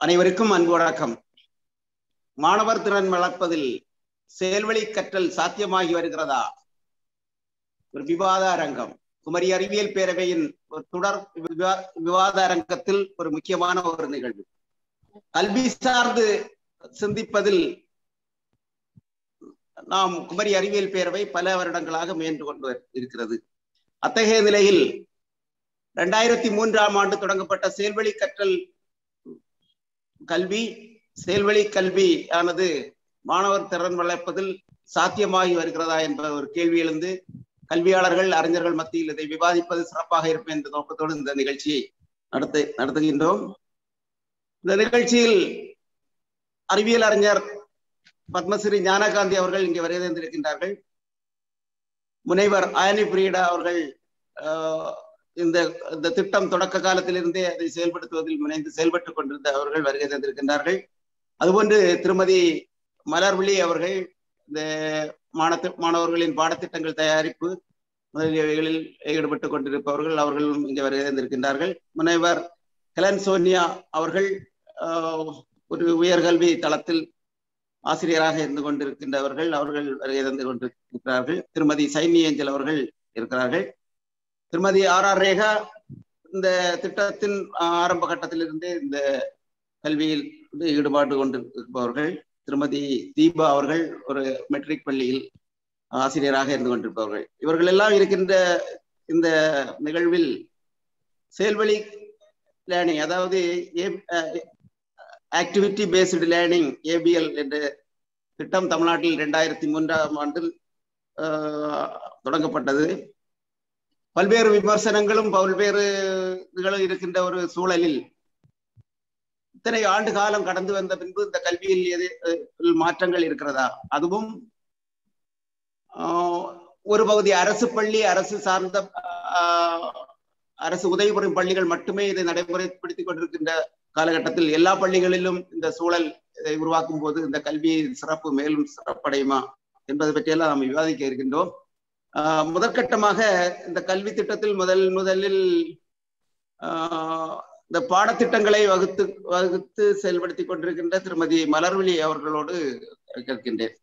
அனைவருக்கும் அன்பு வணக்கம் மாணவர் திறன் வளர்ப்பதில் செயல்வழி கற்றல் சாத்தியமாகி வருகிறதா ஒரு விவாத அரங்கம் குமரி அறிவியல் பேரவையின் ஒரு தொடர் விவா- விவாத அரங்கத்தில் ஒரு முக்கியமான ஒரு நிகழ்வு கல்வி சார்ந்து சிந்திப்பதில் நாம் குமரி அறிவியல் பேரவை பல வருடங்களாக முயன்று கொண்டு இருக்கிறது அத்தகைய நிலையில் இரண்டாயிரத்தி மூன்றாம் ஆண்டு தொடங்கப்பட்ட செயல்வழி கற்றல் கல்வி செயல்வழி கல்வி ஆனது மாணவர் திறன் வளர்ப்பதில் சாத்தியமாகி வருகிறதா என்ற ஒரு கேள்வி எழுந்து கல்வியாளர்கள் அறிஞர்கள் மத்தியில் இதை விவாதிப்பது சிறப்பாக இருக்கும் என்ற நோக்கத்தோடு இந்த நிகழ்ச்சியை நடத்த நடத்துகின்றோம் இந்த நிகழ்ச்சியில் அறிவியல் அறிஞர் பத்மஸ்ரீ ஞானகாந்தி அவர்கள் இங்கே வருகை தந்திருக்கின்றார்கள் முனைவர் அயனி பிரியடா அவர்கள் ஆஹ், இந்த இந்த திட்டம் தொடக்க காலத்திலிருந்தே அதை செயல்படுத்துவதில் முனைந்து செயல்பட்டுக் கொண்டிருந்த அவர்கள் வருகை தந்திருக்கின்றார்கள் அதுபோன்று திருமதி மலர்விழி அவர்கள் இந்த மாணத்து மாணவர்களின் பாடத்திட்டங்கள் தயாரிப்பு முதலியவைகளில் ஈடுபட்டுக் கொண்டிருப்பவர்கள் அவர்களும் இங்கே வருகை தந்திருக்கின்றார்கள் முனைவர் ஹெலன் சோனியா அவர்கள் ஆஹ், ஒரு உயர்கல்வி தளத்தில் ஆசிரியராக இருந்து கொண்டிருக்கின்றவர்கள் அவர்கள் வருகை தந்து கொண்டிருக்கிறார்கள் திருமதி சைனி ஏஞ்சல் அவர்கள் இருக்கிறார்கள் திருமதி ஆர் ஆர் ரேகா இந்த திட்டத்தின் ஆஹ், ஆரம்ப கட்டத்திலிருந்தே இந்த கல்வியில் வந்து ஈடுபாடு கொண்டிருப்பவர்கள் திருமதி தீபா அவர்கள் ஒரு மெட்ரிக் பள்ளியில் ஆசிரியராக இருந்து கொண்டிருப்பவர்கள் இவர்கள் எல்லாம் இருக்கின்ற இந்த நிகழ்வில் செயல்வழி லேர்னிங் அதாவது ஆக்டிவிட்டி பேஸ்டு லேர்னிங் ஏபிஎல் என்ற திட்டம் தமிழ்நாட்டில் இரண்டாயிரத்தி மூன்றாம் ஆண்டில் ஆஹ், தொடங்கப்பட்டது பல்வேறு விமர்சனங்களும் பல்வேறு இதுகளும் இருக்கின்ற ஒரு சூழலில் இத்தனை ஆண்டு காலம் கடந்து வந்த பின்பு இந்த கல்வியில் எது அஹ், மாற்றங்கள் இருக்கிறதா அதுவும் ஆஹ், ஒரு பகுதி அரசு பள்ளி அரசு சார்ந்த ஆஹ், அரசு உதவி பெறும் பள்ளிகள் மட்டுமே இதை நடைமுறைப்படுத்திக் கொண்டிருக்கின்ற காலகட்டத்தில் எல்லா பள்ளிகளிலும் இந்த சூழல் இதை உருவாக்கும் போது இந்த கல்வி சிறப்பு மேலும் சிறப்படையுமா என்பதை பற்றியெல்லாம் நாம் விவாதிக்க இருக்கின்றோம் ஆஹ், முதற்கட்டமாக இந்த கல்வி திட்டத்தில் முதல் முதலில் ஆஹ், இந்த பாடத்திட்டங்களை வகுத்து வகுத்து செயல்படுத்தி கொண்டிருக்கின்ற திருமதி மலர்விழி அவர்களோடு கேட்கின்றேன்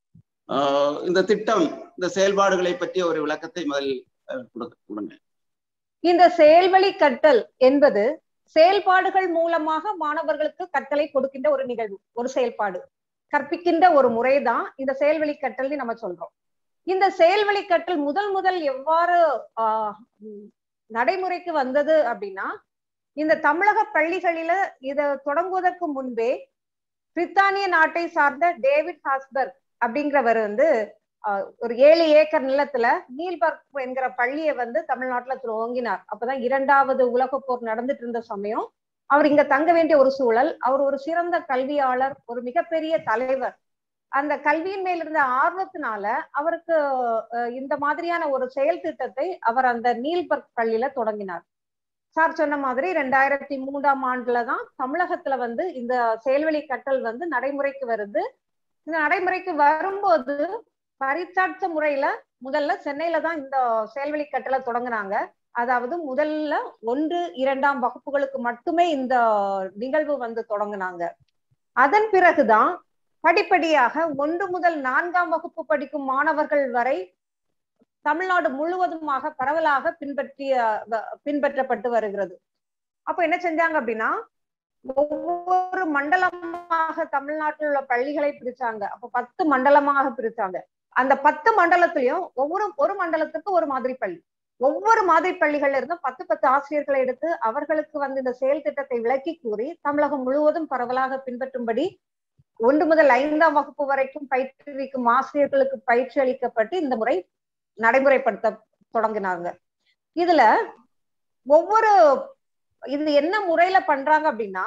ஆஹ், இந்த திட்டம் இந்த செயல்பாடுகளை பற்றிய ஒரு விளக்கத்தை முதல் அஹ், கொடுங்க கொடுங்க. இந்த செயல்வழி கற்றல் என்பது செயல்பாடுகள் மூலமாக மாணவர்களுக்கு கற்றலை கொடுக்கின்ற ஒரு நிகழ்வு ஒரு செயல்பாடு கற்பிக்கின்ற ஒரு முறைதான் இந்த செயல்வழி கற்றல்னு நம்ம சொல்றோம் இந்த செயல்வழி கற்றல் முதல் முதல் எவ்வாறு ஆஹ் உம், நடைமுறைக்கு வந்தது அப்படின்னா இந்த தமிழக பள்ளிகளில இத தொடங்குவதற்கு முன்பே பிரித்தானிய நாட்டை சார்ந்த டேவிட் ஹாஸ்பர்க் அப்படிங்கிறவர் வந்து ஆஹ், ஒரு ஏழு ஏக்கர் நிலத்துல நீல்பர்க் என்கிற பள்ளியை வந்து தமிழ்நாட்டுல துவங்கினார் அப்பதான் இரண்டாவது உலகப் போர் நடந்துட்டு இருந்த சமயம் அவர் இங்க தங்க வேண்டிய ஒரு சூழல் அவர் ஒரு சிறந்த கல்வியாளர் ஒரு மிகப்பெரிய தலைவர் அந்த கல்வியின் மேல் இருந்த ஆர்வத்தினால அவருக்கு அஹ், இந்த மாதிரியான ஒரு செயல் திட்டத்தை அவர் அந்த நீல்பர்க் பள்ளியில தொடங்கினார் சார் சொன்ன மாதிரி ரெண்டாயிரத்தி மூன்றாம் ஆண்டுல தான் தமிழகத்துல வந்து இந்த செயல்வழி கற்றல் வந்து நடைமுறைக்கு வருது இந்த நடைமுறைக்கு வரும்போது பரிச்சாட்ச முறையில முதல்ல சென்னையில தான் இந்த செயல்வழி கட்டளை தொடங்குனாங்க அதாவது முதல்ல ஒன்று இரண்டாம் வகுப்புகளுக்கு மட்டுமே இந்த நிகழ்வு வந்து தொடங்குனாங்க அதன் பிறகுதான் படிப்படியாக ஒன்று முதல் நான்காம் வகுப்பு படிக்கும் மாணவர்கள் வரை தமிழ்நாடு முழுவதுமாக பரவலாக பின்பற்றிய வ- பின்பற்றப்பட்டு வருகிறது அப்ப என்ன செஞ்சாங்க அப்படின்னா ஒவ்வொரு மண்டலமாக தமிழ்நாட்டில் உள்ள பள்ளிகளை பிரிச்சாங்க அப்ப பத்து மண்டலமாக பிரிச்சாங்க அந்த பத்து மண்டலத்திலையும் ஒவ்வொரு ஒரு மண்டலத்துக்கு ஒரு மாதிரி பள்ளி ஒவ்வொரு மாதிரி பள்ளிகள்ல இருந்தும் பத்து பத்து ஆசிரியர்களை எடுத்து அவர்களுக்கு வந்து இந்த செயல் திட்டத்தை விளக்கி கூறி தமிழகம் முழுவதும் பரவலாக பின்பற்றும்படி ஒன்று முதல் ஐந்தாம் வகுப்பு வரைக்கும் பயிற்றுவிக்கும் ஆசிரியர்களுக்கு பயிற்சி அளிக்கப்பட்டு இந்த முறை நடைமுறைப்படுத்த தொடங்கினாங்க இதுல ஒவ்வொரு இது என்ன முறையில பண்றாங்க அப்படின்னா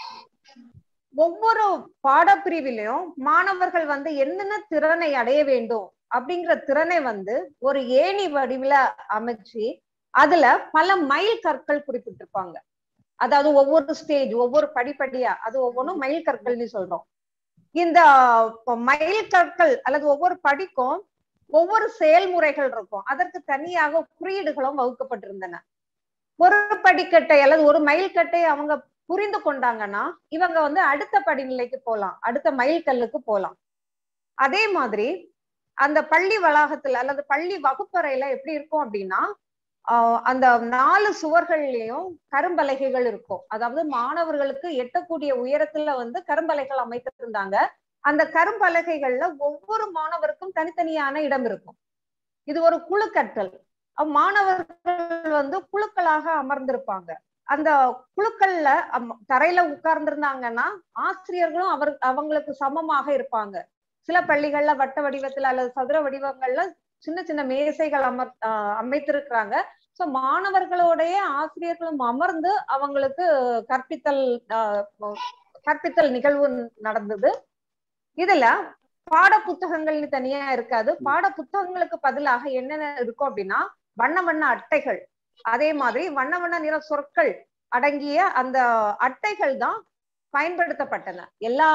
ஒவ்வொரு பாடப்பிரிவிலையும் மாணவர்கள் வந்து என்னென்ன திறனை அடைய வேண்டும் அப்படிங்கிற திறனை வந்து ஒரு ஏணி வடிவில அமைச்சு அதுல பல மைல் கற்கள் குறிப்பிட்டிருப்பாங்க அதாவது ஒவ்வொரு ஸ்டேஜ் ஒவ்வொரு படிப்படியா அது ஒவ்வொன்றும் மைல் கற்கள்னு சொல்றோம் இந்த மைல் கற்கள் அல்லது ஒவ்வொரு படிக்கும் ஒவ்வொரு செயல்முறைகள் இருக்கும் அதற்கு தனியாக குறியீடுகளும் வகுக்கப்பட்டிருந்தன ஒரு படிக்கட்டை அல்லது ஒரு மைல் கட்டை அவங்க புரிந்து கொண்டாங்கன்னா இவங்க வந்து அடுத்த படிநிலைக்கு போகலாம் அடுத்த மைல் கல்லுக்கு போகலாம் அதே மாதிரி அந்த பள்ளி வளாகத்துல அல்லது பள்ளி வகுப்பறையில எப்படி இருக்கும் அப்படின்னா ஆஹ் அந்த நாலு சுவர்கள்லயும் கரும்பலகைகள் இருக்கும் அதாவது மாணவர்களுக்கு எட்டக்கூடிய உயரத்துல வந்து கரும்பலகைகள் அமைத்திருந்தாங்க அந்த கரும்பலகைகள்ல ஒவ்வொரு மாணவருக்கும் தனித்தனியான இடம் இருக்கும் இது ஒரு குழு கற்றல் மாணவர்கள் வந்து குழுக்களாக அமர்ந்திருப்பாங்க அந்த குழுக்கள்ல தரையில உட்கார்ந்திருந்தாங்கன்னா ஆசிரியர்களும் அவர் அவங்களுக்கு சமமாக இருப்பாங்க சில பள்ளிகள்ல வட்ட வடிவத்துல அல்லது சதுர வடிவங்கள்ல சின்ன சின்ன மேசைகள் அமர் அமைத்திருக்கிறாங்க சோ மாணவர்களோடைய ஆசிரியர்களும் அமர்ந்து அவங்களுக்கு கற்பித்தல் கற்பித்தல் நிகழ்வு நடந்தது இதுல பாட புத்தகங்கள்னு தனியா இருக்காது பாட புத்தகங்களுக்கு பதிலாக என்னென்ன இருக்கும் அப்படின்னா வண்ண வண்ண அட்டைகள் அதே மாதிரி வண்ண வண்ண நிற சொற்கள் அடங்கிய அந்த அட்டைகள் தான் பயன்படுத்தப்பட்டன எல்லா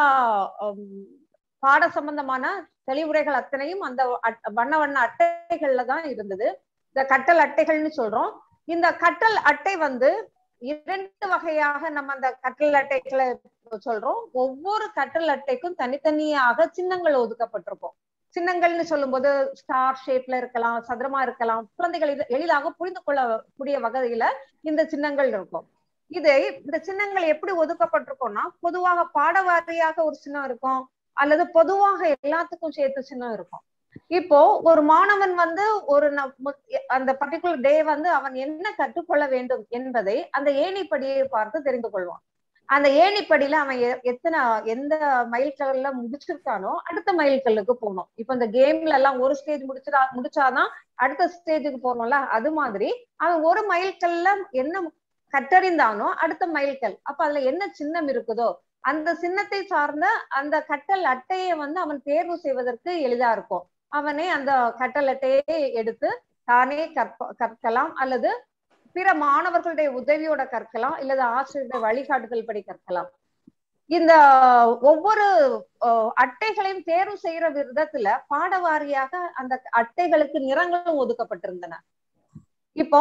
பாட சம்பந்தமான தெளிவுரைகள் அத்தனையும் அந்த வண்ண வண்ண அட்டைகள்ல தான் இருந்தது இந்த கட்டல் அட்டைகள்னு சொல்றோம் இந்த கட்டல் அட்டை வந்து இரண்டு வகையாக நம்ம அந்த கட்டல் அட்டைகளை சொல்றோம் ஒவ்வொரு கட்டல் அட்டைக்கும் தனித்தனியாக சின்னங்கள் ஒதுக்கப்பட்டிருக்கும் சின்னங்கள்னு சொல்லும்போது ஸ்டார் ஷேப்ல இருக்கலாம் சதுரமா இருக்கலாம் குழந்தைகள் எளிதாக புரிந்து கொள்ளக்கூடிய வகையில இந்த சின்னங்கள் இருக்கும் இதை இந்த சின்னங்கள் எப்படி ஒதுக்கப்பட்டிருக்கும்னா பொதுவாக பாடவாரியாக ஒரு சின்னம் இருக்கும் அல்லது பொதுவாக எல்லாத்துக்கும் சேர்த்து சின்னம் இருக்கும் இப்போ ஒரு மாணவன் வந்து ஒரு அந்த பர்டிகுலர் டே வந்து அவன் என்ன கற்றுக்கொள்ள வேண்டும் என்பதை அந்த ஏணிப்படியை பார்த்து தெரிந்து கொள்வான் அந்த ஏணிப்படியில அவன் எத்தனை எந்த மைல் கல்ல முடிச்சிருக்கானோ அடுத்த மைல் கல்லுக்கு போகணும் இப்ப இந்த கேம்ல எல்லாம் ஒரு ஸ்டேஜ் முடிச்சிடா முடிச்சாதான் அடுத்த ஸ்டேஜுக்கு போறோம்ல அது மாதிரி அவன் ஒரு மைல் கல்ல என்ன கற்றறிந்தானோ அடுத்த மைல் கல் அப்ப அதுல என்ன சின்னம் இருக்குதோ அந்த சின்னத்தை சார்ந்த அந்த கட்டல் அட்டையை வந்து அவன் தேர்வு செய்வதற்கு எளிதா இருக்கும் அவனே அந்த கட்டல் அட்டையை எடுத்து தானே கற்ப கற்கலாம் அல்லது பிற மாணவர்களுடைய உதவியோட கற்கலாம் இல்லது ஆசிரியருடைய வழிகாட்டுதல் படி கற்கலாம் இந்த ஒவ்வொரு அட்டைகளையும் தேர்வு செய்யற விதத்துல பாடவாரியாக அந்த அட்டைகளுக்கு நிறங்களும் ஒதுக்கப்பட்டிருந்தன இப்போ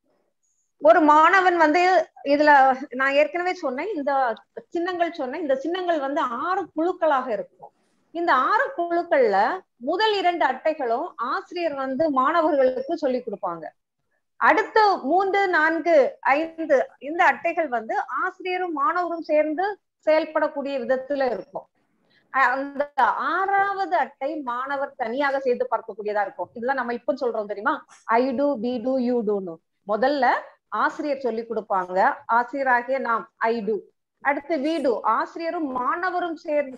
ஒரு மாணவன் வந்து இதுல நான் ஏற்கனவே சொன்னேன் இந்த சின்னங்கள் சொன்னேன் இந்த சின்னங்கள் வந்து ஆறு குழுக்களாக இருக்கும் இந்த ஆறு குழுக்கள்ல முதல் இரண்டு அட்டைகளும் ஆசிரியர் வந்து மாணவர்களுக்கு சொல்லி கொடுப்பாங்க அடுத்த மூன்று நான்கு ஐந்து இந்த அட்டைகள் வந்து ஆசிரியரும் மாணவரும் சேர்ந்து செயல்படக்கூடிய விதத்துல இருக்கும் அந்த ஆறாவது அட்டை மாணவர் தனியாக சேர்த்து பார்க்கக்கூடியதா இருக்கும் இதுதான் நம்ம இப்ப சொல்றோம் தெரியுமா I do we do you டூன்னு முதல்ல ஆசிரியர் சொல்லி கொடுப்பாங்க ஆசிரியராகிய நாம் ஐ டூ அடுத்து வீடு ஆசிரியரும் மாணவரும் சேர்ந்து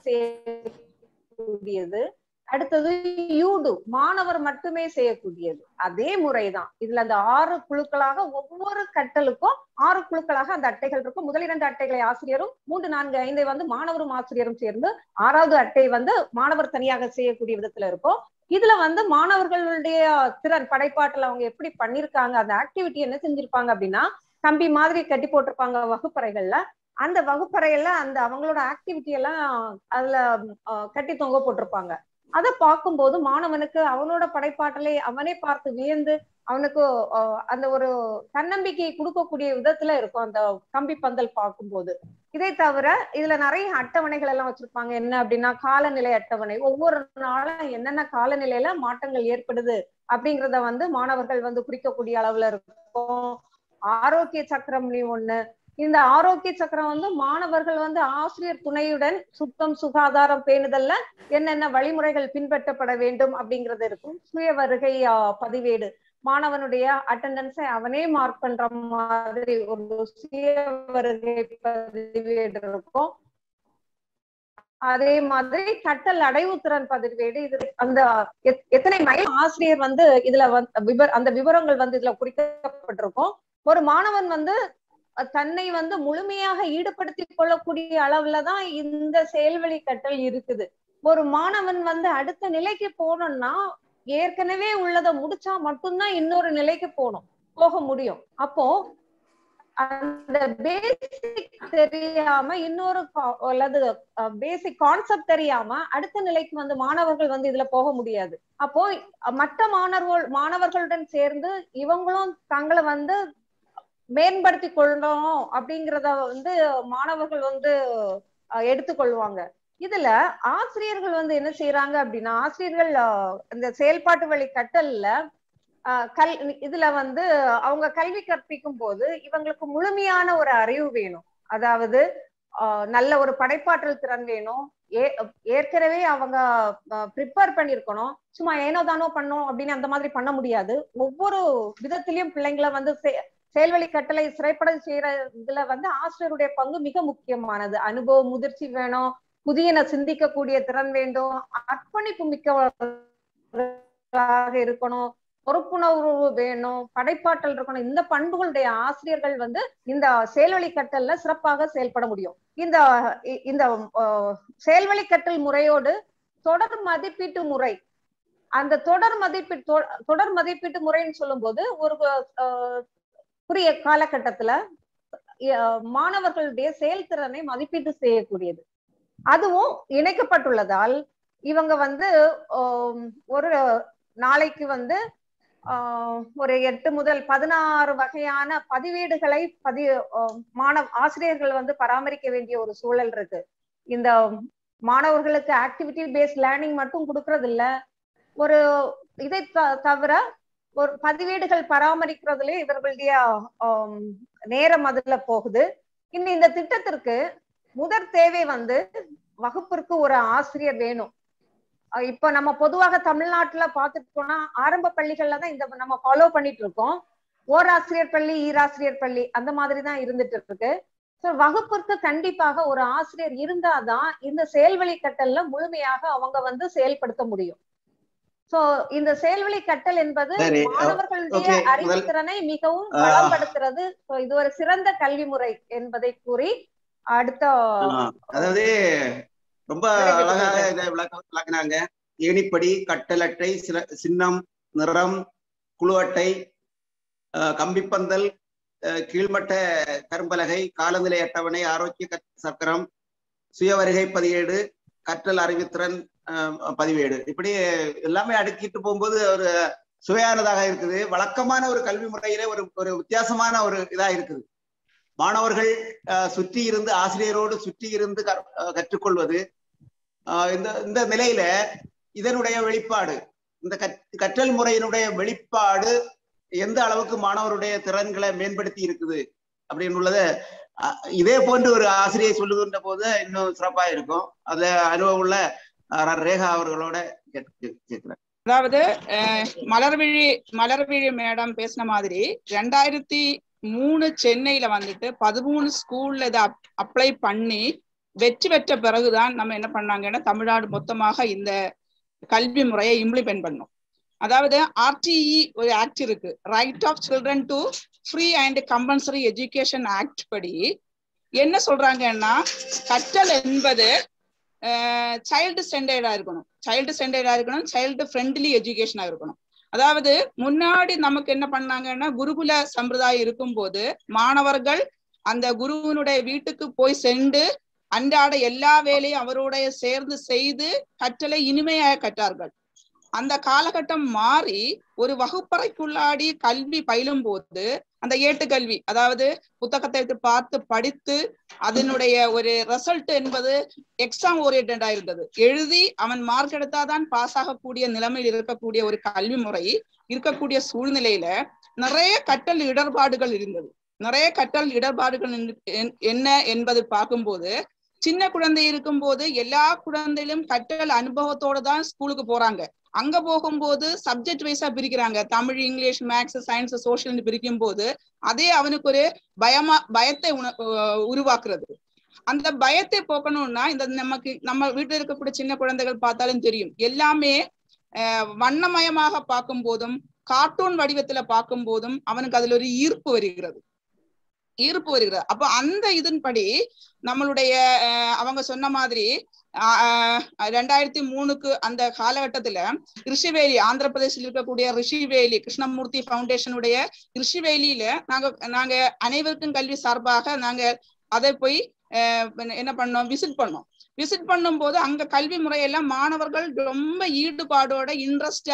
செய்யக்கூடியது அடுத்தது யூடு மாணவர் மட்டுமே செய்யக்கூடியது அதே முறைதான் இதுல அந்த ஆறு குழுக்களாக ஒவ்வொரு கட்டலுக்கும் ஆறு குழுக்களாக அந்த அட்டைகள் இருக்கும் முதல் இரண்டு அட்டைகளை ஆசிரியரும் மூன்று நான்கு ஐந்தை வந்து மாணவரும் ஆசிரியரும் சேர்ந்து ஆறாவது அட்டை வந்து மாணவர் தனியாக செய்யக்கூடிய விதத்துல இருக்கும் இதுல வந்து மாணவர்களுடைய திறன் படைப்பாட்டுல அவங்க எப்படி பண்ணிருக்காங்க அந்த ஆக்டிவிட்டி என்ன செஞ்சிருப்பாங்க அப்படின்னா கம்பி மாதிரி கட்டி போட்டிருப்பாங்க வகுப்பறைகள்ல அந்த வகுப்பறையில அந்த அவங்களோட ஆக்டிவிட்டி எல்லாம் அதுல கட்டி தொங்க போட்டிருப்பாங்க அதை பார்க்கும்போது மாணவனுக்கு அவனோட படைப்பாற்றலை அவனே பார்த்து வியந்து அவனுக்கு அந்த ஒரு தன்னம்பிக்கையை கொடுக்கக்கூடிய விதத்துல இருக்கும் அந்த கம்பி பந்தல் பார்க்கும்போது இதை தவிர இதுல நிறைய அட்டவணைகள் எல்லாம் வச்சிருப்பாங்க என்ன அப்படின்னா காலநிலை அட்டவணை ஒவ்வொரு நாளும் என்னென்ன காலநிலையில மாற்றங்கள் ஏற்படுது அப்படிங்கிறத வந்து மாணவர்கள் வந்து குறிக்கக்கூடிய அளவுல இருக்கும் ஆரோக்கிய சக்கரம்னு ஒண்ணு இந்த ஆரோக்கிய சக்கரம் வந்து மாணவர்கள் வந்து ஆசிரியர் துணையுடன் சுத்தம் சுகாதாரம் பேணுதல்ல என்னென்ன வழிமுறைகள் பின்பற்றப்பட வேண்டும் அப்படிங்கிறது இருக்கும் சுய வருகை பதிவேடு மாணவனுடைய அட்டண்டன்ஸை அவனே மார்க் பண்ற மாதிரி ஒரு சுய வருகை பதிவேடு இருக்கும் அதே மாதிரி கட்டல் அடைவு திறன் பதிவேடு இது அந்த எத்தனை மைல் ஆசிரியர் வந்து இதுல வந்து அந்த விவரங்கள் வந்து இதுல குறிக்கப்பட்டிருக்கும் ஒரு மாணவன் வந்து தன்னை வந்து முழுமையாக ஈடுபடுத்தி கொள்ளக்கூடிய அளவுலதான் இந்த செயல்வழி கட்டல் இருக்குது ஒரு மாணவன் வந்து அடுத்த நிலைக்கு போனோம்னா ஏற்கனவே உள்ளதை முடிச்சா மட்டும்தான் இன்னொரு நிலைக்கு போகணும் போக முடியும் அப்போ அந்த பேசிக் தெரியாம இன்னொரு அல்லது பேசிக் கான்செப்ட் தெரியாம அடுத்த நிலைக்கு வந்து மாணவர்கள் வந்து இதுல போக முடியாது அப்போ மற்ற மாணவர்கள் மாணவர்களுடன் சேர்ந்து இவங்களும் தங்களை வந்து மேம்படுத்தி கொள்ளணும் அப்படிங்கிறத வந்து மாணவர்கள் வந்து அஹ், எடுத்துக்கொள்வாங்க இதுல ஆசிரியர்கள் வந்து என்ன செய்யறாங்க அப்படின்னா ஆசிரியர்கள் அஹ், இந்த செயல்பாட்டு வழி கட்டல்ல அஹ், கல் இதுல வந்து அவங்க கல்வி கற்பிக்கும் போது இவங்களுக்கு முழுமையான ஒரு அறிவு வேணும் அதாவது அஹ், நல்ல ஒரு படைப்பாற்றல் திறன் வேணும் ஏ- ஏற்கனவே அவங்க ப்ரிப்பேர் பண்ணிருக்கணும் சும்மா ஏனோ தானோ பண்ணோம் அப்படின்னு அந்த மாதிரி பண்ண முடியாது ஒவ்வொரு விதத்திலயும் பிள்ளைங்களை வந்து செ- செயல்வழி கட்டளை சிறைப்பட செய்யறதுல வந்து ஆசிரியருடைய பங்கு மிக முக்கியமானது அனுபவ முதிர்ச்சி வேணும் புதியன சிந்திக்கக்கூடிய திறன் வேண்டும் அர்ப்பணிப்பு மிக்கவர்களாக இருக்கணும் பொறுப்புணர்வு வேணும் படைப்பாற்றல் இருக்கணும் இந்த பண்புகளுடைய ஆசிரியர்கள் வந்து இந்த செயல்வழி கட்டல்ல சிறப்பாக செயல்பட முடியும் இந்த இ- இந்த அஹ், செயல்வழி கற்றல் முறையோடு தொடர் மதிப்பீட்டு முறை அந்த தொடர் மதிப்பீட்டு தொ- தொடர் மதிப்பீட்டு முறைன்னு சொல்லும்போது ஒரு அஹ், குறுகிய காலகட்டத்துல அஹ், மாணவர்களுடைய செயல்திறனை மதிப்பீட்டு செய்யக்கூடியது அதுவும் இணைக்கப்பட்டுள்ளதால் இவங்க வந்து ஆம், ஒரு நாளைக்கு வந்து ஆஹ், ஒரு எட்டு முதல் பதினாறு வகையான பதிவேடுகளை பதி ஆஹ், மாணவ ஆசிரியர்கள் வந்து பராமரிக்க வேண்டிய ஒரு சூழல் இருக்கு இந்த மாணவர்களுக்கு ஆக்டிவிட்டி பேஸ்ட் லேர்னிங் மட்டும் கொடுக்கறது இல்ல ஒரு இதை த- தவிர ஒரு பதிவேடுகள் பராமரிக்கிறதுல இவர்களுடைய ஆம், நேரம் அதுல போகுது இன்னும் இந்த திட்டத்திற்கு முதற் தேவை வந்து வகுப்பிற்கு ஒரு ஆசிரியர் வேணும் அஹ் இப்ப நம்ம பொதுவாக தமிழ்நாட்டுல பார்த்துட்டு போனா ஆரம்ப பள்ளிகள்ல தான் இந்த நம்ம ஃபாலோ பண்ணிட்டு இருக்கோம் ஓராசிரியர் பள்ளி ஈராசிரியர் பள்ளி அந்த மாதிரி தான் இருந்துட்டு இருக்கு ஸோ வகுப்பிற்கு கண்டிப்பாக ஒரு ஆசிரியர் இருந்தாதான் இந்த செயல்வழி கட்டல்ல முழுமையாக அவங்க வந்து செயல்படுத்த முடியும் சோ இந்த செயல்வழி கட்டல் என்பது சரி, மாணவர்களுடைய okay, முதல்- அறிவுத்திறனை மிகவும் ஆ. பலப்படுத்துறது So இது ஒரு சிறந்த கல்வி முறை என்பதை கூறி அடுத்த ஆ, அதாவது ரொம்ப விளக்கி அழகாக கொடுத்தாங்க. இதை விளக்க விளக்குனாங்க ஏணிப்படி கட்டல் அட்டை சில- சின்னம் நிறம் குழு அட்டை அஹ், கம்பிப்பந்தல் அஹ், கீழ்மட்ட கரும்பலகை காலநிலை அட்டவணை ஆரோக்கிய கற்- சக்கரம் சுய வருகை பதிவேடு கற்றல் அறிவுத்திறன் அஹ், பதிவேடு இப்படி எல்லாமே அடுக்கிட்டு போகும்போது ஒரு சுவையானதாக இருக்குது வழக்கமான ஒரு கல்வி முறையிலே ஒரு ஒரு வித்தியாசமான ஒரு இதா இருக்குது மாணவர்கள் அஹ், சுற்றி இருந்து ஆசிரியரோடு சுற்றி இருந்து கற்- அஹ், கற்றுக்கொள்வது அஹ், இந்த இந்த நிலையில இதனுடைய வெளிப்பாடு இந்த கற்- கற்றல் முறையினுடைய வெளிப்பாடு எந்த அளவுக்கு மாணவருடைய திறன்களை மேம்படுத்தி இருக்குது அப்படின்னு உள்ளத அஹ், இதே போன்று ஒரு ஆசிரியை சொல்லுகின்ற போது இன்னும் சிறப்பா இருக்கும் அதுல அனுபவம் உள்ள அஹ், ரேகா அவர்களோட கேட்டு கேட்கிறேன் அதாவது அஹ், மலர்விழி மலர்விழி மேடம் பேசின மாதிரி ரெண்டாயிரத்தி மூணு சென்னையில வந்துட்டு பதிமூணு ஸ்கூல்ல இதை அப்ளை பண்ணி வெற்றி பெற்ற பிறகுதான் நம்ம என்ன பண்ணாங்கன்னா தமிழ்நாடு மொத்தமாக இந்த கல்வி முறையை இம்ப்ளிமெண்ட் பண்ணோம் அதாவது ஆர்டிஇ ஒரு ஆக்ட் இருக்கு right of children to free and compulsory education act படி என்ன சொல்றாங்கன்னா கற்றல் என்பது சைல்டு ஸ்டாண்டர்டா இருக்கணும் சைல்டு ஸ்டாண்டர்டா இருக்கணும் சைல்டு ஃப்ரெண்ட்லி எஜுகேஷனா இருக்கணும் அதாவது முன்னாடி நமக்கு என்ன பண்ணாங்கன்னா குருகுல சம்பிரதாயம் இருக்கும்போது மாணவர்கள் அந்த குருவினுடைய வீட்டுக்கு போய் சென்று அன்றாட எல்லா வேலையும் அவருடைய சேர்ந்து செய்து கற்றலை இனிமையாக கற்றார்கள் அந்த காலகட்டம் மாறி ஒரு வகுப்பறைக்குள்ளாடி கல்வி பயிலும் போது அந்த ஏட்டுக்கல்வி அதாவது புத்தகத்தை எடுத்து பார்த்து படித்து அதனுடைய ஒரு ரிசல்ட் என்பது எக்ஸாம் ஓரியன்டா இருந்தது எழுதி அவன் மார்க் எடுத்தாதான் பாஸ் ஆகக்கூடிய நிலைமையில் இருக்கக்கூடிய ஒரு கல்வி முறை இருக்கக்கூடிய சூழ்நிலையில நிறைய கற்றல் இடர்பாடுகள் இருந்தது நிறைய கற்றல் இடர்பாடுகள் என்- என்ன என்பது பார்க்கும்போது சின்ன குழந்தை இருக்கும்போது எல்லா குழந்தைகளும் கற்றல் அனுபவத்தோட தான் ஸ்கூலுக்கு போறாங்க அங்க போகும்போது சப்ஜெக்ட் வைஸா பிரிக்கிறாங்க Tamil English maths science social பிரிக்கும் போது அதே அவனுக்கு ஒரு பயமா பயத்தை உண- அஹ் உருவாக்குறது அந்த பயத்தை போக்கணும்னா இந்த நமக்கு நம்ம வீட்டுல இருக்கக்கூடிய சின்ன குழந்தைகள் பார்த்தாலும் தெரியும் எல்லாமே அஹ், வண்ணமயமாக பார்க்கும் போதும் கார்ட்டூன் வடிவத்துல பார்க்கும் போதும் அவனுக்கு அதுல ஒரு ஈர்ப்பு வருகிறது ஈர்ப்பு வருகிறது அப்போ அந்த இதன்படி நம்மளுடைய அஹ், அவங்க சொன்ன மாதிரி ஆஹ், ரெண்டாயிரத்தி மூணுக்கு அந்த காலகட்டத்துல ரிஷிவேலி ஆந்திர பிரதேசில் இருக்கக்கூடிய ரிஷிவேலி கிருஷ்ணமூர்த்தி ஃபவுண்டேஷனுடைய ரிஷிவேலியில நாங்க நாங்க அனைவருக்கும் கல்வி சார்பாக நாங்க அதை போய் அஹ், என்ன பண்ணோம் விசிட் பண்ணோம் விசிட் பண்ணும்போது அங்க கல்வி முறையெல்லாம் மாணவர்கள் ரொம்ப ஈடுபாடோட இன்ட்ரெஸ்டா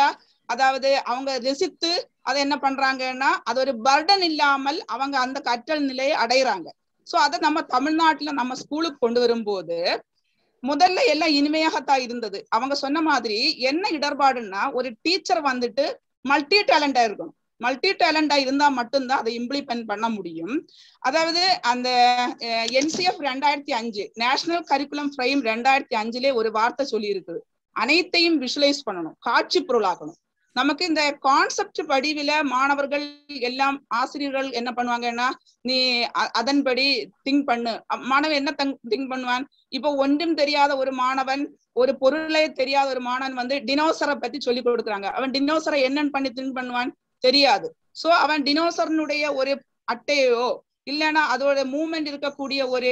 அதாவது அவங்க ரசித்து அதை என்ன பண்றாங்கன்னா அது ஒரு பர்டன் இல்லாமல் அவங்க அந்த கற்றல் நிலையை அடையிறாங்க சோ அதை நம்ம தமிழ்நாட்டுல நம்ம ஸ்கூலுக்கு கொண்டு வரும்போது முதல்ல எல்லாம் இனிமையாகத்தான் இருந்தது அவங்க சொன்ன மாதிரி என்ன இடர்பாடுன்னா ஒரு டீச்சர் வந்துட்டு மல்டி டேலண்டா இருக்கணும் மல்டி டேலண்டா இருந்தா மட்டும்தான் அதை இம்ப்ளிமெண்ட் பண்ண முடியும் அதாவது அந்த என்சிஎஃப் ரெண்டாயிரத்தி அஞ்சு நேஷனல் கரிக்குலம் ஃப்ரேம் ரெண்டாயிரத்தி அஞ்சுலே ஒரு வார்த்தை சொல்லி இருக்குது அனைத்தையும் விஷுவலைஸ் பண்ணணும் காட்சி பொருளாக்கணும் நமக்கு இந்த கான்செப்ட் வடிவில மாணவர்கள் எல்லாம் ஆசிரியர்கள் என்ன பண்ணுவாங்கன்னா நீ அதன்படி திங்க் பண்ணு மாணவன் என்ன திங்க் பண்ணுவான் இப்போ ஒன்றும் தெரியாத ஒரு மாணவன் ஒரு பொருளே தெரியாத ஒரு மாணவன் வந்து டினோசரை பத்தி சொல்லி கொடுக்குறாங்க அவன் டினோசரை என்னன்னு பண்ணி திங்க் பண்ணுவான் தெரியாது சோ அவன் டினோசரனுடைய ஒரு அட்டையோ இல்லைன்னா அதோட மூவ்மெண்ட் இருக்கக்கூடிய ஒரு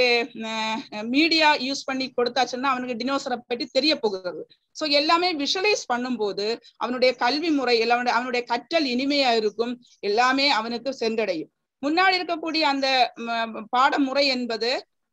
மீடியா யூஸ் பண்ணி கொடுத்தாச்சுன்னா அவனுக்கு டினோசரை பற்றி தெரிய போகிறது ஸோ எல்லாமே விஷுவலைஸ் பண்ணும்போது அவனுடைய கல்வி முறை எல்லாம் அவனுடைய கற்றல் இனிமையா இருக்கும் எல்லாமே அவனுக்கு சென்றடையும் முன்னாடி இருக்கக்கூடிய அந்த பாடமுறை என்பது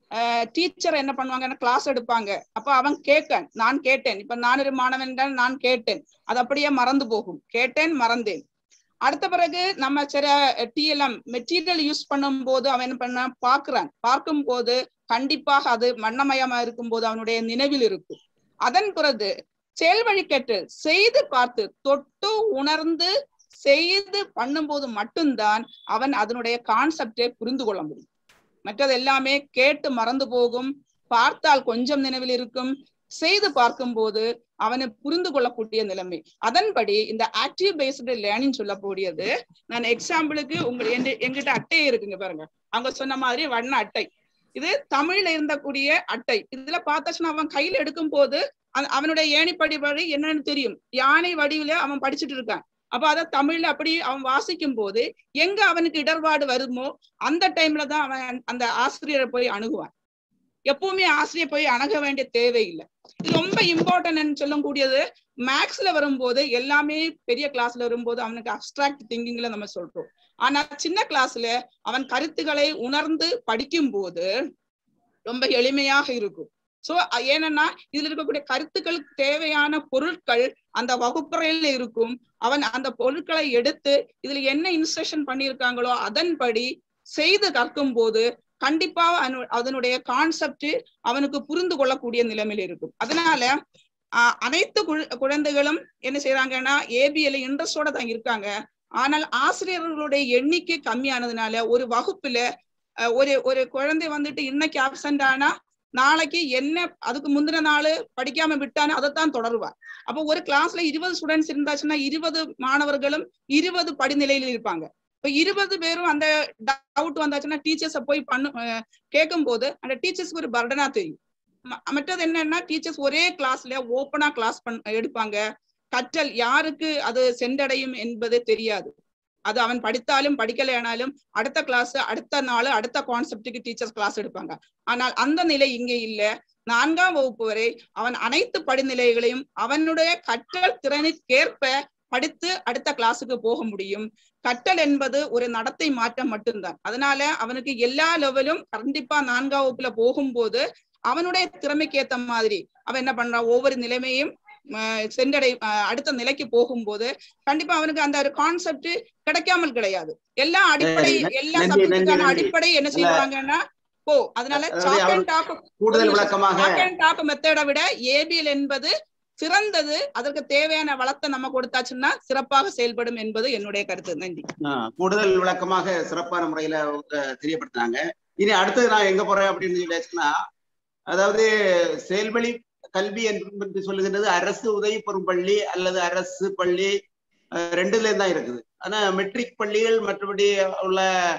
டீச்சர் என்ன பண்ணுவாங்கன்னா கிளாஸ் எடுப்பாங்க அப்ப அவன் கேட்கன் நான் கேட்டேன் இப்ப நான் ஒரு மாணவன் நான் கேட்டேன் அது அப்படியே மறந்து போகும் கேட்டேன் மறந்தேன் அடுத்த பிறகு நம்ம சில டிஎல்எம் மெட்டீரியல் யூஸ் பண்ணும் போது அவன் என்ன பண்ண பாக்குறான் பார்க்கும் போது கண்டிப்பாக அது வண்ணமயமா இருக்கும் போது அவனுடைய நினைவில் இருக்கும் அதன் பிறகு செயல் வழிகட்டு செய்து பார்த்து தொட்டு உணர்ந்து செய்து பண்ணும்போது மட்டும்தான் அவன் அதனுடைய கான்செப்டை புரிந்து கொள்ள முடியும் மற்றது எல்லாமே கேட்டு மறந்து போகும் பார்த்தால் கொஞ்சம் நினைவில் இருக்கும் செய்து பார்க்கும்போது அவனை புரிந்து கொள்ளக்கூடிய நிலைமை அதன்படி இந்த ஆக்டிவ் பேஸ்டு லேர்னிங் சொல்லக்கூடியது நான் எக்ஸாம்பிளுக்கு உங்க எங்கிட்ட அட்டை இருக்குங்க பாருங்க அவங்க சொன்ன மாதிரி வண்ண அட்டை இது தமிழ்ல இருந்தக்கூடிய அட்டை இதுல பார்த்தாச்சுன்னா அவன் கையில எடுக்கும் போது அவனுடைய ஏணிப்படி வழி என்னன்னு தெரியும் யானை வடிவில அவன் படிச்சுட்டு இருக்கான் அப்ப அத தமிழ்ல அப்படி அவன் வாசிக்கும் போது எங்க அவனுக்கு இடர்பாடு வருமோ அந்த டைம்ல தான் அவன் அந்த ஆசிரியரை போய் அணுகுவான் எப்பவுமே ஆசிரியர் போய் அணுக வேண்டிய தேவையில்லை இது ரொம்ப இம்பார்ட்டன்ட் சொல்லக்கூடியது மேக்ஸ்ல வரும்போது எல்லாமே பெரிய கிளாஸ்ல வரும்போது அவனுக்கு அப்டிராக்ட் திங்கிங்ல நம்ம சொல்றோம் ஆனா சின்ன கிளாஸ்ல அவன் கருத்துக்களை உணர்ந்து படிக்கும் போது ரொம்ப எளிமையாக இருக்கும் சோ ஏனன்னா இதுல இருக்கக்கூடிய கருத்துக்களுக்கு தேவையான பொருட்கள் அந்த வகுப்பறையில இருக்கும் அவன் அந்த பொருட்களை எடுத்து இதுல என்ன இன்ஸ்ட்ரக்ஷன் பண்ணியிருக்காங்களோ அதன்படி செய்து கற்கும் போது கண்டிப்பா அதனுடைய கான்செப்ட் அவனுக்கு புரிந்து கொள்ளக்கூடிய நிலைமையில இருக்கும் அதனால அனைத்து குழந்தைகளும் என்ன செய்யறாங்கன்னா ஏபிஎல் இன்ட்ரெஸ்டோட தான் இருக்காங்க ஆனால் ஆசிரியர்களுடைய எண்ணிக்கை கம்மியானதுனால ஒரு வகுப்புல ஒரு ஒரு குழந்தை வந்துட்டு இன்னைக்கு ஆப்சண்ட் ஆனா நாளைக்கு என்ன அதுக்கு முந்தின நாள் படிக்காம விட்டானு அதைத்தான் தொடருவார் அப்போ ஒரு கிளாஸ்ல இருபது ஸ்டூடெண்ட்ஸ் இருந்தாச்சுன்னா இருபது மாணவர்களும் இருபது படிநிலையில இருப்பாங்க இப்ப இருபது பேரும் அந்த டவுட் வந்தாச்சுன்னா டீச்சர்ஸ போய் பண்ணு கேட்கும் போது அந்த டீச்சர்ஸ்க்கு ஒரு பர்டனா தெரியும் மற்றது என்னன்னா டீச்சர்ஸ் ஒரே கிளாஸ்ல ஓப்பனா கிளாஸ் பண் எடுப்பாங்க கற்றல் யாருக்கு அது சென்றடையும் என்பது தெரியாது அது அவன் படித்தாலும் படிக்கலையானாலும் அடுத்த கிளாஸ் அடுத்த நாள் அடுத்த கான்செப்டுக்கு டீச்சர்ஸ் கிளாஸ் எடுப்பாங்க ஆனால் அந்த நிலை இங்கே இல்ல நான்காம் வகுப்பு வரை அவன் அனைத்து படிநிலைகளையும் அவனுடைய கற்றல் திறனுக்கேற்ப படித்து அடுத்த கிளாஸுக்கு போக முடியும் கற்றல் என்பது ஒரு நடத்தை மாற்றம் மட்டும்தான் அதனால அவனுக்கு எல்லா லெவலும் கண்டிப்பா நான்காம் வகுப்புல போகும்போது அவனுடைய திறமைக்கு ஏத்த மாதிரி அவன் என்ன பண்றான் ஒவ்வொரு நிலைமையும் சென்றடை அடுத்த நிலைக்கு போகும்போது கண்டிப்பா அவனுக்கு அந்த ஒரு கான்செப்ட் கிடைக்காமல் கிடையாது எல்லா அடிப்படை எல்லா சப்ஜெக்டுக்கான அடிப்படை என்ன செய்வாங்கன்னா போ அதனால சாக் அண்ட் டாக் கூடுதல் விளக்கமாக சாக் அண்ட் டாக் மெத்தடை விட ஏபிஎல் என்பது சிறந்தது அதற்கு தேவையான வளத்தை நம்ம கொடுத்தாச்சுன்னா சிறப்பாக செயல்படும் என்பது என்னுடைய கருத்து நன்றி கூடுதல் விளக்கமாக சிறப்பான முறையில தெரியப்படுத்தினாங்க இனி அடுத்தது நான் எங்க போறேன் அப்படின்னு சொல்லியாச்சுன்னா அதாவது செயல்வழி கல்வி என்று சொல்லுகின்றது அரசு உதவி பெறும் பள்ளி அல்லது அரசு பள்ளி ரெண்டுல தான் இருக்குது ஆனா மெட்ரிக் பள்ளிகள் மற்றபடி உள்ள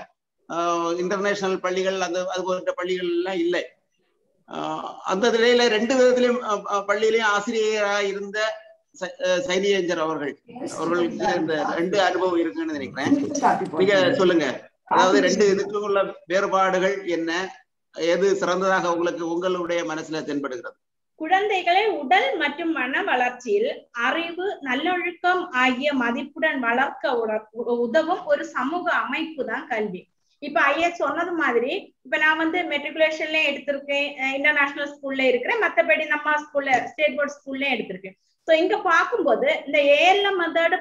இன்டர்நேஷனல் பள்ளிகள் அந்த அது போன்ற பள்ளிகள் எல்லாம் இல்லை அந்த நிலையில ரெண்டு விதத்திலையும் பள்ளியிலையும் ஆசிரியராக இருந்த சைனியஞ்சர் அவர்கள் அவர்களுக்கு இந்த ரெண்டு அனுபவம் இருக்குன்னு நினைக்கிறேன் நீங்க சொல்லுங்க அதாவது ரெண்டு இதுக்கும் உள்ள வேறுபாடுகள் என்ன எது சிறந்ததாக உங்களுக்கு உங்களுடைய மனசுல தென்படுகிறது குழந்தைகளை உடல் மற்றும் மன வளர்ச்சியில் அறிவு நல்லொழுக்கம் ஆகிய மதிப்புடன் வளர்க்க உதவும் ஒரு சமூக அமைப்பு தான் கல்வி இப்ப ஐயா சொன்னது மாதிரி இப்ப நான் வந்து மெட்ரிகுலேஷன்ல எடுத்திருக்கேன் இன்டர்நேஷனல் ஸ்கூல்ல இருக்கிறேன் மத்தபடி நம்ம ஸ்கூல்ல ஸ்டேட் போர்ட் ஸ்கூல்ல எடுத்திருக்கேன் சோ இங்க பார்க்கும்போது இந்த ஏஎல்எம் மெத்தட்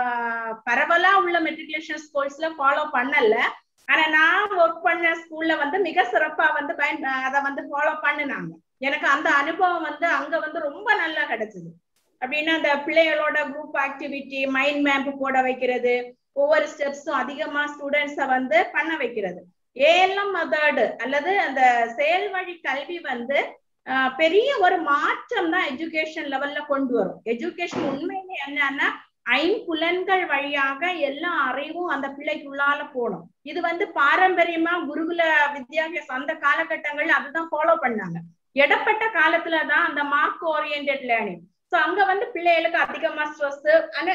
பரவலா உள்ள மெட்ரிகுலேஷன் ஸ்கூல்ஸ்ல ஃபாலோ பண்ணல ஆனா நான் ஒர்க் பண்ண ஸ்கூல்ல வந்து மிக சிறப்பா வந்து பயன் அதை வந்து ஃபாலோ பண்ணுனாங்க எனக்கு அந்த அனுபவம் வந்து அங்க வந்து ரொம்ப நல்லா கிடைச்சது அப்படின்னா அந்த பிள்ளைகளோட குரூப் ஆக்டிவிட்டி மைண்ட் மேப் போட வைக்கிறது ஒவ்வொரு ஸ்டெப்ஸும் அதிகமா ஸ்டூடெண்ட்ஸ வந்து பண்ண வைக்கிறது ஏஎல்எம் மெத்தடு அல்லது அந்த செயல் வழி கல்வி வந்து பெரிய ஒரு மாற்றம் தான் எஜுகேஷன் லெவல்ல கொண்டு வரும் எஜுகேஷன் உண்மையிலே என்னன்னா ஐம்புலன்கள் வழியாக எல்லா அறிவும் அந்த பிள்ளைக்குள்ளால போகணும் இது வந்து பாரம்பரியமா குருகுல வித்யாபியாசம் அந்த காலகட்டங்கள்ல அதுதான் ஃபாலோ பண்ணாங்க இடப்பட்ட காலத்துலதான் அந்த மார்க் ஓரியன்ட் லேர்னிங் சோ அங்க வந்து பிள்ளைகளுக்கு அதிகமா ஸ்ட்ரெஸ்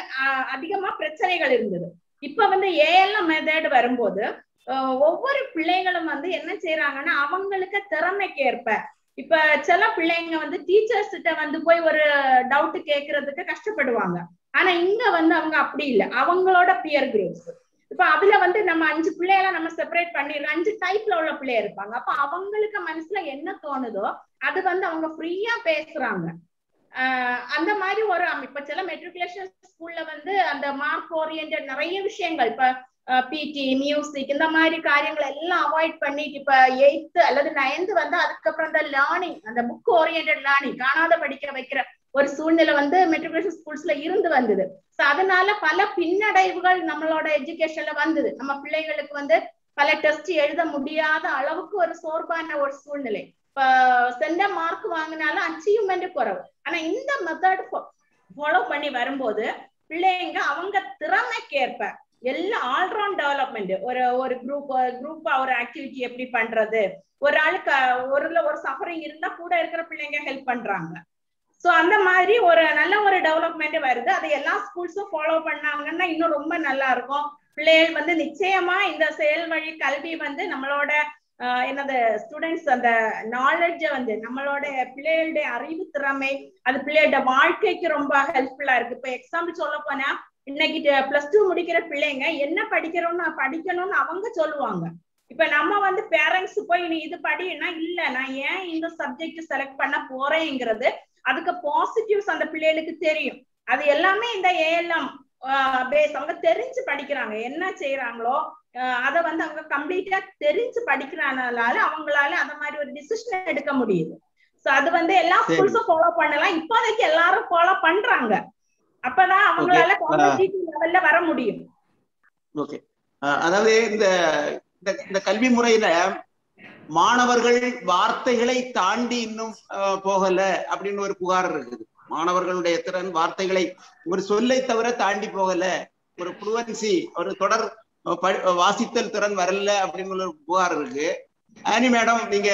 அதிகமா பிரச்சனைகள் இருந்தது இப்ப வந்து ஏஎல்எம் மெத்தட் வரும்போது ஒவ்வொரு பிள்ளைகளும் வந்து என்ன செய்யறாங்கன்னா அவங்களுக்கு திறமைக்கு ஏற்ப இப்ப சில பிள்ளைங்க வந்து டீச்சர்ஸ் கிட்ட வந்து போய் ஒரு டவுட் கேக்குறதுக்கு கஷ்டப்படுவாங்க ஆனா இங்க வந்து அவங்க அப்படி இல்லை அவங்களோட பியர் குரூப்ஸ் இப்ப அதுல வந்து நம்ம அஞ்சு பிள்ளைகளை நம்ம செப்பரேட் பண்ணிடுறோம் அஞ்சு டைப்ல உள்ள பிள்ளைய இருப்பாங்க அப்ப அவங்களுக்கு மனசுல என்ன தோணுதோ அது வந்து அவங்க ஃப்ரீயா பேசுறாங்க ஆஹ் அந்த மாதிரி ஒரு இப்ப சில மெட்ரிகுலேஷன் ஸ்கூல்ல வந்து அந்த மார்க் ஓரியன்ட் நிறைய விஷயங்கள் இப்ப பிடி மியூசிக் இந்த மாதிரி காரியங்களை எல்லாம் அவாய்ட் பண்ணிட்டு இப்ப எயித்து அல்லது நைன்த் வந்து அதுக்கப்புறம் இந்த லேர்னிங் அந்த புக் ஓரியன்ட் லேர்னிங் காணாத படிக்க வைக்கிற ஒரு சூழ்நிலை வந்து மெட்ரிகுலேஷன் ஸ்கூல்ஸ்ல இருந்து வந்தது சோ அதனால பல பின்னடைவுகள் நம்மளோட எஜுகேஷன்ல வந்தது நம்ம பிள்ளைங்களுக்கு வந்து பல டெஸ்ட் எழுத முடியாத அளவுக்கு ஒரு சோர்வான ஒரு சூழ்நிலை இப்ப சென்ற மார்க் வாங்கினாலும் அச்சீவ்மெண்ட் குறைவு ஆனா இந்த மெத்தட் ஃபாலோ பண்ணி வரும்போது பிள்ளைங்க அவங்க திறமைக்கேற்ப எல்லாம் ஆல்ரவுண்ட் டெவலப்மெண்ட் ஒரு ஒரு குரூப் குரூப்பா ஒரு ஆக்டிவிட்டி எப்படி பண்றது ஒரு ஆளுக்கு ஒருல ஒரு சஃபரிங் இருந்தா கூட இருக்கிற பிள்ளைங்க ஹெல்ப் பண்றாங்க சோ அந்த மாதிரி ஒரு நல்ல ஒரு டெவலப்மெண்ட் வருது அதை எல்லா ஸ்கூல்ஸும் ஃபாலோ பண்ணாங்கன்னா இன்னும் ரொம்ப நல்லா இருக்கும் பிள்ளைகள் வந்து நிச்சயமா இந்த செயல் வழி கல்வி வந்து நம்மளோட என்னது ஸ்டூடெண்ட்ஸ் அந்த நாலேஜ வந்து நம்மளோட பிள்ளைகளுடைய அறிவு திறமை அது பிள்ளையோட வாழ்க்கைக்கு ரொம்ப ஹெல்ப்ஃபுல்லா இருக்கு இப்ப எக்ஸாம்பிள் சொல்ல போனா இன்னைக்கு பிளஸ் டூ முடிக்கிற பிள்ளைங்க என்ன படிக்கிறோம்னு படிக்கணும்னு அவங்க சொல்லுவாங்க இப்ப நம்ம வந்து பேரண்ட்ஸ் போய் நீ இது படினா இல்ல நான் ஏன் இந்த சப்ஜெக்ட் செலக்ட் பண்ண போறேங்கிறது அதுக்கு பாசிட்டிவ்ஸ் அந்த பிள்ளைகளுக்கு தெரியும் அது எல்லாமே இந்த ஏஎல்எம் பேஸ் அவங்க தெரிஞ்சு படிக்கிறாங்க என்ன செய்யறாங்களோ அதை வந்து அவங்க கம்ப்ளீட்டா தெரிஞ்சு படிக்கிறனால அவங்களால அந்த மாதிரி ஒரு டிசிஷன் எடுக்க முடியுது சோ அது வந்து எல்லா ஸ்கூல்ஸும் ஃபாலோ பண்ணலாம் இப்போதைக்கு எல்லாரும் ஃபாலோ பண்றாங்க அப்பதான் அவங்களால காம்படிட்டிவ் லெவல்ல வர முடியும் ஓகே அதாவது இந்த இந்த கல்வி முறையில மாணவர்கள் வார்த்தைகளை தாண்டி இன்னும் போகல அப்படின்னு ஒரு புகார் இருக்குது மாணவர்களுடைய திறன் வார்த்தைகளை ஒரு சொல்லை தவிர தாண்டி போகல ஒரு புளுவன்சி ஒரு தொடர் வாசித்தல் திறன் வரல அப்படின்னு ஒரு புகார் இருக்கு ஆனி மேடம் நீங்க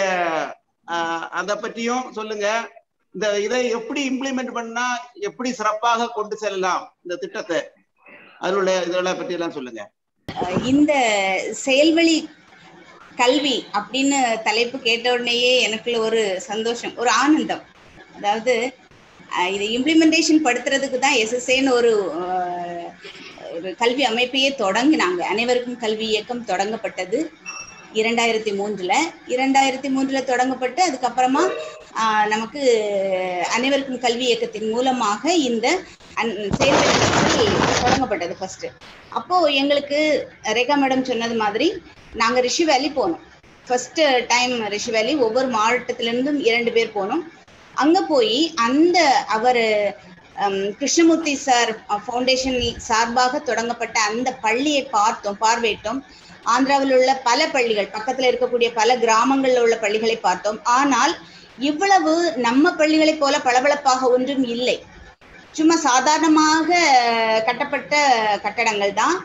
அத பற்றியும் சொல்லுங்க இந்த இதை எப்படி இம்ப்ளிமெண்ட் பண்ணா எப்படி சிறப்பாக கொண்டு செல்லலாம் இந்த திட்டத்தை அதனுடைய இதெல்லாம் பற்றி எல்லாம் சொல்லுங்க இந்த செயல்வழி கல்வி அப்படின்னு தலைப்பு கேட்ட உடனேயே எனக்குள்ள ஒரு சந்தோஷம் ஒரு ஆனந்தம் அதாவது இதை இம்ப்ளிமெண்டேஷன் படுத்துறதுக்கு தான் எஸ்எஸ்ஏன்னு ஒரு ஒரு கல்வி அமைப்பையே தொடங்கினாங்க அனைவருக்கும் கல்வி இயக்கம் தொடங்கப்பட்டது இரண்டாயிரத்தி மூன்றுல இரண்டாயிரத்தி மூன்றுல தொடங்கப்பட்டு அதுக்கப்புறமா நமக்கு அனைவருக்கும் கல்வி இயக்கத்தின் மூலமாக இந்த செயல்பாடு தொடங்கப்பட்டது ஃபர்ஸ்ட் அப்போ எங்களுக்கு ரேகா மேடம் சொன்னது மாதிரி நாங்க ரிஷி வேலி போனோம் ஃபர்ஸ்ட் டைம் ரிஷி வேலி ஒவ்வொரு மாவட்டத்திலிருந்தும் இரண்டு பேர் போனோம் அங்க போய் அந்த அவர் கிருஷ்ணமூர்த்தி சார் ஃபவுண்டேஷன் சார்பாக தொடங்கப்பட்ட அந்த பள்ளியை பார்த்தோம் பார்வையிட்டோம் ஆந்திராவில் உள்ள பல பள்ளிகள் பக்கத்துல இருக்கக்கூடிய பல கிராமங்கள்ல உள்ள பள்ளிகளை பார்த்தோம் ஆனால் இவ்வளவு நம்ம பள்ளிகளைப் போல பளபளப்பாக ஒன்றும் இல்லை சும்மா சாதாரணமாக கட்டப்பட்ட கட்டடங்கள் தான்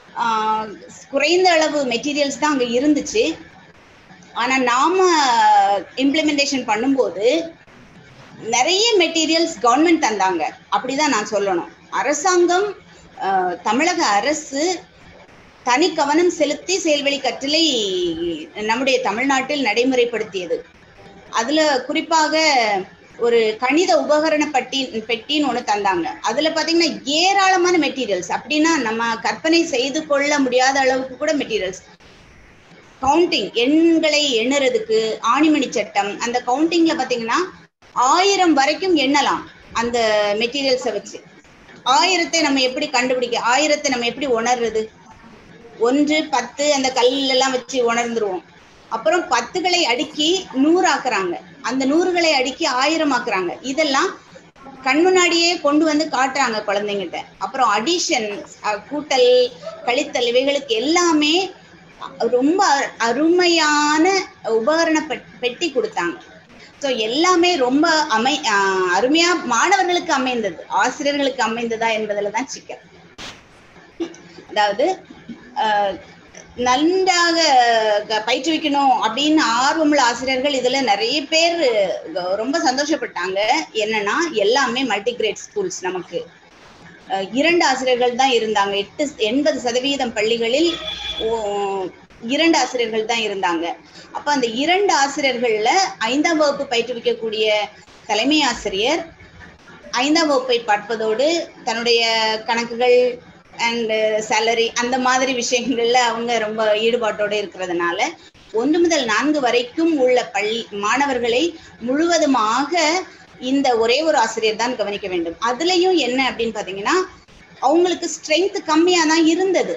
குறைந்த அளவு மெட்டீரியல்ஸ் தான் அங்க இருந்துச்சு ஆனா நாம இம்ப்ளிமெண்டேஷன் பண்ணும்போது நிறைய மெட்டீரியல்ஸ் கவர்மெண்ட் தந்தாங்க அப்படிதான் நான் சொல்லணும் அரசாங்கம் தமிழக அரசு தனி கவனம் செலுத்தி செயல்வழி கற்றலை நம்முடைய தமிழ்நாட்டில் நடைமுறைப்படுத்தியது அதுல குறிப்பாக ஒரு கணித உபகரண பட்டி பெட்டின்னு ஒண்ணு தந்தாங்க அதுல பாத்தீங்கன்னா ஏராளமான மெட்டீரியல்ஸ் அப்படின்னா நம்ம கற்பனை செய்து கொள்ள முடியாத அளவுக்கு கூட மெட்டீரியல்ஸ் கவுண்டிங் எண்களை எண்ணுறதுக்கு ஆணிமணி சட்டம் அந்த கவுண்டிங்ல பாத்தீங்கன்னா ஆயிரம் வரைக்கும் எண்ணலாம் அந்த மெட்டீரியல்ஸை வச்சு ஆயிரத்தை நம்ம எப்படி கண்டுபிடிக்க ஆயிரத்தை நம்ம எப்படி உணர்றது ஒன்று பத்து அந்த கல்லுல எல்லாம் வச்சு உணர்ந்துருவோம் அப்புறம் பத்துகளை அடுக்கி நூறாக்குறாங்க அந்த நூறுகளை அடுக்கி ஆயிரம் ஆக்குறாங்க இதெல்லாம் கண் முன்னாடியே கொண்டு வந்து காட்டுறாங்க குழந்தைங்கிட்ட அப்புறம் அடிஷன் கூட்டல் கழித்தல் இவைகளுக்கு எல்லாமே ரொம்ப அ- அருமையான உபகரண பெட்- பெட்டி கொடுத்தாங்க ஸோ எல்லாமே ரொம்ப அமை ஆஹ் அருமையா மாணவர்களுக்கு அமைந்தது ஆசிரியர்களுக்கு அமைந்ததா என்பதுல தான் சிக்கல் அதாவது ஆஹ் நன்றாக க- பயிற்றுவிக்கணும் அப்படின்னு ஆர்வமுள்ள ஆசிரியர்கள் இதுல நிறைய பேர் க- ரொம்ப சந்தோஷப்பட்டாங்க என்னன்னா எல்லாமே மல்டி கிரேட் ஸ்கூல்ஸ் நமக்கு அஹ் இரண்டு ஆசிரியர்கள் தான் இருந்தாங்க எட்டு எண்பது சதவீதம் பள்ளிகளில் ஓ- இரண்டு ஆசிரியர்கள் தான் இருந்தாங்க அப்ப அந்த இரண்டு ஆசிரியர்கள்ல ஐந்தாம் வகுப்பு பயிற்றுவிக்கக்கூடிய தலைமை ஆசிரியர் ஐந்தாம் வகுப்பை பார்ப்பதோடு தன்னுடைய கணக்குகள் அண்ட் சேலரி அந்த மாதிரி விஷயங்கள்ல அவங்க ரொம்ப ஈடுபாட்டோட இருக்கிறதுனால ஒன்று முதல் நான்கு வரைக்கும் உள்ள பள்ளி மாணவர்களை முழுவதுமாக இந்த ஒரே ஒரு ஆசிரியர் தான் கவனிக்க வேண்டும் அதுலயும் என்ன அப்படின்னு பாத்தீங்கன்னா அவங்களுக்கு ஸ்ட்ரென்த் கம்மியா தான் இருந்தது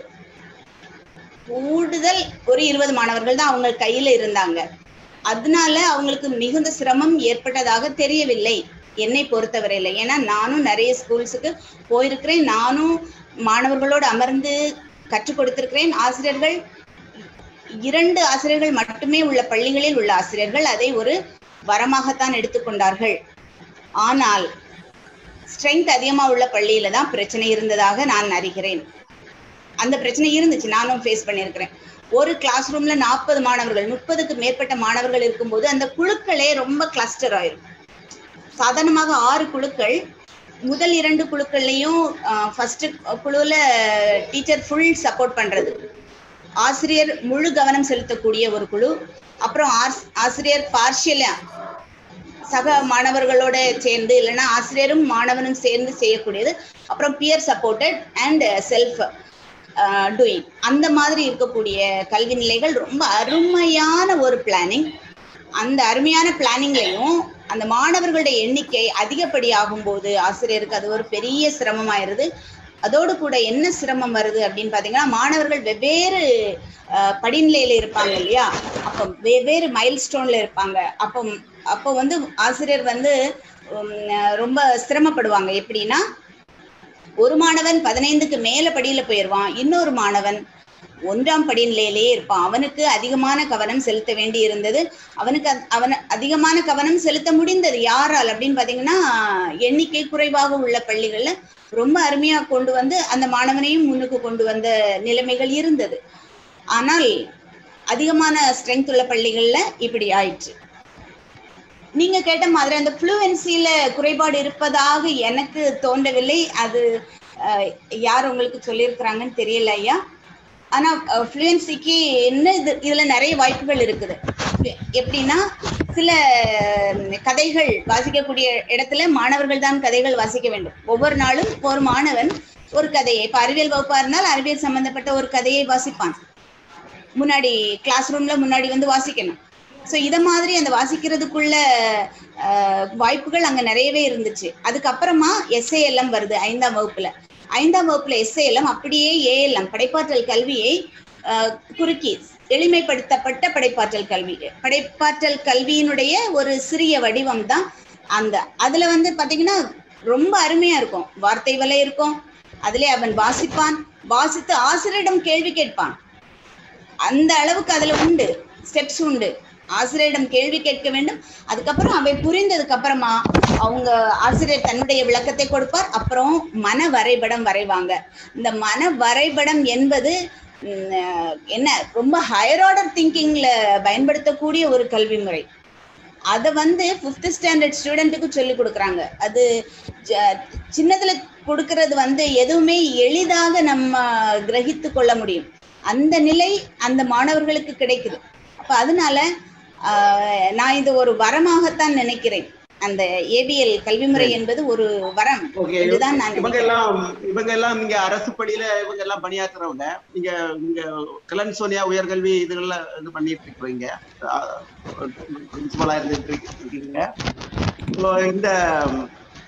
கூடுதல் ஒரு இருபது மாணவர்கள் தான் அவங்க கையில இருந்தாங்க அதனால அவங்களுக்கு மிகுந்த சிரமம் ஏற்பட்டதாக தெரியவில்லை என்னை பொறுத்தவரையில ஏன்னா நானும் நிறைய ஸ்கூல்ஸுக்கு போயிருக்கிறேன் நானும் மாணவர்களோடு அமர்ந்து கற்றுக் கொடுத்திருக்கிறேன் ஆசிரியர்கள் இரண்டு ஆசிரியர்கள் மட்டுமே உள்ள பள்ளிகளில் உள்ள ஆசிரியர்கள் அதை ஒரு வரமாகத்தான் எடுத்துக்கொண்டார்கள் ஆனால் ஸ்ட்ரென்த் அதிகமா உள்ள பள்ளியில தான் பிரச்சனை இருந்ததாக நான் அறிகிறேன் அந்த பிரச்சனை இருந்துச்சு நானும் ஃபேஸ் பண்ணியிருக்கிறேன் ஒரு கிளாஸ் ரூம்ல நாற்பது மாணவர்கள் முப்பதுக்கு மேற்பட்ட மாணவர்கள் இருக்கும்போது அந்த குழுக்களே ரொம்ப கிளஸ்டர் ஆயிரும் சாதாரணமாக ஆறு குழுக்கள் முதல் இரண்டு குழுக்கள்லையும் ஃபர்ஸ்ட் குழுவில் டீச்சர் ஃபுல் சப்போர்ட் பண்றது ஆசிரியர் முழு கவனம் செலுத்தக்கூடிய ஒரு குழு அப்புறம் ஆஸ்- ஆசிரியர் பார்ஷியலா சக மாணவர்களோட சேர்ந்து இல்லைன்னா ஆசிரியரும் மாணவனும் சேர்ந்து செய்யக்கூடியது அப்புறம் peer supported and self doing அந்த மாதிரி இருக்கக்கூடிய கல்வி நிலைகள் ரொம்ப அருமையான ஒரு பிளானிங் அந்த அருமையான பிளானிங்லையும் அந்த மாணவர்களுடைய எண்ணிக்கை அதிகப்படியாகும் போது ஆசிரியருக்கு அது ஒரு பெரிய சிரமமாயிருது அதோடு கூட என்ன சிரமம் வருது அப்படின்னு பாத்தீங்கன்னா மாணவர்கள் வெவ்வேறு அஹ், படிநிலையில இருப்பாங்க இல்லையா அப்போ வெவ்வேறு மைல் ஸ்டோன்ல இருப்பாங்க அப்போ அப்போ வந்து ஆசிரியர் வந்து உம், ரொம்ப சிரமப்படுவாங்க எப்படின்னா ஒரு மாணவன் பதினைந்துக்கு மேல படியில போயிடுவான் இன்னொரு மாணவன் ஒன்றாம் படிநிலையிலேயே இருப்பான் அவனுக்கு அதிகமான கவனம் செலுத்த வேண்டி இருந்தது அவனுக்கு அத்- அவன் அதிகமான கவனம் செலுத்த முடிந்தது யாரால் அப்படின்னு பாத்தீங்கன்னா எண்ணிக்கை குறைவாக உள்ள பள்ளிகள்ல ரொம்ப அருமையா கொண்டு வந்து அந்த மாணவனையும் முன்னுக்கு கொண்டு வந்த நிலைமைகள் இருந்தது ஆனால் அதிகமான ஸ்ட்ரென்த் உள்ள பள்ளிகள்ல இப்படி ஆயிடுச்சு நீங்க கேட்ட மாதிரி அந்த ஃப்ளூவன்சில குறைபாடு இருப்பதாக எனக்கு தோன்றவில்லை அது அஹ், யார் உங்களுக்கு சொல்லியிருக்கிறாங்கன்னு தெரியல ஐயா ஆனா ஃப்ளூயன்சிக்கு என்ன இது இதுல நிறைய வாய்ப்புகள் இருக்குது எப்படின்னா சில ம், கதைகள் வாசிக்கக்கூடிய இடத்துல மாணவர்கள் தான் கதைகள் வாசிக்க வேண்டும் ஒவ்வொரு நாளும் ஒரு மாணவன் ஒரு கதையை இப்ப அறிவியல் வகுப்பா இருந்தால் அறிவியல் சம்பந்தப்பட்ட ஒரு கதையை வாசிப்பான் முன்னாடி கிளாஸ் ரூம்ல முன்னாடி வந்து வாசிக்கணும் ஸோ இத மாதிரி அந்த வாசிக்கிறதுக்குள்ள அஹ், வாய்ப்புகள் அங்க நிறையவே இருந்துச்சு அதுக்கப்புறமா எஸ்ஏஎல்எம் வருது ஐந்தாம் வகுப்புல ஐந்தாம் வகுப்புல எஸ்ஏஎல்எம் அப்படியே ஏஎல்எம் படைப்பாற்றல் கல்வியை அஹ், குறுக்கி எளிமைப்படுத்தப்பட்ட படைப்பாற்றல் கல்வி படைப்பாற்றல் கல்வியினுடைய ஒரு சிறிய வடிவம் தான் அந்த அதுல வந்து பாத்தீங்கன்னா ரொம்ப அருமையா இருக்கும் வார்த்தை வலை இருக்கும் அதிலே அவன் வாசிப்பான் வாசித்து ஆசிரியரிடம் கேள்வி கேட்பான் அந்த அளவுக்கு அதுல உண்டு ஸ்டெப்ஸ் உண்டு ஆசிரியரிடம் கேள்வி கேட்க வேண்டும் அதுக்கப்புறம் அவை புரிந்ததுக்கு அப்புறமா அவங்க ஆசிரியர் தன்னுடைய விளக்கத்தை கொடுப்பார் அப்புறம் மன வரைபடம் வரைவாங்க இந்த மன வரைபடம் என்பது ம், அஹ், என்ன ரொம்ப ஹையர் ஆர்டர் திங்கிங்ல பயன்படுத்தக்கூடிய ஒரு கல்வி முறை அதை வந்து ஃபிஃப்த் ஸ்டாண்டர்ட் ஸ்டூடெண்ட்டுக்கு சொல்லி கொடுக்குறாங்க அது ஜ- சின்னதுல கொடுக்கறது வந்து எதுவுமே எளிதாக நம்ம கிரகித்து கொள்ள முடியும் அந்த நிலை அந்த மாணவர்களுக்கு கிடைக்குது அப்ப அதனால ஆஹ், நான் இது ஒரு வரமாகத்தான் நினைக்கிறேன் அந்த ஏபிஎல் கல்வி முறை என்பது ஒரு வரம் ஓகே இதுதான் நான் இவங்க நினைக்கிறேன் எல்லாம் இவங்க எல்லாம் இங்க அரசு பள்ளியில இவங்க எல்லாம் பணியாற்றுறவங்க நீங்க இங்க கலன் சோனியா உயர்கல்வி இதுகள்லாம் இது பண்ணிட்டு இருக்கிறீங்க பிரின்சிபலா இருந்துட்டு இருக்கீங்க இப்போ இந்த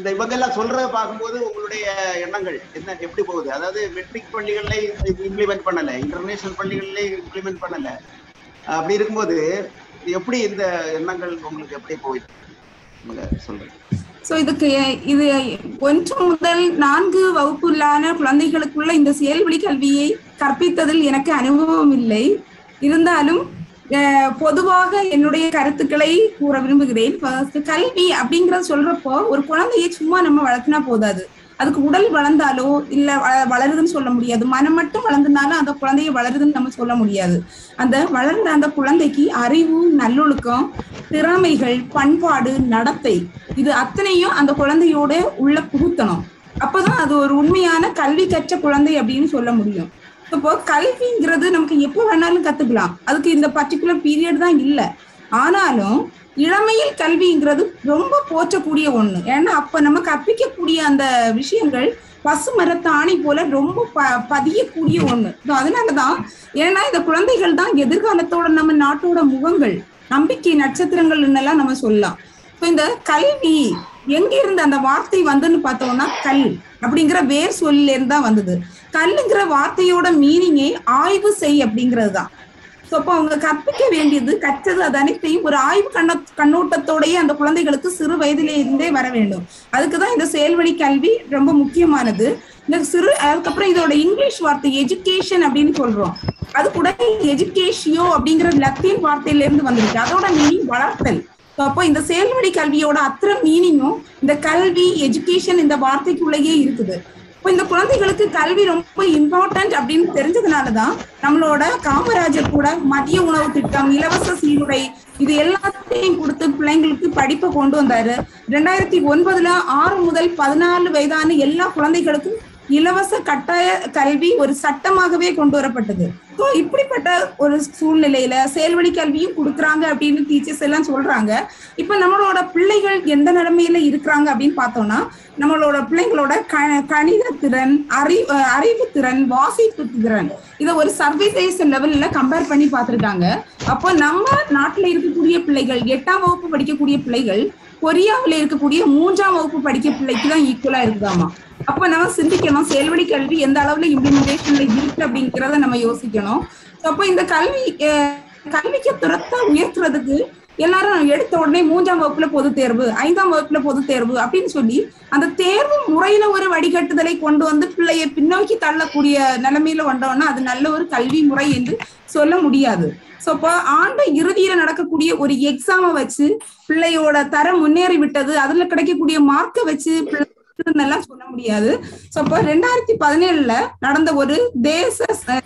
இந்த இவங்க எல்லாம் சொல்றத பார்க்கும்போது உங்களுடைய எண்ணங்கள் என்ன எப்படி போகுது அதாவது மெட்ரிக் பள்ளிகள்ல இம்ப்ளிமெண்ட் பண்ணல இன்டர்நேஷனல் பள்ளிகள்ல இம்ப்ளிமெண்ட் பண்ணல அப்படி இருக்கும்போது எப்படி இந்த எண்ணங்கள் உங்களுக்கு எப்படி போயிட்டு நீங்க சொல்றீங்க ஸோ இதுக்கு இது ஒன்று முதல் நான்கு வகுப்புள்ளான குழந்தைகளுக்குள்ள இந்த செயல்வழி கல்வியை கற்பித்ததில் எனக்கு அனுபவம் இல்லை இருந்தாலும் அஹ், பொதுவாக என்னுடைய கருத்துக்களை கூற விரும்புகிறேன் First, கல்வி அப்படிங்கறத சொல்றப்போ ஒரு குழந்தையை சும்மா நம்ம வளர்த்தினா போதாது அதுக்கு உடல் வளர்ந்தாலோ இல்ல வ- வளருதுன்னு சொல்ல முடியாது மனம் மட்டும் வளர்ந்தனாலும் அந்த குழந்தைய வளருதுன்னு நம்ம சொல்ல முடியாது அந்த வளர்ந்த அந்த குழந்தைக்கு அறிவு நல்லொழுக்கம் திறமைகள் பண்பாடு நடத்தை இது அத்தனையும் அந்த குழந்தையோட உள்ள புகுத்தணும் அப்பதான் அது ஒரு உண்மையான கல்வி கற்ற குழந்தை அப்படின்னு சொல்ல முடியும் இப்போ கல்விங்கிறது நமக்கு எப்போ வேணாலும் கத்துக்கலாம் அதுக்கு இந்த பர்டிகுலர் பீரியட் தான் இல்லை ஆனாலும் இளமையில் கல்விங்கிறது ரொம்ப போற்றக்கூடிய ஒண்ணு ஏன்னா அப்ப நம்ம கற்பிக்கக்கூடிய அந்த விஷயங்கள் பசு மரத்தாணி போல ரொம்ப ப பதியக்கூடிய ஒண்ணு So அதனாலதான் ஏன்னா இந்த குழந்தைகள் தான் எதிர்காலத்தோட நம்ம நாட்டோட முகங்கள் நம்பிக்கை நட்சத்திரங்கள் எல்லாம் நம்ம சொல்லலாம் இப்போ இந்த கல்வி எங்க இருந்து அந்த வார்த்தை வந்துன்னு பார்த்தோம்னா கல் அப்படிங்கிற வேர் சொல்லில இருந்து தான் வந்தது கல்லுங்கிற வார்த்தையோட மீனிங்கே ஆய்வு செய் அப்படிங்கிறது தான் ஸோ அப்போ அவங்க கற்பிக்க வேண்டியது கற்றது அது அனைத்தையும் ஒரு ஆய்வு கண்ண கண்ணோட்டத்தோடயே அந்த குழந்தைகளுக்கு சிறு வயதிலே இருந்தே வர வேண்டும் அதுக்கு தான் இந்த செயல்வழி கல்வி ரொம்ப முக்கியமானது இந்த சிறு அதுக்கப்புறம் இதோட இங்கிலீஷ் வார்த்தை எஜுகேஷன் அப்படின்னு சொல்றோம் அது கூட எஜுகேஷியோ அப்படிங்கிற லத்தீன் வார்த்தையில இருந்து வந்திருக்கு அதோட மீனிங் வளர்த்தல் So அப்போ இந்த செயல்வழி கல்வியோட அத்தனை மீனிங்கும் இந்த கல்வி எஜுகேஷன் இந்த வார்த்தைக்குள்ளேயே இருக்குது இப்போ இந்த குழந்தைகளுக்கு கல்வி ரொம்ப இம்பார்ட்டன்ட் அப்படின்னு தெரிஞ்சதுனாலதான் நம்மளோட காமராஜர் கூட மதிய உணவு திட்டம் இலவச சீருடை இது எல்லாத்தையும் கொடுத்து பிள்ளைங்களுக்கு படிப்பை கொண்டு வந்தாரு ரெண்டாயிரத்தி ஒன்பதுல ஆறு முதல் பதினாலு வயதான எல்லா குழந்தைகளுக்கும் இலவச கட்டாய கல்வி ஒரு சட்டமாகவே கொண்டு வரப்பட்டது ஸோ இப்படிப்பட்ட ஒரு சூழ்நிலையில செயல்வழி கல்வியும் கொடுக்குறாங்க அப்படின்னு டீச்சர்ஸ் எல்லாம் சொல்றாங்க இப்ப நம்மளோட பிள்ளைகள் எந்த நிலைமையில இருக்கிறாங்க அப்படின்னு பார்த்தோம்னா நம்மளோட பிள்ளைங்களோட க கணித திறன் அறிவு அறிவு திறன் வாசிப்பு திறன் இதை ஒரு சர்வீசேஷன் லெவல்ல கம்பேர் பண்ணி பார்த்திருக்காங்க அப்போ நம்ம நாட்டுல இருக்கக்கூடிய பிள்ளைகள் எட்டாம் வகுப்பு படிக்கக்கூடிய பிள்ளைகள் கொரியாவில் இருக்கக்கூடிய மூன்றாம் வகுப்பு படிக்க பிள்ளைக்கு தான் ஈக்குவலா இருக்குதாமா அப்ப நம்ம சிந்திக்கணும் செயல்வழி கல்வி எந்த அளவுல இம்ப்ளிமெண்டேஷன்ல இருக்கு அப்படிங்கிறத நம்ம யோசிக்கணும் அப்போ இந்த கல்வி அஹ், கல்விக்கு துரத்த உயர்த்துறதுக்கு எல்லாரும் எடுத்த உடனே மூன்றாம் வகுப்புல பொது தேர்வு ஐந்தாம் வகுப்புல பொது தேர்வு அப்படின்னு சொல்லி அந்த தேர்வு முறையில ஒரு வடிகட்டுதலை கொண்டு வந்து பிள்ளையை பின்னோக்கி தள்ளக்கூடிய நிலைமையில வந்தோம்னா அது நல்ல ஒரு கல்வி முறை என்று சொல்ல முடியாது சோ இப்போ ஆண்டு இறுதியில நடக்கக்கூடிய ஒரு எக்ஸாமை வச்சு பிள்ளையோட தரம் முன்னேறி விட்டது அதுல கிடைக்கக்கூடிய மார்க்கை வச்சு பிள்ளை எல்லாம் சொல்ல முடியாது சோ அப்போ ரெண்டாயிரத்தி பதினேழுல நடந்த ஒரு தேச ச-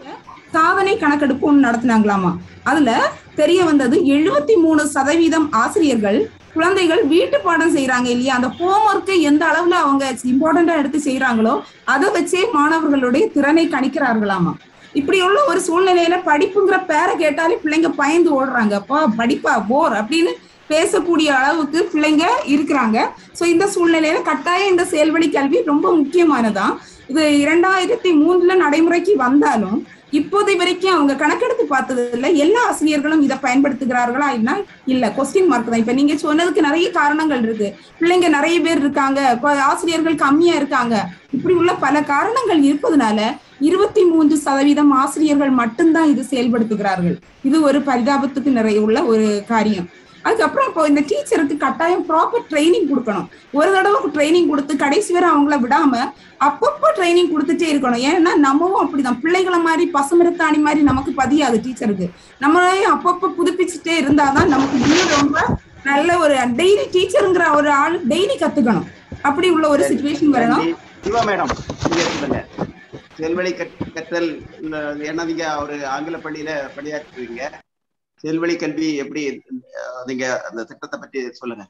சாதனை கணக்கெடுப்பு ஒண்ணு நடத்தினாங்களாமா அதுல தெரிய வந்தது எழுபத்தி மூணு சதவீதம் ஆசிரியர்கள் குழந்தைகள் வீட்டு பாடம் செய்யறாங்க இல்லையா அந்த ஹோம்ஒர்க்கை எந்த அளவுல அவங்க இம்பார்ட்டண்டா எடுத்து செய்யறாங்களோ அதை வச்சே மாணவர்களுடைய திறனை கணிக்கிறார்களாமா இப்படி உள்ள ஒரு சூழ்நிலையில படிப்புங்கிற பேரை கேட்டாலே பிள்ளைங்க பயந்து ஓடுறாங்க அப்பா படிப்பா போர் அப்படின்னு பேசக்கூடிய அளவுக்கு பிள்ளைங்க இருக்கிறாங்க சோ இந்த சூழ்நிலையில கட்டாயம் இந்த செயல்வழி கல்வி ரொம்ப முக்கியமானதான் இது இரண்டாயிரத்தி மூணுல நடைமுறைக்கு வந்தாலும் இப்போதை வரைக்கும் அவங்க கணக்கெடுத்து பார்த்தது இல்ல எல்லா ஆசிரியர்களும் இதை பயன்படுத்துகிறார்களா இல்ல இல்ல கொஸ்டின் மார்க் தான் இப்ப நீங்க சொன்னதுக்கு நிறைய காரணங்கள் இருக்கு பிள்ளைங்க நிறைய பேர் இருக்காங்க இப்ப ஆசிரியர்கள் கம்மியா இருக்காங்க இப்படி உள்ள பல காரணங்கள் இருப்பதனால இருபத்தி மூன்று சதவீதம் ஆசிரியர்கள் மட்டும்தான் இது செயல்படுத்துகிறார்கள் இது ஒரு பரிதாபத்துக்கு நிறைய உள்ள ஒரு காரியம் அதுக்கப்புறம் இப்போ இந்த டீச்சருக்கு கட்டாயம் ப்ராப்பர் ட்ரைனிங் கொடுக்கணும் ஒரு தடவை ட்ரைனிங் கொடுத்து கடைசி வரை அவங்கள விடாம அப்பப்போ ட்ரைனிங் கொடுத்துட்டே இருக்கணும் ஏன்னா நம்மவும் அப்படிதான் பிள்ளைகளை மாதிரி பசுமரத்தாணி மாதிரி நமக்கு பதியாது டீச்சருக்கு நம்மளே அப்பப்போ புதுப்பிச்சுட்டே இருந்தாதான் நமக்கு இன்னும் ரொம்ப நல்ல ஒரு டெய்லி டீச்சருங்கிற ஒரு ஆள் டெய்லி கத்துக்கணும் அப்படி உள்ள ஒரு சுச்சுவேஷன் வரணும் சிவா மேடம் நீங்க சொல்லுங்க செல்வழி கற்- கற்றல் இந்த ஏன்னா நீங்க ஒரு ஆங்கில பள்ளியில பணியாற்றுவீங்க செல்வழி கல்வி எப்படி அஹ், நீங்க அந்த திட்டத்தை பற்றி சொல்லுங்க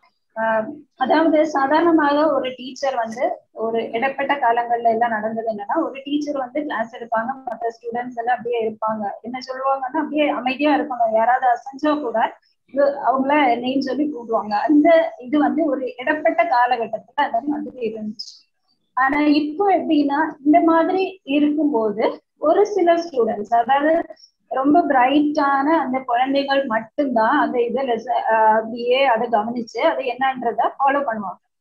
ஆஹ் அதாவது சாதாரணமாக ஒரு டீச்சர் வந்து ஒரு இடைப்பட்ட காலங்கள்ல எல்லாம் நடந்தது என்னன்னா ஒரு டீச்சர் வந்து கிளாஸ் எடுப்பாங்க மற்ற ஸ்டூடெண்ட்ஸ் எல்லாம் அப்படியே இருப்பாங்க என்ன சொல்லுவாங்கன்னா அப்படியே அமைதியா இருக்கணும் யாராவது அசஞ்சா கூட இது அவங்கள நெய்ம் சொல்லி கூப்பிடுவாங்க அந்த இது வந்து ஒரு இடப்பட்ட காலகட்டத்துல அந்த மாதிரி இருந்துச்சு ஆனா இப்போ எப்படின்னா இந்த மாதிரி இருக்கும்போது ஒரு சில ஸ்டூடெண்ட்ஸ் அதாவது ரொம்ப பிரைட்டான அந்த குழந்தைகள் மட்டும்தான் அந்த இதை அப்படியே அதை கவனிச்சு அது என்னன்றத ஃபாலோ பண்ணுவாங்க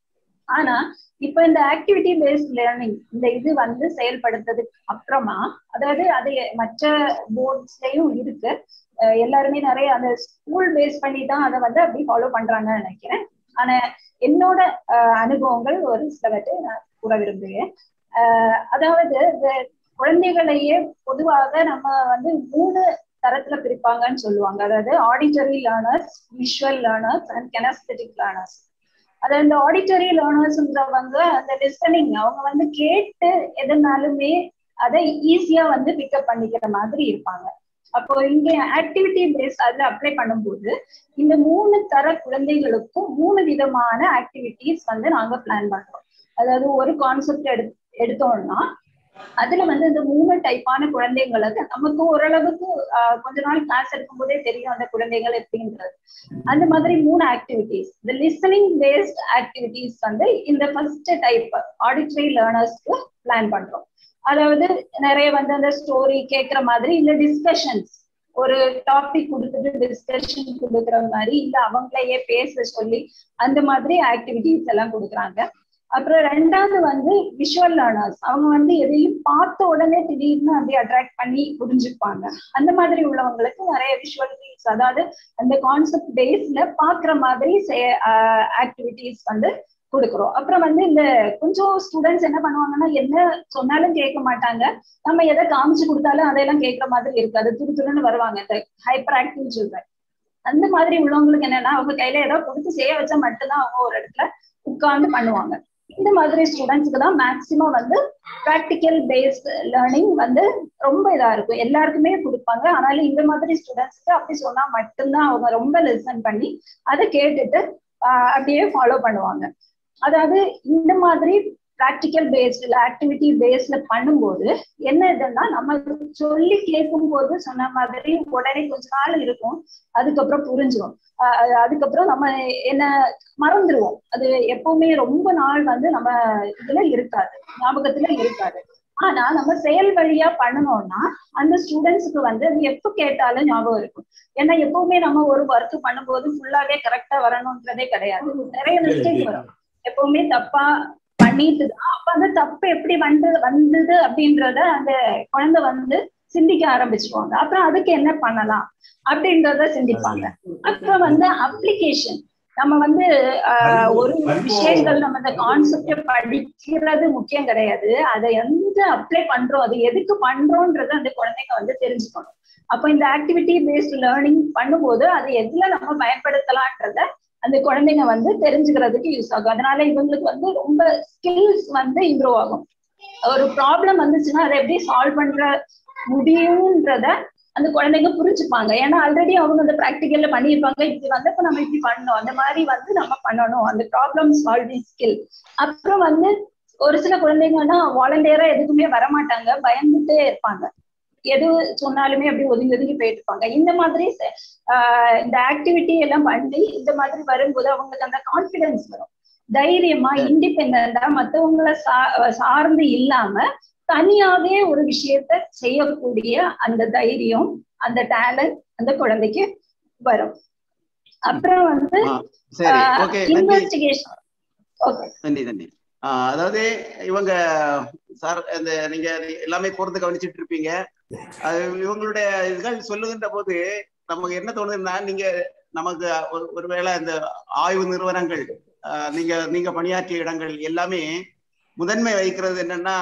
ஆனா இப்ப இந்த ஆக்டிவிட்டி பேஸ்ட் லேர்னிங் இந்த இது வந்து செயல்படுத்ததுக்கு அப்புறமா அதாவது அது மற்ற போர்ட்ஸ்லயும் இருக்கு அஹ் எல்லாருமே நிறைய அந்த ஸ்கூல் பேஸ் பண்ணி தான் அதை வந்து அப்படி ஃபாலோ பண்றாங்கன்னு நினைக்கிறேன் ஆனா என்னோட அஹ், அனுபவங்கள் ஒரு சிலவற்றை நான் கூற விரும்புகிறேன் அஹ், அதாவது இந்த குழந்தைகளையே பொதுவாக நம்ம வந்து மூணு தரத்துல பிரிப்பாங்கன்னு சொல்லுவாங்க அதாவது auditory learners visual learners and kinesthetic learners அதாவது இந்த ஆடிட்டரி லேர்னர்ஸ்ன்றவங்க அந்த லிசனிங் அவங்க வந்து கேட்டு எதுனாலுமே அதை ஈஸியா வந்து பிக்கப் பண்ணிக்கிற மாதிரி இருப்பாங்க அப்போ இங்க ஆக்டிவிட்டி பேஸ் அதுல அப்ளை பண்ணும்போது இந்த மூணு தர குழந்தைகளுக்கும் மூணு விதமான ஆக்டிவிட்டிஸ் வந்து நாங்க பிளான் பண்றோம் அதாவது ஒரு கான்செப்ட் எடு எடுத்தோம்னா அதுல வந்து இந்த மூணு டைப்பான குழந்தைங்களுக்கு நமக்கு ஓரளவுக்கு ஆஹ், கொஞ்ச நாள் கிளாஸ் எடுக்கும் போதே தெரியும் அந்த குழந்தைகள் எப்படின்றது அந்த மாதிரி மூணு ஆக்டிவிட்டிஸ் இந்த லிசனிங் பேஸ்ட் ஆக்டிவிட்டிஸ் வந்து இந்த ஃபர்ஸ்ட் டைப் ஆடிட்டரி லேர்னர்ஸ்க்கு பிளான் பண்றோம் அதாவது நிறைய வந்து அந்த ஸ்டோரி கேட்குற மாதிரி இல்ல டிஸ்கஷன்ஸ் ஒரு டாபிக் கொடுத்துட்டு டிஸ்கஷன் கொடுக்குற மாதிரி இல்ல அவங்களையே பேச சொல்லி அந்த மாதிரி ஆக்டிவிட்டிஸ் எல்லாம் கொடுக்குறாங்க அப்புறம் ரெண்டாவது வந்து விஷுவல் லேர்னர்ஸ் அவங்க வந்து எதையும் பார்த்த உடனே திடீர்னு அப்படியே அட்ராக்ட் பண்ணி புரிஞ்சுப்பாங்க அந்த மாதிரி உள்ளவங்களுக்கு நிறைய விஷுவல் ரீல்ஸ் அதாவது அந்த கான்செப்ட் பேஸ்ல பாக்குற மாதிரி ஆக்டிவிட்டிஸ் வந்து கொடுக்குறோம் அப்புறம் வந்து இந்த கொஞ்சம் ஸ்டூடெண்ட்ஸ் என்ன பண்ணுவாங்கன்னா என்ன சொன்னாலும் கேட்க மாட்டாங்க நம்ம எதை காமிச்சு கொடுத்தாலும் அதையெல்லாம் கேட்குற மாதிரி இருக்காது துரு துருன்னு வருவாங்க இந்த ஹைப்பர் ஆக்டிவ் சில்ட்ரன் அந்த மாதிரி உள்ளவங்களுக்கு என்னன்னா அவங்க கையில ஏதோ கொடுத்து செய்ய வச்சா மட்டும்தான் அவங்க ஒரு இடத்துல உட்கார்ந்து பண்ணுவாங்க இந்த மாதிரி ஸ்டூடெண்ட்ஸ்க்கு தான் மேக்சிமம் வந்து ப்ராக்டிக்கல் பேஸ்ட் லேர்னிங் வந்து ரொம்ப இதா இருக்கும் எல்லாருக்குமே கொடுப்பாங்க ஆனாலும் இந்த மாதிரி ஸ்டூடெண்ட்ஸ்க்கு அப்படி சொன்னா மட்டும்தான் அவங்க ரொம்ப லிசன் பண்ணி அதை கேட்டுட்டு ஆஹ் அப்படியே ஃபாலோ பண்ணுவாங்க அதாவது இந்த மாதிரி ப்ராக்டிக்கல் பேஸ்ட் இல்ல ஆக்டிவிட்டி பேஸ்ட்ல பண்ணும்போது என்ன இதுன்னா நம்ம சொல்லி கேட்கும் போது சொன்ன மாதிரி உடனே கொஞ்ச நாள் இருக்கும் அதுக்கப்புறம் புரிஞ்சிடும் ஆஹ் அதுக்கப்புறம் நம்ம என்ன மறந்துடுவோம் அது எப்பவுமே ரொம்ப நாள் வந்து நம்ம இதுல இருக்காது ஞாபகத்துல இருக்காது ஆனா நம்ம செயல் வழியா பண்ணணும்னா அந்த ஸ்டூடெண்ட்ஸுக்கு வந்து அது எப்ப கேட்டாலும் ஞாபகம் இருக்கும் ஏன்னா எப்பவுமே நம்ம ஒரு ஒர்க் பண்ணும்போது ஃபுல்லாவே கரெக்டா வரணும்ன்றதே கிடையாது நிறைய மிஸ்டேக் வரும் எப்பவுமே தப்பா பண்ணிட்டு தான் அப்ப அந்த தப்பு எப்படி வந்து வந்தது அப்படின்றத அந்த குழந்தை வந்து சிந்திக்க ஆரம்பிச்சுக்குவாங்க அப்புறம் அதுக்கு என்ன பண்ணலாம் அப்படின்றத சிந்திப்பாங்க அப்புறம் வந்து அப்ளிகேஷன் நம்ம வந்து ஆஹ், ஒரு விஷயங்கள் நம்ம அந்த கான்செப்ட படிக்கிறது முக்கியம் கிடையாது அதை எந்த அப்ளை பண்றோம் அது எதுக்கு பண்றோம்ன்றத அந்த குழந்தைங்க வந்து தெரிஞ்சுக்கணும் அப்போ இந்த ஆக்டிவிட்டி பேஸ்ட் லேர்னிங் பண்ணும்போது அது எதுல நம்ம பயன்படுத்தலான்றத அந்த குழந்தைங்க வந்து தெரிஞ்சுக்கிறதுக்கு யூஸ் ஆகும் அதனால இவங்களுக்கு வந்து ரொம்ப ஸ்கில்ஸ் வந்து இம்ப்ரூவ் ஆகும் ஒரு ப்ராப்ளம் வந்துச்சுன்னா அதை எப்படி சால்வ் பண்ற முடியும்ன்றத அந்த குழந்தைங்க புரிஞ்சுப்பாங்க ஏன்னா ஆல்ரெடி அவங்க அந்த ப்ராக்டிக்கல்ல பண்ணியிருப்பாங்க இப்படி வந்தப்ப நம்ம இப்படி பண்ணணும் அந்த மாதிரி வந்து நம்ம பண்ணணும் அந்த ப்ராப்ளம் சால்விங் ஸ்கில் அப்புறம் வந்து ஒரு சில குழந்தைங்கன்னா வாலண்டியரா எதுக்குமே வரமாட்டாங்க பயந்துட்டே இருப்பாங்க எது சொன்னாலுமே அப்படி ஒதுங்கி ஒதுங்கி போயிட்டு இருப்பாங்க இந்த மாதிரி ச- ஆஹ் இந்த ஆக்டிவிட்டி எல்லாம் பண்ணி இந்த மாதிரி வரும்போது அவங்களுக்கு அந்த கான்பிடன்ஸ் வரும் தைரியமா இண்டிபெண்டா மத்தவங்கள சா சார்ந்து இல்லாம தனியாவே ஒரு விஷயத்த செய்யக்கூடிய அந்த தைரியம் அந்த டேலண்ட் அந்த குழந்தைக்கு வரும் அப்புறம் வந்து ஆ, சரி ஓகே நன்றி இன்வெஸ்டிகேஷன் ஓகே நன்றி நன்றி ஆஹ் அதாவது இவங்க சார் இந்த நீங்க எல்லாமே கூர்ந்து கவனிச்சிட்டு இருப்பீங்க அது இவங்களுடைய இதுகள் சொல்லுகின்ற போது நமக்கு என்ன தோணுதுன்னா நீங்க நமக்கு ஒரு- ஒருவேளை இந்த ஆய்வு நிறுவனங்கள் ஆஹ் நீங்க நீங்க பணியாற்றிய இடங்கள் எல்லாமே முதன்மை வகிக்கிறது என்னன்னா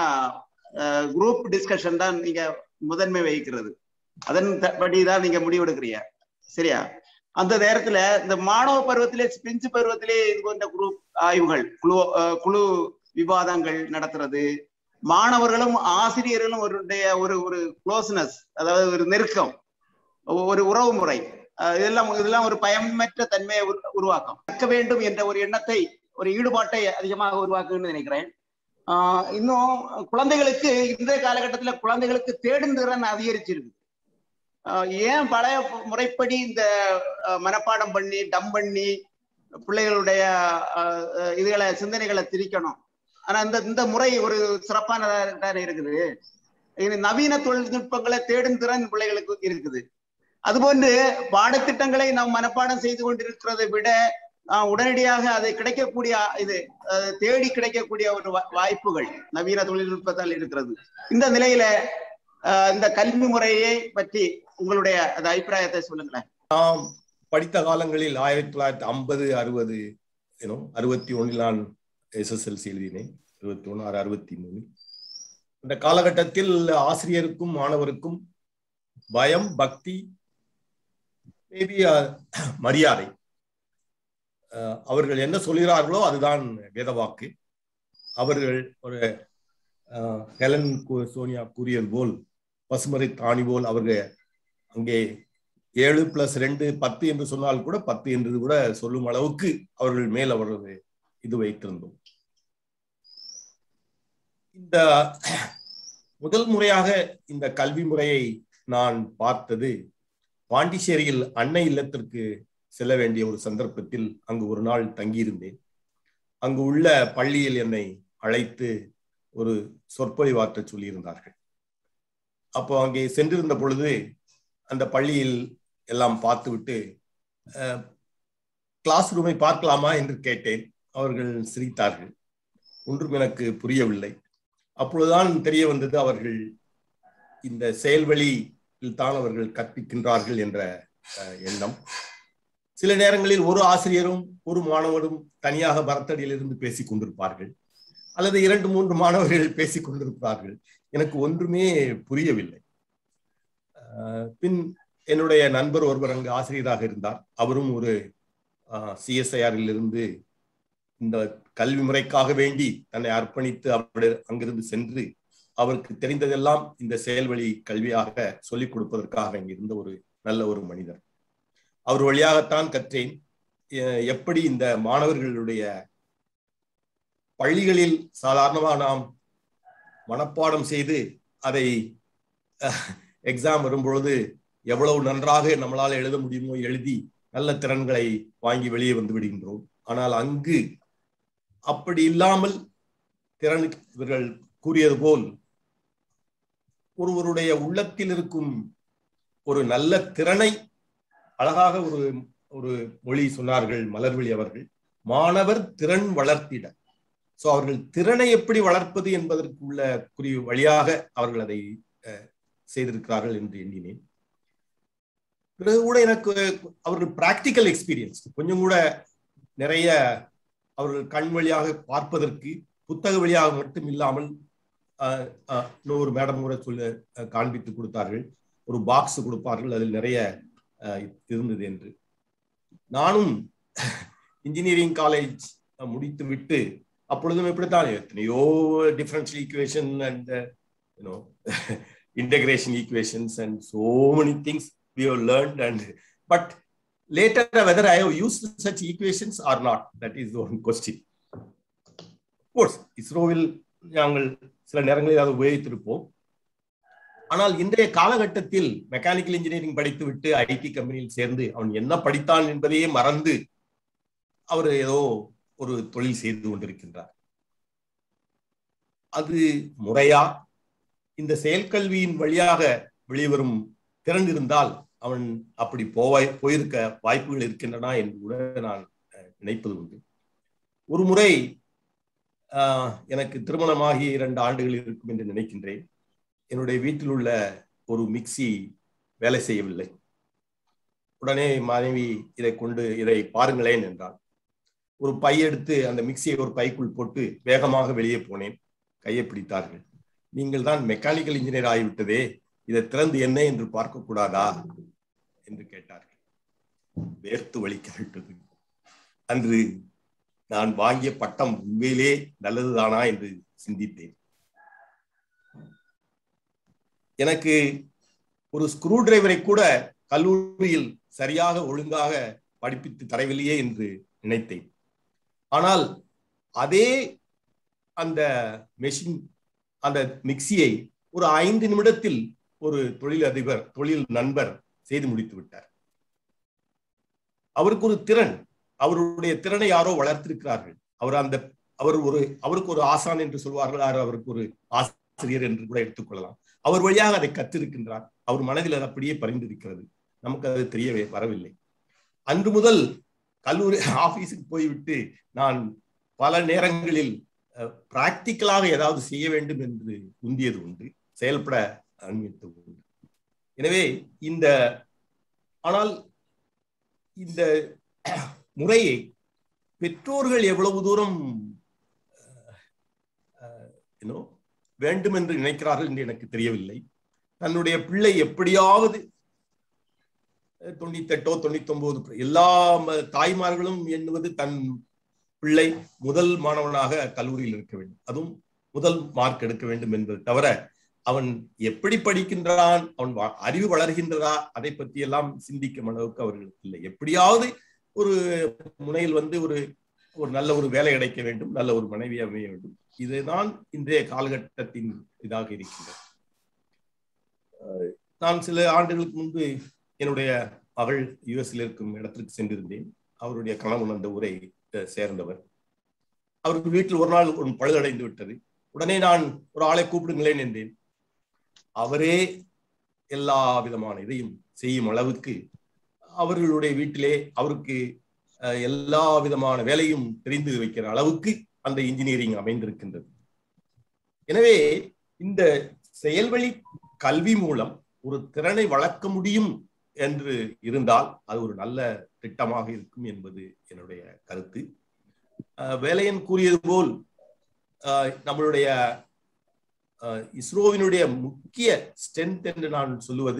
குரூப் டிஸ்கஷன் தான் நீங்க முதன்மை வகிக்கிறது அதன் படி தான் நீங்க முடிவெடுக்கிறீங்க சரியா அந்த நேரத்துல இந்த மாணவ பருவத்திலே பிஞ்சு பருவத்திலே இது போன்ற குரூப் ஆய்வுகள் குழு அஹ் குழு விவாதங்கள் நடத்துறது மாணவர்களும் ஆசிரியர்களும் ஒருடைய ஒரு ஒரு க்ளோஸ்னஸ் அதாவது ஒரு நெருக்கம் ஒரு உறவு முறை அஹ் இதெல்லாம் இதெல்லாம் ஒரு பயமற்ற தன்மையை உரு- உருவாக்கும் கற்க வேண்டும் என்ற ஒரு எண்ணத்தை ஒரு ஈடுபாட்டை அதிகமாக உருவாக்குன்னு நினைக்கிறேன் ஆஹ் இன்னும் குழந்தைகளுக்கு இன்றைய காலகட்டத்துல குழந்தைகளுக்கு தேடும் திறன் அதிகரிச்சிருக்கு ஆஹ் ஏன் பழைய முறைப்படி இந்த ஆஹ் மனப்பாடம் பண்ணி டம் பண்ணி பிள்ளைகளுடைய ஆஹ் ஆஹ் இதுகளை சிந்தனைகளை திரிக்கணும் ஆனா இந்த இந்த முறை ஒரு சிறப்பானதா தானே இருக்குது இது நவீன தொழில்நுட்பங்களை தேடும் திறன் பிள்ளைகளுக்கு இருக்குது அதுபோன்று பாடத்திட்டங்களை நாம் மனப்பாடம் செய்து கொண்டிருக்கிறதை விட ஆஹ் உடனடியாக அது கிடைக்கக்கூடிய இது அஹ், தேடி கிடைக்கக்கூடிய ஒரு வா- வாய்ப்புகள் நவீன தொழில்நுட்பத்தால் இருக்கிறது இந்த நிலையில ஆஹ், இந்த கல்வி முறையை பற்றி உங்களுடைய அந்த அபிப்பிராயத்தை சொல்லுங்களேன் நாம் படித்த காலங்களில் ஆயிரத்தி தொள்ளாயிரத்தி ஐம்பது அறுபது ஏனோ அறுபத்தி ஒன்றில் நான் எஸ்எஸ்எல்சி எழுதினேன் அறுபத்தி ஒன்று ஆறு அறுபத்தி மூணு அந்த காலகட்டத்தில் ஆசிரியருக்கும் மாணவருக்கும் பயம் பக்தி மேபி மரியாதை அஹ், அவர்கள் என்ன சொல்கிறார்களோ அதுதான் வேதவாக்கு அவர்கள் ஒரு அஹ், ஹெலன் கு- சோனியா கூறியது போல் பசுமறை தாணி போல் அவர்கள் அங்கே ஏழு பிளஸ் ரெண்டு பத்து என்று சொன்னால் கூட பத்து என்று கூட சொல்லும் அளவுக்கு அவர்கள் மேல் அவரது இது வைத்திருந்தோம் இந்த முதல் முறையாக இந்த கல்வி முறையை நான் பார்த்தது பாண்டிச்சேரியில் அன்னை இல்லத்திற்கு செல்ல வேண்டிய ஒரு சந்தர்ப்பத்தில் அங்கு ஒரு நாள் தங்கியிருந்தேன் அங்கு உள்ள பள்ளியில் என்னை அழைத்து ஒரு சொற்பொழிவாற்ற சொல்லியிருந்தார்கள் அப்போ அங்கே சென்றிருந்த பொழுது அந்த பள்ளியில் எல்லாம் பார்த்துவிட்டு கிளாஸ் ரூமை பார்க்கலாமா என்று கேட்டேன் அவர்கள் சிரித்தார்கள் ஒன்றும் எனக்கு புரியவில்லை அப்பொழுதுதான் தெரிய வந்தது அவர்கள் இந்த செயல்வழியில் தான் அவர்கள் கற்பிக்கின்றார்கள் என்ற அஹ், எண்ணம் சில நேரங்களில் ஒரு ஆசிரியரும் ஒரு மாணவரும் தனியாக மரத்தடியில் இருந்து பேசிக் கொண்டிருப்பார்கள் அல்லது இரண்டு மூன்று மாணவர்கள் பேசிக் கொண்டிருப்பார்கள் எனக்கு ஒன்றுமே புரியவில்லை அஹ், பின் என்னுடைய நண்பர் ஒருவர் அங்கு ஆசிரியராக இருந்தார் அவரும் ஒரு சிஎஸ்ஐஆரில் இருந்து இந்த கல்வி முறைக்காக வேண்டி தன்னை அர்ப்பணித்து அவர் அங்கிருந்து சென்று அவருக்கு தெரிந்ததெல்லாம் இந்த செயல்வழி கல்வியாக சொல்லிக் கொடுப்பதற்காக இங்க இருந்த ஒரு நல்ல ஒரு மனிதர் அவர் வழியாகத்தான் கற்றேன் எ- எப்படி இந்த மாணவர்களுடைய பள்ளிகளில் சாதாரணமாக நாம் மனப்பாடம் செய்து அதை எக்ஸாம் வரும்பொழுது எவ்வளவு நன்றாக நம்மளால் எழுத முடியுமோ எழுதி நல்ல திறன்களை வாங்கி வெளியே வந்து விடுகின்றோம் ஆனால் அங்கு அப்படி இல்லாமல் திறன் இவர்கள் கூறியது போல் ஒருவருடைய உள்ளத்தில் இருக்கும் ஒரு நல்ல திறனை அழகாக ஒரு ஒரு மொழி சொன்னார்கள் மலர்விழி அவர்கள் மாணவர் திறன் வளர்த்திட சோ அவர்கள் திறனை எப்படி வளர்ப்பது என்பதற்கு உள்ள குறி வழியாக அவர்கள் அதை அஹ், செய்திருக்கிறார்கள் என்று எண்ணினேன் பிறகு கூட எனக்கு அவர்கள் பிராக்டிக்கல் எக்ஸ்பீரியன்ஸ் கொஞ்சம் கூட நிறைய அவர்கள் கண் வழியாக பார்ப்பதற்கு புத்தக வழியாக மட்டும் இல்லாமல் அஹ், அஹ், இன்னொரு மேடம் கூட சொல்ல அஹ், காண்பித்து கொடுத்தார்கள் ஒரு பாக்ஸ் கொடுப்பார்கள் அதில் நிறைய அஹ், இருந்தது என்று நானும் இன்ஜினியரிங் காலேஜ் முடித்து விட்டு அப்பொழுதும் இப்படித்தான் எத்தனையோ differential equation and you know integration equations and so many things we have learned and but later whether I have use such equations or not that is one question course இஸ்ரோவில் நாங்கள் சில நேரங்களில் அதை உபயோகித்திருப்போம் ஆனால் இன்றைய காலகட்டத்தில் மெக்கானிக்கல் இன்ஜினியரிங் படித்துவிட்டு ID கம்பெனியில் சேர்ந்து அவன் என்ன படித்தான் என்பதையே மறந்து அவர் ஏதோ ஒரு தொழில் செய்து கொண்டிருக்கின்றார் அது முறையா இந்த செயற்கல்வியின் வழியாக வெளிவரும் திறன் இருந்தால் அவன் அப்படி போவாய் போயிருக்க வாய்ப்புகள் இருக்கின்றன என்று கூட நான் அஹ், நினைப்பது உண்டு ஒரு முறை ஆஹ், எனக்கு திருமணமாகி இரண்டு ஆண்டுகள் இருக்கும் என்று நினைக்கின்றேன் என்னுடைய வீட்டில் உள்ள ஒரு மிக்சி வேலை செய்யவில்லை உடனே மனைவி இதை கொண்டு இதை பாருங்களேன் என்றாள் ஒரு பை எடுத்து அந்த மிக்சியை ஒரு பைக்குள் போட்டு வேகமாக வெளியே போனேன் கையை பிடித்தார்கள் நீங்கள் தான் மெக்கானிக்கல் இன்ஜினியர் ஆகிவிட்டதே இதை திறந்து என்ன என்று பார்க்க கூடாதா என்று கேட்டார்கள் வேர்த்து வலிக்க விட்டது அன்று நான் வாங்கிய பட்டம் உண்மையிலே நல்லதுதானா என்று சிந்தித்தேன் எனக்கு ஒரு ஸ்க்ரூ டிரைவரை கூட கல்லூரியில் சரியாக ஒழுங்காக படிப்பித்து தரவில்லையே என்று நினைத்தேன் ஆனால் அதே அந்த மெஷின் அந்த மிக்சியை ஒரு ஐந்து நிமிடத்தில் ஒரு தொழில் அதிபர் தொழில் நண்பர் செய்து முடித்து விட்டார் அவருக்கு ஒரு திறன் அவருடைய திறனை யாரோ வளர்த்திருக்கிறார்கள் அவர் அந்த அவர் ஒரு அவருக்கு ஒரு ஆசான் என்று சொல்வார்கள் யார் அவருக்கு ஒரு ஆசிரியர் என்று கூட எடுத்துக்கொள்ளலாம் அவர் வழியாக அதை கற்றிருக்கின்றார் அவர் மனதில் அது அப்படியே பரிந்திருக்கிறது நமக்கு அது தெரியவே வரவில்லை அன்று முதல் கல்லூரி ஆபீஸுக்கு போய்விட்டு நான் பல நேரங்களில் பிராக்டிக்கலாக ஏதாவது செய்ய வேண்டும் என்று உந்தியது உண்டு செயல்பட அனுமதித்தது உண்டு எனவே இந்த ஆனால் இந்த முறையை பெற்றோர்கள் எவ்வளவு தூரம் ஏன்னோ வேண்டும் என்று நினைக்கிறார்கள் என்று எனக்கு தெரியவில்லை தன்னுடைய பிள்ளை எப்படியாவது தொண்ணூத்தெட்டோ தொண்ணூத்தி ஒன்பது எல்லா தாய்மார்களும் எண்ணுவது தன் பிள்ளை முதல் மாணவனாக கல்லூரியில் இருக்க வேண்டும் அதுவும் முதல் மார்க் எடுக்க வேண்டும் என்பது தவிர அவன் எப்படி படிக்கின்றான் அவன் அறிவு வளர்கின்றதா அதை பற்றி எல்லாம் சிந்திக்கும் அளவுக்கு அவர்களுக்கு இல்லை எப்படியாவது ஒரு முனையில் வந்து ஒரு ஒரு நல்ல ஒரு வேலை கிடைக்க வேண்டும் நல்ல ஒரு மனைவி அமைய வேண்டும் இதுதான் இன்றைய காலகட்டத்தின் இதாக இருக்கின்றது நான் சில ஆண்டுகளுக்கு முன்பு என்னுடைய மகள் யுஎஸ்ல இருக்கும் இடத்திற்கு சென்றிருந்தேன் அவருடைய கணவன் அந்த ஊரை சேர்ந்தவர் அவருக்கு வீட்டில் ஒரு நாள் ஒரு பழுதடைந்து விட்டது உடனே நான் ஒரு ஆளை கூப்பிடுங்களேன் என்றேன் அவரே எல்லா விதமான இதையும் செய்யும் அளவுக்கு அவர்களுடைய வீட்டிலே அவருக்கு எல்லா விதமான வேலையும் தெரிந்து வைக்கிற அளவுக்கு அந்த இன்ஜினியரிங் அமைந்திருக்கின்றது எனவே இந்த செயல்வழி கல்வி மூலம் ஒரு திறனை வளர்க்க முடியும் என்று இருந்தால் அது ஒரு நல்ல திட்டமாக இருக்கும் என்பது என்னுடைய கருத்து வேலையன் கூறியது போல் நம்மளுடைய இஸ்ரோவினுடைய முக்கிய ஸ்ட்ரென்த் என்று நான் சொல்லுவது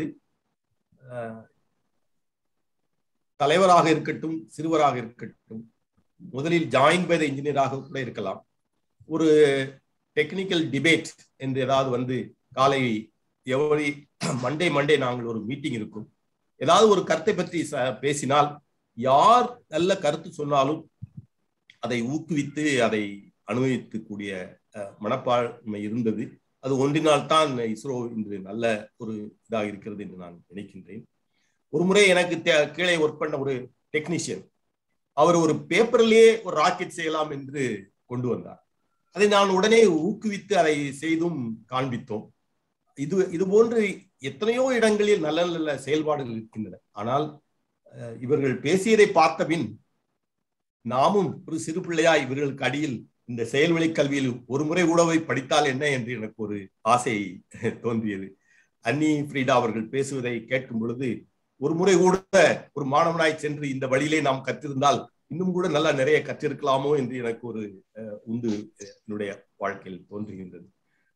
தலைவராக இருக்கட்டும் சிறுவராக இருக்கட்டும் முதலில் ஜாயின் பை த இன்ஜினியராக கூட இருக்கலாம் ஒரு டெக்னிக்கல் டிபேட் என்று ஏதாவது வந்து காலை எவரி மண்டே மண்டே நாங்கள் ஒரு மீட்டிங் இருக்கும் ஏதாவது ஒரு கருத்தை பற்றி பேசினால் யார் நல்ல கருத்து சொன்னாலும் அதை ஊக்குவித்து அதை அனுபவிக்கக்கூடிய மனப்பான்மை இருந்தது அது ஒன்றினால் தான் இஸ்ரோ இன்று நல்ல ஒரு இதாக இருக்கிறது என்று நான் நினைக்கின்றேன் ஒரு முறை எனக்கு கீழே ஒர்க் பண்ண ஒரு டெக்னீஷியன் அவர் ஒரு பேப்பர்லயே ஒரு ராக்கெட் செய்யலாம் என்று கொண்டு வந்தார் அதை நான் உடனே ஊக்குவித்து அதை செய்தும் காண்பித்தோம் இது இது போன்று எத்தனையோ இடங்களில் நல்ல நல்ல செயல்பாடுகள் இருக்கின்றன ஆனால் இவர்கள் பேசியதை பார்த்த பின் நாமும் ஒரு சிறு பிள்ளையா இவர்களுக்கு அடியில் இந்த செயல்வழி கல்வியில் ஒரு முறை உணவை படித்தால் என்ன என்று எனக்கு ஒரு ஆசை தோன்றியது அன்னி ஃப்ரீடா அவர்கள் பேசுவதை கேட்கும் பொழுது ஒரு முறை கூட ஒரு மாணவனாய் சென்று இந்த வழியிலே நாம் கற்றிருந்தால் இன்னும் கூட நல்லா நிறைய கற்றிருக்கலாமோ என்று எனக்கு ஒரு உந்து என்னுடைய வாழ்க்கையில் தோன்றுகின்றது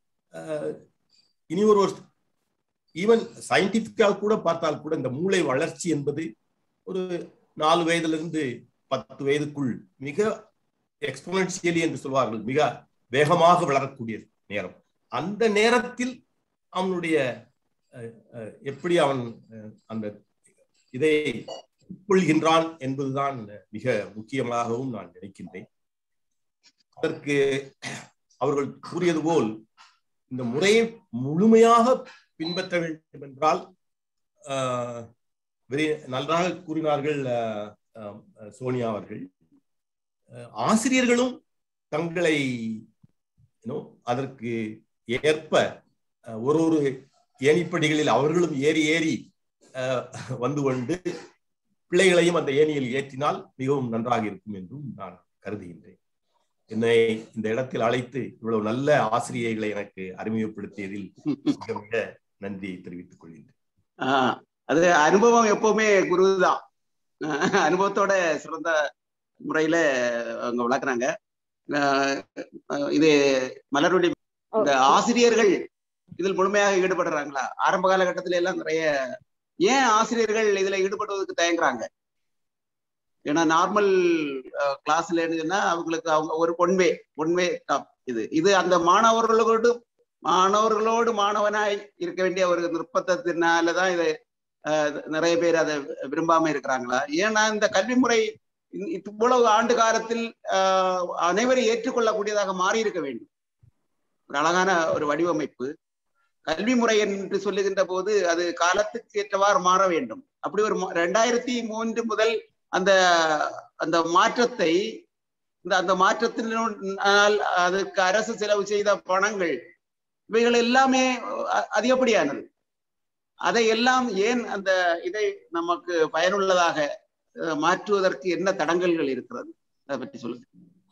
இனி ஒரு ஈவன் சயின்டிபிக்காக கூட பார்த்தால் கூட இந்த மூளை வளர்ச்சி என்பது ஒரு நாலு வயதிலிருந்து பத்து வயதுக்குள் மிக எக்ஸ்போனன்சியலி என்று சொல்வார்கள் மிக வேகமாக வளரக்கூடிய நேரம் அந்த நேரத்தில் அவனுடைய எப்படி அவன் அந்த இதை கொள்கின்றான் என்பதுதான் மிக முக்கியமாகவும் நான் நினைக்கின்றேன் அதற்கு அவர்கள் கூறியது போல் இந்த முறையை முழுமையாக பின்பற்ற வேண்டும் என்றால் நன்றாக கூறினார்கள் சோனியா அவர்கள் ஆசிரியர்களும் தங்களை அதற்கு ஏற்ப ஒரு ஒரு ஏணிப்படிகளில் அவர்களும் ஏறி ஏறி வந்து கொண்டு பிள்ளைகளையும் அந்த ஏணியில் ஏற்றினால் மிகவும் நன்றாக இருக்கும் என்றும் நான் கருதுகின்றேன் என்னை இந்த இடத்தில் அழைத்து இவ்வளவு நல்ல ஆசிரியர்களை எனக்கு அறிமுகப்படுத்தியதில் மிக மிக நன்றியை தெரிவித்துக் கொள்கின்றேன் அது அனுபவம் எப்பவுமே குருதான் அனுபவத்தோட சிறந்த முறையில அவங்க வளர்க்குறாங்க இது மலருடைய இந்த ஆசிரியர்கள் இதில் முழுமையாக ஈடுபடுறாங்களா ஆரம்ப காலகட்டத்தில எல்லாம் நிறைய ஏன் ஆசிரியர்கள் இதுல ஈடுபடுவதற்கு தயங்குறாங்க ஏன்னா நார்மல் கிளாஸ்ல சொன்னா அவங்களுக்கு அவங்க ஒரு ஒன்வே ஒன்வே இது இது அந்த மாணவர்களோடு மாணவர்களோடு மாணவனாய் இருக்க வேண்டிய ஒரு நிர்பந்தத்தினாலதான் இது நிறைய பேர் அதை விரும்பாம இருக்கிறாங்களா ஏன்னா இந்த கல்வி முறை இவ்வளவு ஆண்டு காலத்தில் அனைவரும் ஏற்றுக்கொள்ளக்கூடியதாக மாறி இருக்க வேண்டும் ஒரு அழகான ஒரு வடிவமைப்பு கல்வி முறை என்று சொல்லுகின்ற போது அது காலத்துக்கு ஏற்றவாறு மாற வேண்டும் அப்படி ஒரு ரெண்டாயிரத்தி மூன்று முதல் அந்த அந்த மாற்றத்தை இந்த அந்த மாற்றத்தினால் அதுக்கு அரசு செலவு செய்த பணங்கள் இவைகள் எல்லாமே அதிகப்படியானது அதை எல்லாம் ஏன் அந்த இதை நமக்கு பயனுள்ளதாக அஹ், மாற்றுவதற்கு என்ன தடங்கல்கள் இருக்கிறது அதை பற்றி சொல்லுங்க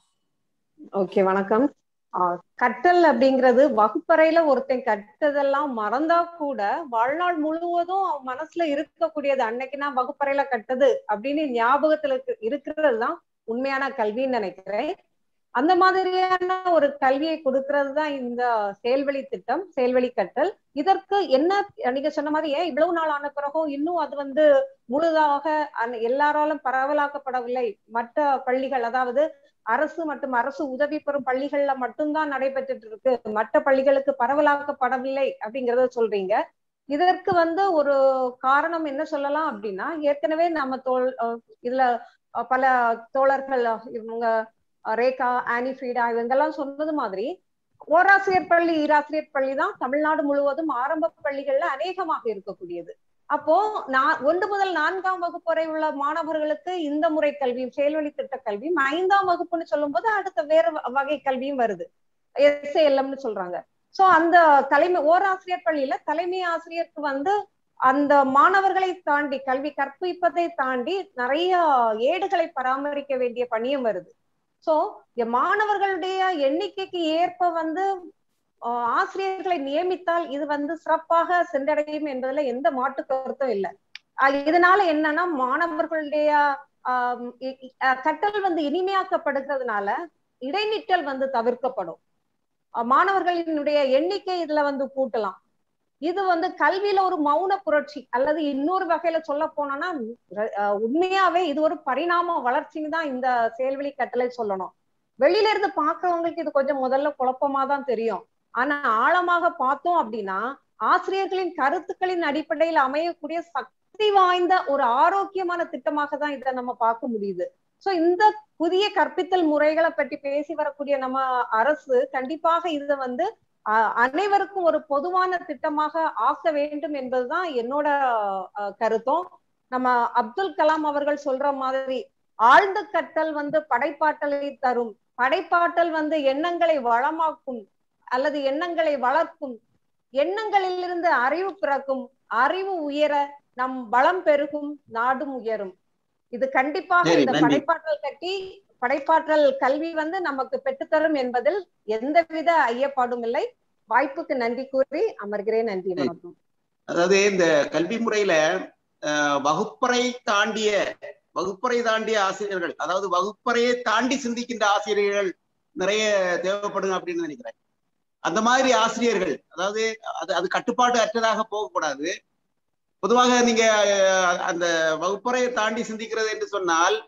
ஓகே வணக்கம் ஆஹ் கற்றல் அப்படிங்கிறது வகுப்பறையில ஒருத்தன் கற்றதெல்லாம் மறந்தா கூட வாழ்நாள் முழுவதும் அவன் மனசுல இருக்கக்கூடியது அன்னைக்கு நான் வகுப்பறையில கட்டது அப்படின்னு ஞாபகத்துல இருக்கு- இருக்கிறது தான் உண்மையான கல்வின்னு நினைக்கிறேன் அந்த மாதிரியான ஒரு கல்வியை கொடுக்கிறது தான் இந்த செயல்வழி திட்டம் செயல்வழி கற்றல் இதற்கு என்ன நீங்க சொன்ன மாதிரி ஏன் இவ்வளவு நாள் ஆன பிறகும் இன்னும் அது வந்து முழுதாக அந்த- எல்லாராலும் பரவலாக்கப்படவில்லை மற்ற பள்ளிகள் அதாவது அரசு மற்றும் அரசு உதவி பெறும் பள்ளிகள்ல மட்டும்தான் நடைபெற்றுட்டு இருக்கு மற்ற பள்ளிகளுக்கு பரவலாக்கப்படவில்லை அப்படிங்கறத சொல்றீங்க இதற்கு வந்து ஒரு காரணம் என்ன சொல்லலாம் அப்படின்னா ஏற்கனவே நம்ம தோல் அஹ் இதுல அஹ் பல தோழர்கள் அஹ் இவங்க அஹ் ரேகா ஆனிஃபீடா இவங்கெல்லாம் சொன்னது மாதிரி ஓராசிரியர் பள்ளி ஈராசிரியர் பள்ளி தான் தமிழ்நாடு முழுவதும் ஆரம்ப பள்ளிகள்ல அநேகமாக இருக்கக்கூடியது அப்போ நான் ஒன்று முதல் நான்காம் வகுப்பு வரை உள்ள மாணவர்களுக்கு இந்த முறை கல்வியும் செயல்வழி திட்ட கல்வியும் ஐந்தாம் வகுப்புன்னு சொல்லும்போது அடுத்த வேற வ- வகை கல்வியும் வருது எஸ்ஏஎல்எம்னு சொல்றாங்க சோ அந்த தலைமை ஓராசிரியர் பள்ளியில தலைமை ஆசிரியருக்கு வந்து அந்த மாணவர்களை தாண்டி கல்வி கற்பிப்பதை தாண்டி நிறைய ஏடுகளை பராமரிக்க வேண்டிய பணியும் வருது சோ மாணவர்களுடைய எண்ணிக்கைக்கு ஏற்ப வந்து ஆஹ் ஆசிரியர்களை நியமித்தால் இது வந்து சிறப்பாக சென்றடையும் என்பதுல எந்த மாற்று கருத்தும் இல்லை அஹ் இதனால என்னன்னா மாணவர்களுடைய ஆஹ் இ- இ- அஹ் கற்றல் வந்து இனிமையாக்கப்படுகிறதுனால இடைநிற்றல் வந்து தவிர்க்கப்படும் அஹ் மாணவர்களினுடைய எண்ணிக்கை இதுல வந்து கூட்டலாம் இது வந்து கல்வியில ஒரு மௌன புரட்சி அல்லது இன்னொரு வகையில சொல்ல போனோம்னா அஹ் உண்மையாவே இது ஒரு பரிணாம வளர்ச்சின்னு தான் இந்த செயல்வழி கட்டளை சொல்லணும் வெளியில இருந்து பாக்குறவங்களுக்கு இது கொஞ்சம் முதல்ல குழப்பமா தான் தெரியும் ஆனா ஆழமாக பார்த்தோம் அப்படின்னா ஆசிரியர்களின் கருத்துக்களின் அடிப்படையில் அமையக்கூடிய சக்தி வாய்ந்த ஒரு ஆரோக்கியமான திட்டமாக தான் இதை நம்ம பார்க்க முடியுது சோ இந்த புதிய கற்பித்தல் முறைகளை பற்றி பேசி வரக்கூடிய நம்ம அரசு கண்டிப்பாக இதை வந்து அஹ், அனைவருக்கும் ஒரு பொதுவான திட்டமாக ஆக்க வேண்டும் என்பதுதான் என்னோட அஹ், கருத்தும் நம்ம அப்துல் கலாம் அவர்கள் சொல்ற மாதிரி ஆழ்ந்த கற்றல் வந்து படைப்பாற்றலை தரும் படைப்பாற்றல் வந்து எண்ணங்களை வளமாக்கும் அல்லது எண்ணங்களை வளர்க்கும் எண்ணங்களிலிருந்து அறிவு பிறக்கும் அறிவு உயர நம் பலம் பெருகும் நாடும் உயரும் இது கண்டிப்பாக சரி, இந்த நன்றி. படைப்பாற்றல் கட்டி படைப்பாற்றல் கல்வி வந்து நமக்கு பெற்றுத்தரும் என்பதில் எந்தவித ஐயப்பாடும் இல்லை வாய்ப்புக்கு நன்றி கூறி அமர்கிறேன் நன்றி சரி. வணக்கம் அதாவது இந்த கல்வி முறையில அஹ், வகுப்பறை தாண்டிய வகுப்பறை தாண்டிய ஆசிரியர்கள் அதாவது வகுப்பறையை தாண்டி சிந்திக்கின்ற ஆசிரியர்கள் நிறைய தேவைப்படுங்க அப்படின்னு நினைக்கிறேன் அந்த மாதிரி ஆசிரியர்கள் அதாவது அது அது கட்டுப்பாடு அற்றதாக போகக்கூடாது பொதுவாக நீங்க அஹ், அந்த வகுப்பறையை தாண்டி சிந்திக்கிறது என்று சொன்னால்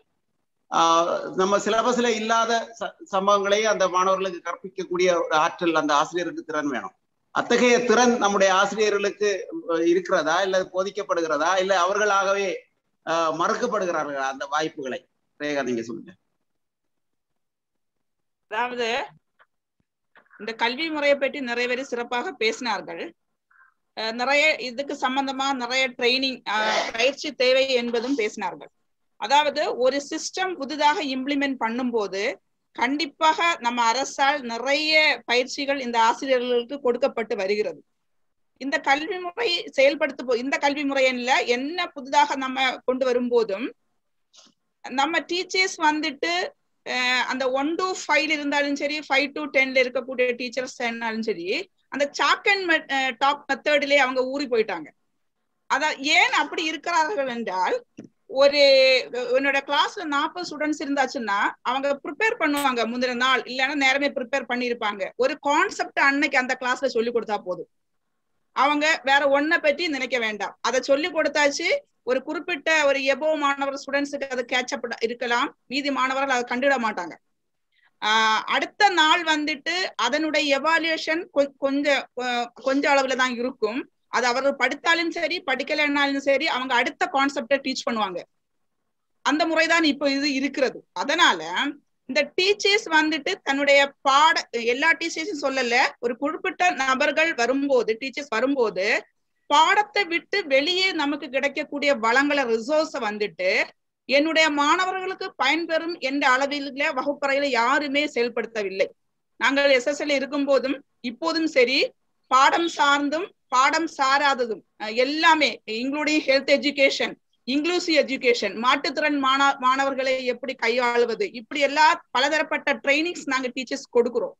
ஆஹ், நம்ம சிலபஸ்ல இல்லாத ச- சம்பவங்களை அந்த மாணவர்களுக்கு கற்பிக்கக்கூடிய ஒரு ஆற்றல் அந்த ஆசிரியருக்கு திறன் வேணும் அத்தகைய திறன் நம்முடைய ஆசிரியர்களுக்கு அஹ், இருக்கிறதா இல்ல போதிக்கப்படுகிறதா இல்ல அவர்களாகவே ஆஹ், மறுக்கப்படுகிறார்களா அந்த வாய்ப்புகளை ரேகா நீங்க சொல்லுங்க அதாவது இந்த கல்வி முறையை பற்றி நிறைய பேர் சிறப்பாக பேசினார்கள் அஹ் நிறைய இதுக்கு சம்பந்தமா நிறைய ட்ரைனிங் பயிற்சி தேவை என்பதும் பேசினார்கள் அதாவது ஒரு சிஸ்டம் புதிதாக இம்ப்ளிமெண்ட் பண்ணும்போது கண்டிப்பாக நம்ம அரசால் நிறைய பயிற்சிகள் இந்த ஆசிரியர்களுக்கு கொடுக்கப்பட்டு வருகிறது இந்த கல்வி முறை செயல்படுத்த போ இந்த கல்வி முறையில என்ன புதிதாக நம்ம கொண்டு வரும்போதும் நம்ம டீச்சர்ஸ் வந்துட்டு அஹ் அந்த ஒன் டு ஃபைவ் இருந்தாலும் சரி ஃபைவ் டு டென்ல இருக்கக்கூடிய டீச்சர்ஸ் இருந்தாலும் சரி அந்த சாக் அண்ட் டாக் மெத்தட்லயே அவங்க ஊறி போயிட்டாங்க அதான் ஏன் அப்படி இருக்கிறார்கள் என்றால் ஒரு என்னோட கிளாஸ்ல நாற்பது ஸ்டூடெண்ட்ஸ் இருந்தாச்சுன்னா அவங்க ப்ரிப்பேர் பண்ணுவாங்க முந்தின நாள் இல்லைன்னா நேரமே ப்ரிப்பேர் பண்ணியிருப்பாங்க ஒரு கான்செப்ட் அன்னைக்கு அந்த கிளாஸ்ல சொல்லி கொடுத்தா போதும் அவங்க வேற ஒன்ன பற்றி நினைக்க வேண்டாம் அதை சொல்லி கொடுத்தாச்சு ஒரு குறிப்பிட்ட ஒரு எபோ மாணவர் ஸ்டூடெண்ட்ஸுக்கு அது கேட்சப் இருக்கலாம் மீதி மாணவர்கள் அதை கண்டுவிட மாட்டாங்க ஆஹ் அடுத்த நாள் வந்துட்டு அதனுடைய எவாலுவேஷன் கொஞ்சம் கொஞ்சம் அளவுல தான் இருக்கும் அது அவர்கள் படித்தாலும் சரி படிக்கலைன்னாலும் சரி அவங்க அடுத்த கான்செப்டை டீச் பண்ணுவாங்க அந்த முறைதான் இப்போ இது இருக்கிறது அதனால இந்த டீச்சர்ஸ் வந்துட்டு தன்னுடைய பாட எல்லா டீச்சர்ஸும் சொல்லல ஒரு குறிப்பிட்ட நபர்கள் வரும்போது டீச்சர்ஸ் வரும்போது பாடத்தை விட்டு வெளியே நமக்கு கிடைக்கக்கூடிய வளங்களை ரிசோர்ஸ வந்துட்டு என்னுடைய மாணவர்களுக்கு பயன்பெறும் என்ற அளவில வகுப்பறையில யாருமே செயல்படுத்தவில்லை நாங்கள் எஸ்எஸ்எல் இருக்கும் போதும் இப்போதும் சரி பாடம் சார்ந்தும் பாடம் சாராததும் எல்லாமே including health education inclusive education மாற்றுத்திறன் மாண மாணவர்களை எப்படி கையாளுவது இப்படி எல்லா பலதரப்பட்ட ட்ரைனிங்ஸ் நாங்க டீச்சர்ஸ் கொடுக்கிறோம்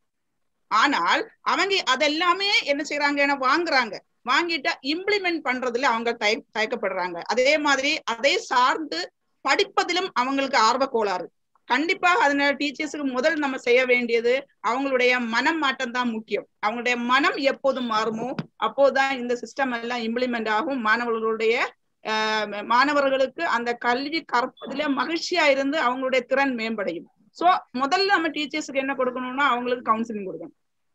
ஆனால் அவங்க அதெல்லாமே என்ன செய்யறாங்க வாங்குறாங்க வாங்கிட்டு இம்ப்ளிமெண்ட் பண்றதுல அவங்க தய தயக்கப்படுறாங்க அதே மாதிரி அதை சார்ந்து படிப்பதிலும் அவங்களுக்கு ஆர்வ கோளாறு கண்டிப்பா அதனால டீச்சர்ஸுக்கு முதல் நம்ம செய்ய வேண்டியது அவங்களுடைய மனம் மாற்றம் தான் முக்கியம் அவங்களுடைய மனம் எப்போது மாறுமோ அப்போதுதான் இந்த சிஸ்டம் எல்லாம் இம்ப்ளிமெண்ட் ஆகும் மாணவர்களுடைய மாணவர்களுக்கு அந்த கல்வி கற்பதில மகிழ்ச்சியா இருந்து அவங்களுடைய திறன் மேம்படையும் சோ முதல்ல நம்ம டீச்சர்ஸுக்கு என்ன கொடுக்கணும்னா அவங்களுக்கு கவுன்சிலிங் கொடுக்கணும்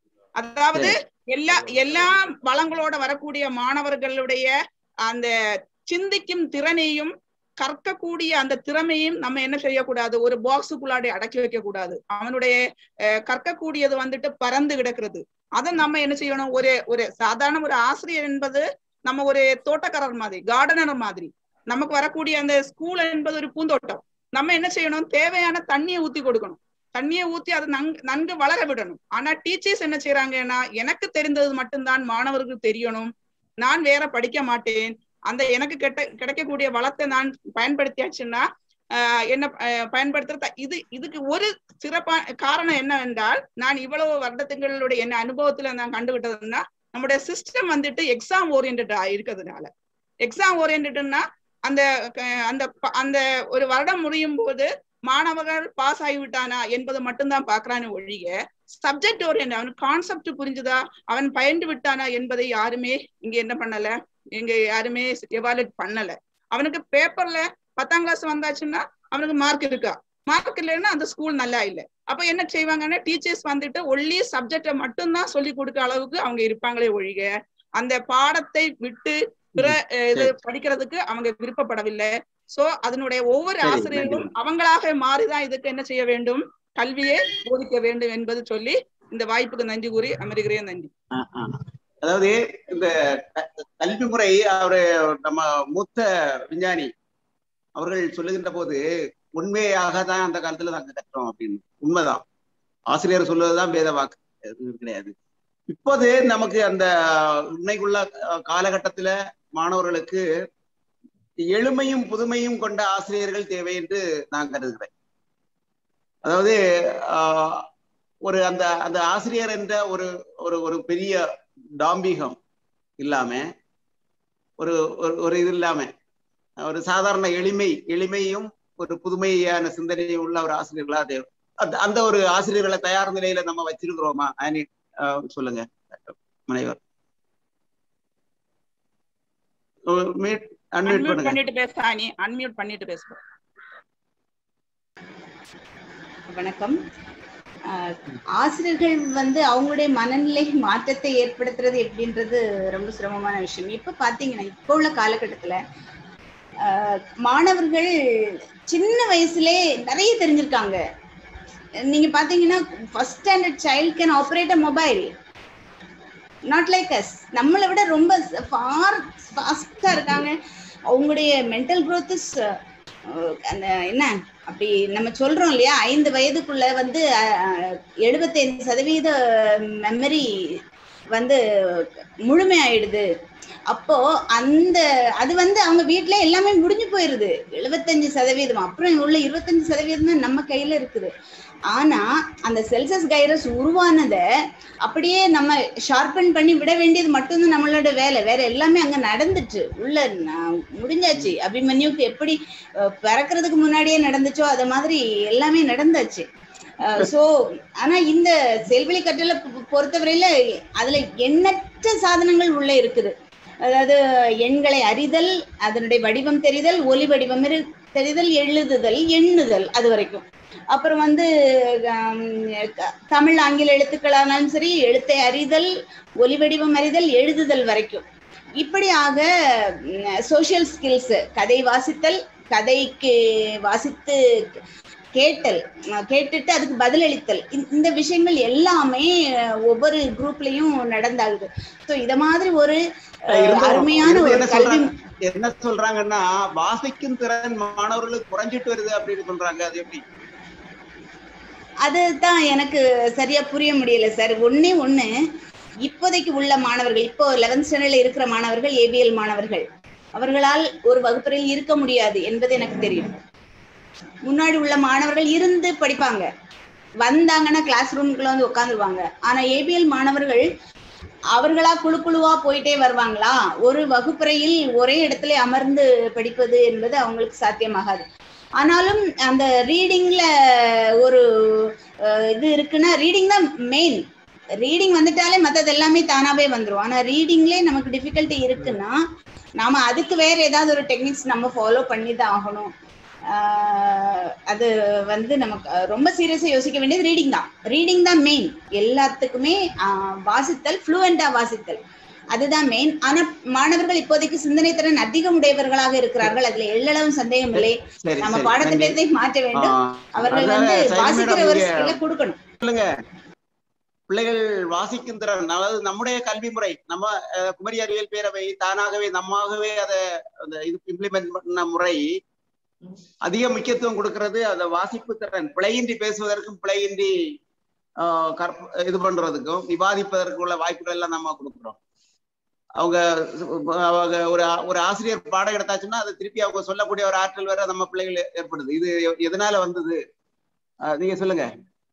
அதாவது எல்லா எல்லா வளங்களோட வரக்கூடிய மாணவர்களுடைய அந்த சிந்திக்கும் திறனையும் கற்கக்கூடிய அந்த திறமையும் நம்ம என்ன செய்யக்கூடாது ஒரு பாக்ஸுக்குள்ளாடி அடக்கி வைக்க கூடாது அவனுடைய கற்கக்கூடியது வந்துட்டு பறந்து கிடக்கிறது அதை நம்ம என்ன செய்யணும் ஒரு ஒரு சாதாரண ஒரு ஆசிரியர் என்பது நம்ம ஒரு தோட்டக்காரர் மாதிரி கார்டனர் மாதிரி நமக்கு வரக்கூடிய அந்த ஸ்கூல் என்பது ஒரு பூந்தோட்டம் நம்ம என்ன செய்யணும் தேவையான தண்ணியை ஊத்தி கொடுக்கணும் தண்ணியை ஊத்தி அதை நன்கு நன்கு வளர விடணும் ஆனா டீச்சர்ஸ் என்ன செய்யறாங்கன்னா எனக்கு தெரிந்தது மட்டும்தான் மாணவர்களுக்கு தெரியணும் நான் வேற படிக்க மாட்டேன் அந்த எனக்கு கெட்ட கிடைக்கக்கூடிய வளத்தை நான் பயன்படுத்தியாச்சுன்னா என்ன பயன்படுத்துற இது இதுக்கு ஒரு சிறப்பா காரணம் என்னவென்றால் நான் இவ்வளவு வருடத்துங்களுடைய என்ன அனுபவத்துல நான் கண்டுகிட்டதுன்னா நம்முடைய சிஸ்டம் வந்துட்டு எக்ஸாம் ஓரியன்டா இருக்கிறதுனால எக்ஸாம் ஓரியன்டா அந்த அந்த அந்த ஒரு வருடம் முடியும் போது மாணவர்கள் பாஸ் ஆகிவிட்டானா என்பதை மட்டும்தான் பாக்குறான்னு ஒழிய சப்ஜெக்ட் ஓரியன்ட் அவனுக்கு கான்செப்ட் புரிஞ்சுதா அவன் பயந்து விட்டானா என்பதை யாருமே இங்க என்ன பண்ணல இங்க யாருமே எவாலுவேட் பண்ணல அவனுக்கு பேப்பர்ல பத்தாம் கிளாஸ் வந்தாச்சுன்னா அவனுக்கு மார்க் இருக்கா மார்க் இல்லைன்னா அந்த ஸ்கூல் நல்லா இல்லை அப்ப என்ன செய்வாங்கன்னா டீச்சர்ஸ் வந்துட்டு ஒன்லி சப்ஜெக்டை மட்டும்தான் சொல்லி கொடுக்க அளவுக்கு அவங்க இருப்பாங்களே ஒழிக அந்த பாடத்தை விட்டு பிற இது படிக்கிறதுக்கு அவங்க விருப்பப்படவில்லை சோ அதனுடைய ஒவ்வொரு ஆசிரியர்களும் அவங்களாக மாறிதான் இதுக்கு என்ன செய்ய வேண்டும் கல்வியை போதிக்க வேண்டும் என்பது சொல்லி இந்த வாய்ப்புக்கு நன்றி கூறி அமருகிறேன் நன்றி அதாவது இந்த கல்வி முறை அவரு நம்ம மூத்த விஞ்ஞானி அவர்கள் சொல்லுகின்ற போது உண்மையாக தான் அந்த காலத்துல நாங்க கற்றோம் அப்படின்னு உண்மைதான் ஆசிரியர் சொல்லுவதுதான் வேத வாக்கு கிடையாது இப்போது நமக்கு அந்த உண்மைக்குள்ள காலகட்டத்துல மாணவர்களுக்கு எளிமையும் புதுமையும் கொண்ட ஆசிரியர்கள் தேவை என்று நான் கருதுகிறேன் அதாவது ஒரு அந்த அந்த ஆசிரியர் என்ற ஒரு ஒரு ஒரு பெரிய டாம்பிகம் இல்லாம ஒரு ஒரு இது இல்லாம ஒரு சாதாரண எளிமை எளிமையும் ஒரு புதுமையான சிந்தனையும் உள்ள ஒரு ஆசிரியர்களா தேவை அந்த அந்த ஒரு ஆசிரியர்களை தயார் நிலையில நம்ம வச்சிருக்கிறோமா ஆனி சொல்லுங்க முனைவர் அன்மியூட் பண்ணிட்டு பேச ஆனி அன்மியூட் பண்ணிட்டு பேச வணக்கம் ஆசிரியர்கள் வந்து அவங்களுடைய மனநிலை மாற்றத்தை ஏற்படுத்துறது எப்படின்றது ரொம்ப சிரமமான விஷயம் இப்ப பாத்தீங்கன்னா இப்போ உள்ள காலகட்டத்துல மாணவர்கள் சின்ன வயசுலே நிறைய தெரிஞ்சிருக்காங்க நீங்க பாத்தீங்கன்னா first standard child can operate a mobile not like us நம்மளை விட ரொம்ப ஃபார் ஃபாஸ்டா இருக்காங்க அவங்களுடைய மென்டல் க்ரோத் இஸ் அந்த என்ன அப்படி நம்ம சொல்றோம் இல்லையா ஐந்து வயதுக்குள்ள வந்து எழுபத்தைந்து சதவீத மெமரி வந்து முழுமையாயிடுது அப்போ அந்த அது வந்து அவங்க வீட்டுல எல்லாமே முடிஞ்சு போயிருது எழுபத்தஞ்சு சதவீதம் அப்புறம் உள்ள இருபத்தஞ்சு சதவீதம் தான் நம்ம கையில இருக்குது ஆனா அந்த செல்சஸ் கைரஸ் உருவானத அப்படியே நம்ம ஷார்பன் பண்ணி விட வேண்டியது மட்டும்தான் நம்மளோட வேலை வேற எல்லாமே அங்க நடந்துச்சு உள்ள முடிஞ்சாச்சு அபிமன்யுக்கு எப்படி பிறக்கிறதுக்கு முன்னாடியே நடந்துச்சோ அத மாதிரி எல்லாமே நடந்தாச்சு சோ ஆனா இந்த செல்வெளி கற்றலை பொறுத்தவரையில அதுல எண்ணற்ற சாதனங்கள் உள்ள இருக்குது அதாவது எண்களை அறிதல் அதனுடைய வடிவம் தெரிதல் ஒலி வடிவம் தெரிதல் எழுதுதல் எண்ணுதல் அது வரைக்கும் அப்புறம் வந்து தமிழ் ஆங்கில எழுத்துக்களானாலும் சரி எழுத்தை அறிதல் ஒலி வடிவம் அறிதல் எழுதுதல் வரைக்கும் இப்படியாக சோசியல் ஸ்கில்ஸ் கதை வாசித்தல் கதைக்கு வாசித்து கேட்டல் கேட்டுட்டு அதுக்கு பதிலளித்தல் இந்த விஷயங்கள் எல்லாமே ஒவ்வொரு குரூப்லயும் நடந்தாகுது ஸோ இத மாதிரி ஒரு அருமையான ஒரு கல்வி என்ன சொல்றாங்கன்னா வாசிக்கும் திறன் மாணவர்களுக்கு குறைஞ்சிட்டு வருது அப்படின்னு சொல்றாங்க அது எப்படி அதுதான் எனக்கு சரியா புரிய முடியல சார் ஒன்னே ஒண்ணு இப்போதைக்கு உள்ள மாணவர்கள் இப்போ லெவன்த் ஸ்டாண்டர்ட்ல இருக்கிற மாணவர்கள் ஏபிஎல் மாணவர்கள் அவர்களால் ஒரு வகுப்பறையில் இருக்க முடியாது என்பது எனக்கு தெரியும் முன்னாடி உள்ள மாணவர்கள் இருந்து படிப்பாங்க வந்தாங்கன்னா கிளாஸ் ரூம்குள்ள வந்து உட்காந்துருவாங்க ஆனா ஏபிஎல் மாணவர்கள் அவர்களா குழு குழுவா போயிட்டே வருவாங்களா ஒரு வகுப்பறையில் ஒரே இடத்துல அமர்ந்து படிப்பது என்பது அவங்களுக்கு சாத்தியமாகாது ஆனாலும் அந்த ரீடிங்ல ஒரு அஹ், இது இருக்குன்னா ரீடிங் தான் மெயின் ரீடிங் வந்துட்டாலே மற்றது எல்லாமே தானாவே வந்துரும் ஆனா ரீடிங்லே நமக்கு டிஃபிகல்ட்டி இருக்குன்னா நாம அதுக்கு வேற ஏதாவது ஒரு டெக்னிக்ஸ் நம்ம ஃபாலோ பண்ணி தான் ஆகணும் ஆஹ் அது வந்து நமக்கு அஹ், ரொம்ப சீரியஸா யோசிக்க வேண்டியது ரீடிங் தான் ரீடிங் தான் மெயின் எல்லாத்துக்குமே ஆஹ், வாசித்தல் ஃப்ளூவெண்டா வாசித்தல் அதுதான் மெயின் ஆனா மாணவர்கள் இப்போதைக்கு சிந்தனை திறன் அதிகம் உடையவர்களாக இருக்கிறார்கள் அதுல எள்ளளவும் சந்தேகம் இல்லை சரி நம்ம சரி நன்றி பாடத்திட்டத்தை மாற்ற வேண்டும் ஆஹ் அவர்கள் அதனால வந்து சைனி வாசிக்கிற மேடம் ஒரு இங்க ஸ்கில்ல கொடுக்கணும் சொல்லுங்க பிள்ளைகள் வாசிக்கும் திறன் அதாவது நம்முடைய கல்வி முறை நம்ம அஹ், குமரி அறிவியல் பேரவை தானாகவே நம்மாகவே அதை அந்த இது இம்ப்ளிமெண்ட் பண்ண முறை அதிக முக்கியத்துவம் கொடுக்கிறது அந்த வாசிப்பு திறன் பிழையின்றி பேசுவதற்கும் பிழையின்றி ஆஹ், கற்ப இது பண்றதுக்கும் விவாதிப்பதற்கு உள்ள வாய்ப்புகள் எல்லாம் நம்ம கொடுக்குறோம் அவங்க அவங்க ஒரு ஆ- ஒரு ஆசிரியர் பாடம் எடுத்தாச்சுன்னா அதை திருப்பி அவங்க சொல்லக்கூடிய ஒரு ஆற்றல் வேற நம்ம பிள்ளைகள் ஏற்படுது இது எ- எதனால வந்தது ஆஹ், நீங்க சொல்லுங்க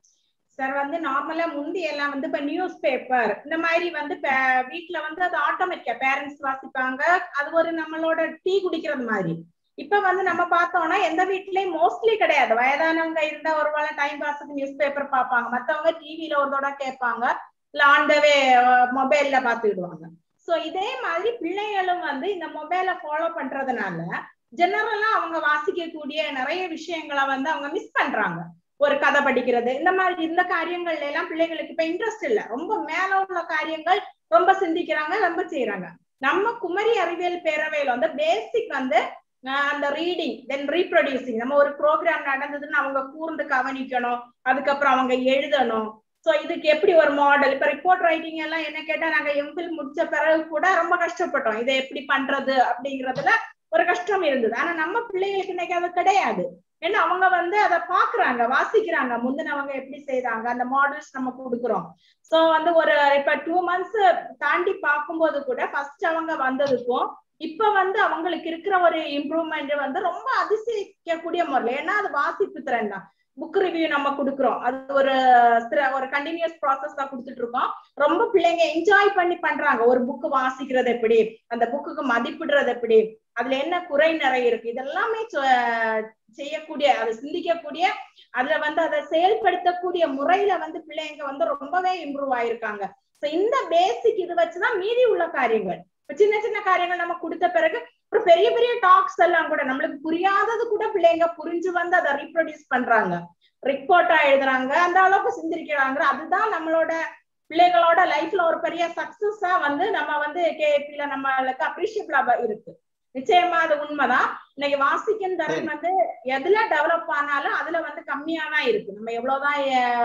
சார் வந்து நார்மலா முந்தி எல்லாம் வந்து இப்ப நியூஸ் பேப்பர் இந்த மாதிரி வந்து பே- வீட்ல வந்து அது ஆட்டோமேட்டிக்கா பேரண்ட்ஸ் வாசிப்பாங்க அது ஒரு நம்மளோட டீ குடிக்கிறது மாதிரி இப்ப வந்து நம்ம பார்த்தோம்னா எந்த வீட்லயும் மோஸ்ட்லி கிடையாது வயதானவங்க இருந்தா ஒரு வேளை டைம் பாஸுக்கு நியூஸ் பேப்பர் பார்ப்பாங்க மத்தவங்க டிவில ஒரு தடவை கேட்பாங்க இல்ல ஆண்டவே மொபைல்ல பாத்துக்கிடுவாங்க சோ இதே மாதிரி பிள்ளைகளும் வந்து இந்த மொபைலை ஃபாலோ பண்றதுனால ஜெனரலா அவங்க வாசிக்கக்கூடிய நிறைய விஷயங்களை வந்து அவங்க மிஸ் பண்றாங்க ஒரு கதை படிக்கிறது இந்த மாதிரி இந்த காரியங்கள்ல எல்லாம் பிள்ளைங்களுக்கு இப்ப இன்ட்ரெஸ்ட் இல்ல ரொம்ப மேல உள்ள காரியங்கள் ரொம்ப சிந்திக்கிறாங்க ரொம்ப செய்யறாங்க நம்ம குமரி அறிவியல் பேரவையில வந்து பேசிக் வந்து ஆஹ் அந்த ரீடிங் தென் ரீப்ரொடியூசிங் நம்ம ஒரு ப்ரோக்ராம் நடந்ததுன்னு அவங்க கூர்ந்து கவனிக்கணும் அதுக்கப்புறம் அவங்க எழுதணும் சோ இதுக்கு எப்படி ஒரு மாடல் இப்ப ரிப்போர்ட் ரைட்டிங் எல்லாம் என்ன கேட்டா நாங்க எம்பில் முடிச்ச பிறகு கூட ரொம்ப கஷ்டப்பட்டோம் இதை எப்படி பண்றது அப்படிங்கறதுல ஒரு கஷ்டம் இருந்தது ஆனா நம்ம பிள்ளைகளுக்கு இன்னைக்கு அது கிடையாது ஏன்னா அவங்க வந்து அதை பாக்குறாங்க வாசிக்கிறாங்க முந்தினவங்க எப்படி செய்தாங்க அந்த மாடல்ஸ் நம்ம கொடுக்குறோம் சோ வந்து ஒரு இப்ப டூ மந்த்ஸ் தாண்டி பார்க்கும்போது கூட ஃபர்ஸ்ட் அவங்க வந்ததுக்கும் இப்ப வந்து அவங்களுக்கு இருக்கிற ஒரு இம்ப்ரூவ்மெண்ட் வந்து ரொம்ப அதிசயிக்கக்கூடிய முறையில் ஏன்னா அது வாசிப்பு திறன் தான் புக் ரிவ்யூ நம்ம கொடுக்குறோம் அது ஒரு சில- ஒரு கண்டினியூஸ் ப்ராசஸ் தான் கொடுத்துட்டு இருக்கோம் ரொம்ப பிள்ளைங்க என்ஜாய் பண்ணி பண்றாங்க ஒரு புக் வாசிக்கிறது எப்படி அந்த புக்குக்கு மதிப்பிடுறது எப்படி அதுல என்ன குறை நிறைய இருக்கு இதெல்லாமே சொ- செய்யக்கூடிய அதை சிந்திக்கக்கூடிய அதுல வந்து அதை செயல்படுத்தக்கூடிய முறையில வந்து பிள்ளைங்க வந்து ரொம்பவே இம்ப்ரூவ் ஆயிருக்காங்க சோ இந்த பேசிக் இது வச்சுதான் மீதி உள்ள காரியங்கள் இப்ப சின்ன சின்ன காரியங்கள் நம்ம கொடுத்த பிறகு ஒரு பெரிய பெரிய டாக்ஸ் எல்லாம் கூட நம்மளுக்கு புரியாதது கூட பிள்ளைங்க புரிஞ்சு வந்து அதை ரீப்ரொடியூஸ் பண்றாங்க ரிப்போர்ட்டா எழுதுறாங்க அந்த அளவுக்கு சிந்திக்கிறாங்க அதுதான் நம்மளோட பிள்ளைகளோட லைஃப்ல ஒரு பெரிய சக்சஸா வந்து நம்ம வந்து கேபில நம்மளுக்கு அப்ரிஷியபிளா இருக்கு நிச்சயமா அது உண்மைதான் இன்னைக்கு வாசிக்கும் தரம் வந்து எதுல டெவலப் ஆனாலும் அதுல வந்து கம்மியா தான் இருக்கு நம்ம எவ்வளவுதான்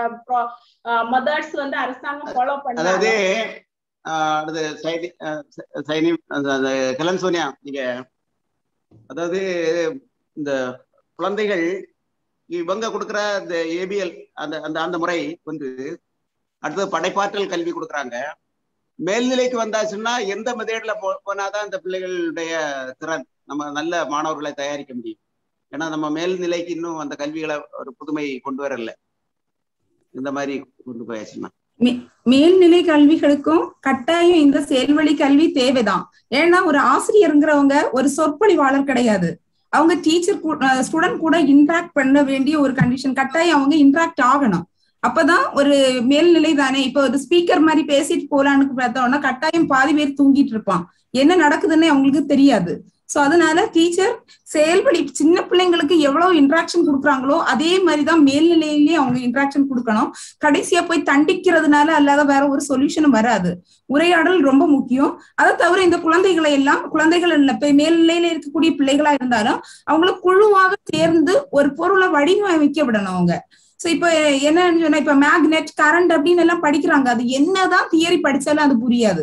மதர்ஸ் வந்து அரசாங்கம் ஃபாலோ அதாவது பண்ணாலும் ஆஹ் அடுத்து சைனி ஆஹ் ச- சைனி அந்த அந்த கலன் சோனியா நீங்க அதாவது இந்த குழந்தைகள் இவங்க கொடுக்குற இந்த ஏபிஎல் அந்த அந்த அந்த முறை வந்து அடுத்தது படைப்பாற்றல் கல்வி கொடுக்குறாங்க மேல்நிலைக்கு வந்தாச்சுன்னா எந்த மெதேட்ல போ போனாதான் இந்த பிள்ளைகளுடைய திறன் நம்ம நல்ல மாணவர்களை தயாரிக்க முடியும் ஏன்னா நம்ம மேல்நிலைக்கு இன்னும் அந்த கல்விகளை ஒரு புதுமை கொண்டு வரல இந்த மாதிரி கொண்டு போயாச்சுன்னா மேல்நிலை கல்விகளுக்கும் கட்டாயம் இந்த செயல்வழி கல்வி தேவைதான் ஏன்னா ஒரு ஆசிரியருங்கிறவங்க ஒரு சொற்பொழிவாளர் கிடையாது அவங்க டீச்சர் ஸ்டூடெண்ட் கூட இன்ட்ராக்ட் பண்ண வேண்டிய ஒரு கண்டிஷன் கட்டாயம் அவங்க இன்ட்ராக்ட் ஆகணும் அப்பதான் ஒரு மேல்நிலை தானே இப்போ ஒரு ஸ்பீக்கர் மாதிரி பேசிட்டு போலான்னு பார்த்தோம்னா கட்டாயம் பாதி பேர் தூங்கிட்டு இருப்பான் என்ன நடக்குதுன்னு அவங்களுக்கு தெரியாது சோ அதனால டீச்சர் செயல்படி சின்ன பிள்ளைங்களுக்கு எவ்வளவு இன்ட்ராக்ஷன் கொடுக்குறாங்களோ அதே மாதிரிதான் மேல்நிலையிலேயே அவங்க இன்ட்ராக்ஷன் கொடுக்கணும் கடைசியா போய் தண்டிக்கிறதுனால அல்லாத வேற ஒரு சொல்யூஷனும் வராது உரையாடல் ரொம்ப முக்கியம் அதை தவிர இந்த குழந்தைகளை எல்லாம் குழந்தைகள் இல்ல இப்ப மேல்நிலையில இருக்கக்கூடிய பிள்ளைகளா இருந்தாலும் அவங்கள குழுவாக சேர்ந்து ஒரு பொருளை வடிவமைக்க விடணும் அவங்க சோ இப்ப என்னன்னு சொன்னா இப்ப மேக்னெட் கரண்ட் அப்படின்னு எல்லாம் படிக்கிறாங்க அது என்னதான் தியரி படிச்சாலும் அது புரியாது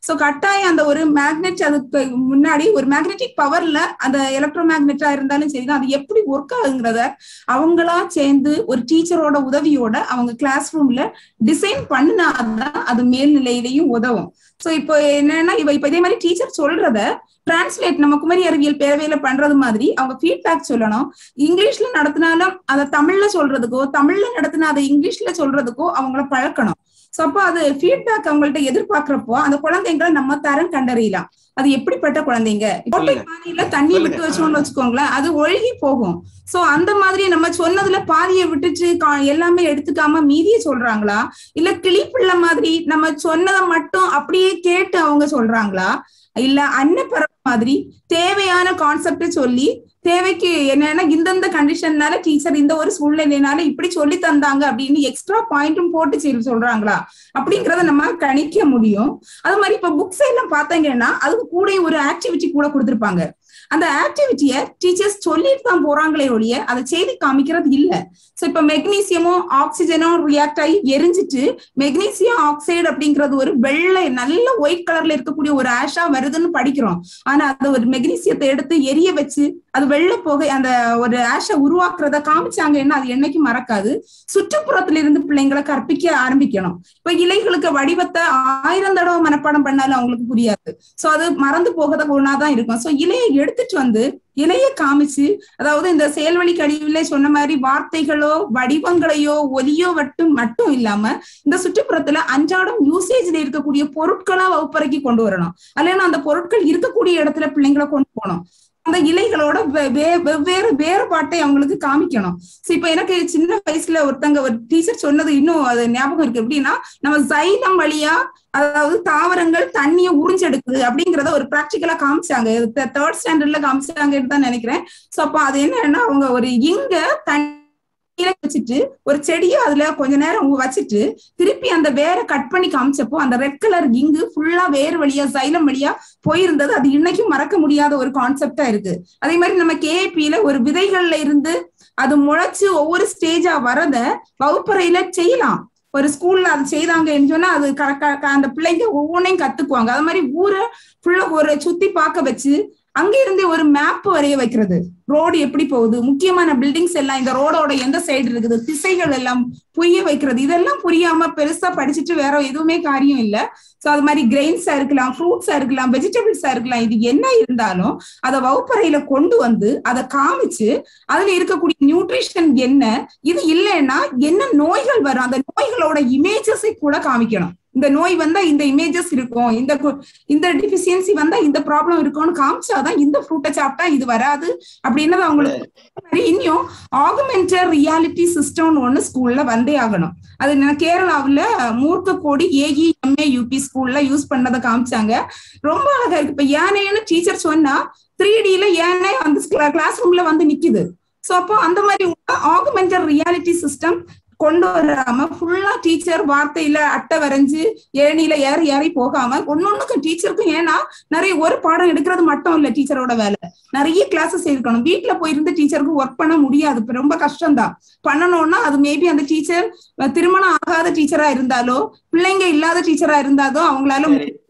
சோ கட்டாயம் அந்த ஒரு மேக்னெட் அதுக்கு முன்னாடி ஒரு மேக்னெட்டிக் பவர்ல அந்த எலக்ட்ரோ மேக்னெட்டா இருந்தாலும் சரிதான் அது எப்படி ஒர்க் ஆகுங்கிறத அவங்களா சேர்ந்து ஒரு டீச்சரோட உதவியோட அவங்க கிளாஸ் ரூம்ல டிசைன் பண்ணினாதான் அது மேல்நிலையிலையும் உதவும் சோ இப்போ என்னன்னா இவ இப்ப இதே மாதிரி டீச்சர் சொல்றத டிரான்ஸ்லேட் நம்ம குமரி அறிவியல் பேரவையில பண்றது மாதிரி அவங்க ஃபீட்பேக் சொல்லணும் இங்கிலீஷ்ல நடத்தினாலும் அதை தமிழ்ல சொல்றதுக்கோ தமிழ்ல நடத்தினா அதை இங்கிலீஷ்ல சொல்றதுக்கோ அவங்கள பழக்கணும் சோ அப்போ அது ஃபீட்பேக் அவங்கள்ட்ட எதிர்பார்க்கிறப்போ அந்த குழந்தைங்களை நம்ம தரம் கண்டறியலாம் அது எப்படிப்பட்ட குழந்தைங்க கோட்டை பானையில தண்ணி விட்டு வச்சோம்னு வச்சுக்கோங்களேன் அது ஒழுகி போகும் சோ அந்த மாதிரி நம்ம சொன்னதுல பாதியை விட்டுட்டு எல்லாமே எடுத்துக்காம மீதியை சொல்றாங்களா இல்ல கிளிப்பிள்ள மாதிரி நம்ம சொன்னதை மட்டும் அப்படியே கேட்டு அவங்க சொல்றாங்களா இல்ல அன்னப்பறவை மாதிரி தேவையான கான்செப்ட சொல்லி தேவைக்கு என்னன்னா இந்தந்த கண்டிஷன்னால டீச்சர் இந்த ஒரு சூழ்நிலைனால இப்படி சொல்லி தந்தாங்க அப்படின்னு எக்ஸ்ட்ரா பாயிண்ட்டும் போட்டு சரி சொல்றாங்களா அப்படிங்கறத நம்ம கணிக்க முடியும் அது மாதிரி இப்ப புக்ஸ் எல்லாம் பாத்தீங்கன்னா அதுக்கு கூட ஒரு ஆக்டிவிட்டி கூட கொடுத்திருப்பாங்க அந்த ஆக்டிவிட்டிய டீச்சர்ஸ் சொல்லிட்டு தான் போறாங்களே ஒழிய அதை செய்தி காமிக்கிறது இல்ல சோ இப்ப மெக்னீசியமும் ஆக்சிஜனும் ரியாக்ட் ஆகி எரிஞ்சிட்டு மெக்னீசியம் ஆக்சைடு அப்படிங்கிறது ஒரு வெள்ளை நல்ல ஒயிட் கலர்ல இருக்கக்கூடிய ஒரு ஆஷா வருதுன்னு படிக்கிறோம் ஆனா அது ஒரு மெக்னீசியத்தை எடுத்து எரிய வச்சு அது வெள்ள போக அந்த ஒரு ஆஷை உருவாக்குறத காமிச்சாங்கன்னா அது என்னைக்கு மறக்காது சுற்றுப்புறத்துல இருந்து பிள்ளைங்களை கற்பிக்க ஆரம்பிக்கணும் இப்ப இலைகளுக்கு வடிவத்தை ஆயிரம் தடவை மனப்பாடம் பண்ணாலும் அவங்களுக்கு புரியாது சோ அது மறந்து போகத ஒன்னாதான் இருக்கும் சோ இலையை எடுத்துட்டு வந்து இலைய காமிச்சு அதாவது இந்த செயல்வழி கழிவுல சொன்ன மாதிரி வார்த்தைகளோ வடிவங்களையோ ஒலியோ மட்டும் மட்டும் இல்லாம இந்த சுற்றுப்புறத்துல அன்றாடம் யூசேஜ்ல இருக்கக்கூடிய பொருட்களா வகுப்பறைக்கு கொண்டு வரணும் அல்லனா அந்த பொருட்கள் இருக்கக்கூடிய இடத்துல பிள்ளைங்களை கொண்டு போகணும் அந்த இலைகளோட வெவ்வேறு வேறுபாட்டை அவங்களுக்கு காமிக்கணும் இப்ப எனக்கு சின்ன வயசுல ஒருத்தங்க ஒரு டீச்சர் சொன்னது இன்னும் அது ஞாபகம் இருக்கு எப்படின்னா நம்ம சைலம் வழியா அதாவது தாவரங்கள் தண்ணிய உறிஞ்செடுக்குது அப்படிங்கறத ஒரு பிராக்டிக்கலா காமிச்சாங்க தேர்ட் ஸ்டாண்டர்ட்ல காமிச்சாங்கன்னு தான் நினைக்கிறேன் சோ அப்ப அது என்னன்னா அவங்க ஒரு இங்க தண்ணி வச்சுட்டு ஒரு செடியை அதுல கொஞ்ச நேரம் வச்சுட்டு திருப்பி அந்த வேரை கட் பண்ணி காமிச்சப்போ அந்த ரெட் கலர் இங்கு ஃபுல்லா வேர் வழியா சைலம் வழியா போயிருந்தது அது இன்னைக்கும் மறக்க முடியாத ஒரு கான்செப்டா இருக்கு அதே மாதிரி நம்ம கேபியில ஒரு விதைகள்ல இருந்து அது முளைச்சு ஒவ்வொரு ஸ்டேஜா வரத வகுப்பறையில செய்யலாம் ஒரு ஸ்கூல்ல அது செய்தாங்கன்னு சொன்னா அது அந்த பிள்ளைங்க ஒவ்வொன்றையும் கத்துக்குவாங்க அது மாதிரி ஊரை ஃபுல்லா ஒரு சுத்தி பார்க்க வச்சு அங்க இருந்தே ஒரு மேப் வரைய வைக்கிறது ரோடு எப்படி போகுது முக்கியமான பில்டிங்ஸ் எல்லாம் இந்த ரோடோட எந்த சைடு இருக்குது திசைகள் எல்லாம் புரிய வைக்கிறது இதெல்லாம் புரியாம பெருசா படிச்சுட்டு வேற எதுவுமே காரியம் இல்ல சோ அது மாதிரி கிரெயின்ஸா இருக்கலாம் ஃப்ரூட்ஸா இருக்கலாம் வெஜிடபிள்ஸா இருக்கலாம் இது என்ன இருந்தாலும் அதை வகுப்பறையில கொண்டு வந்து அதை காமிச்சு அதுல இருக்கக்கூடிய நியூட்ரிஷன் என்ன இது இல்லைன்னா என்ன நோய்கள் வரும் அந்த நோய்களோட இமேஜஸை கூட காமிக்கணும் இந்த நோய் வந்தா இந்த இமேஜஸ் இருக்கும் இந்த இந்த டிபிஷியன்சி வந்தா இந்த ப்ராப்ளம் இருக்கும்னு காமிச்சாதான் இந்த ஃப்ரூட்டை சாப்பிட்டா இது வராது அப்படின்னு அவங்களுக்கு இன்னும் ஆகுமெண்டட் ரியாலிட்டி சிஸ்டம்னு ஒண்ணு ஸ்கூல்ல வந்தே ஆகணும் அது கேரளாவுல மூர்க்கக்கோடி ஏஇ எம்ஏ யூபி ஸ்கூல்ல யூஸ் பண்ணதை காமிச்சாங்க ரொம்ப அழகா இருக்கு இப்ப யானைன்னு டீச்சர் சொன்னா த்ரீ டில யானை அந்த கிளாஸ் ரூம்ல வந்து நிக்குது சோ அப்போ அந்த மாதிரி ஆகுமெண்டட் ரியாலிட்டி சிஸ்டம் கொண்டு வராம ஃபுல்லா டீச்சர் வார்த்தையில அட்டை வரைஞ்சு ஏணியில ஏறி ஏறி போகாம ஒன்னொன்னுக்கும் டீச்சருக்கும் ஏன்னா நிறைய ஒரு பாடம் எடுக்கிறது மட்டும் இல்ல டீச்சரோட வேலை நிறைய கிளாஸஸ் இருக்கணும் வீட்டுல போயிருந்து டீச்சருக்கு ஒர்க் பண்ண முடியாது ரொம்ப கஷ்டம்தான் பண்ணணும்னா அது மேபி அந்த டீச்சர் திருமணம் ஆகாத டீச்சரா இருந்தாலோ பிள்ளைங்க இல்லாத டீச்சரா இருந்தாலோ அவங்களால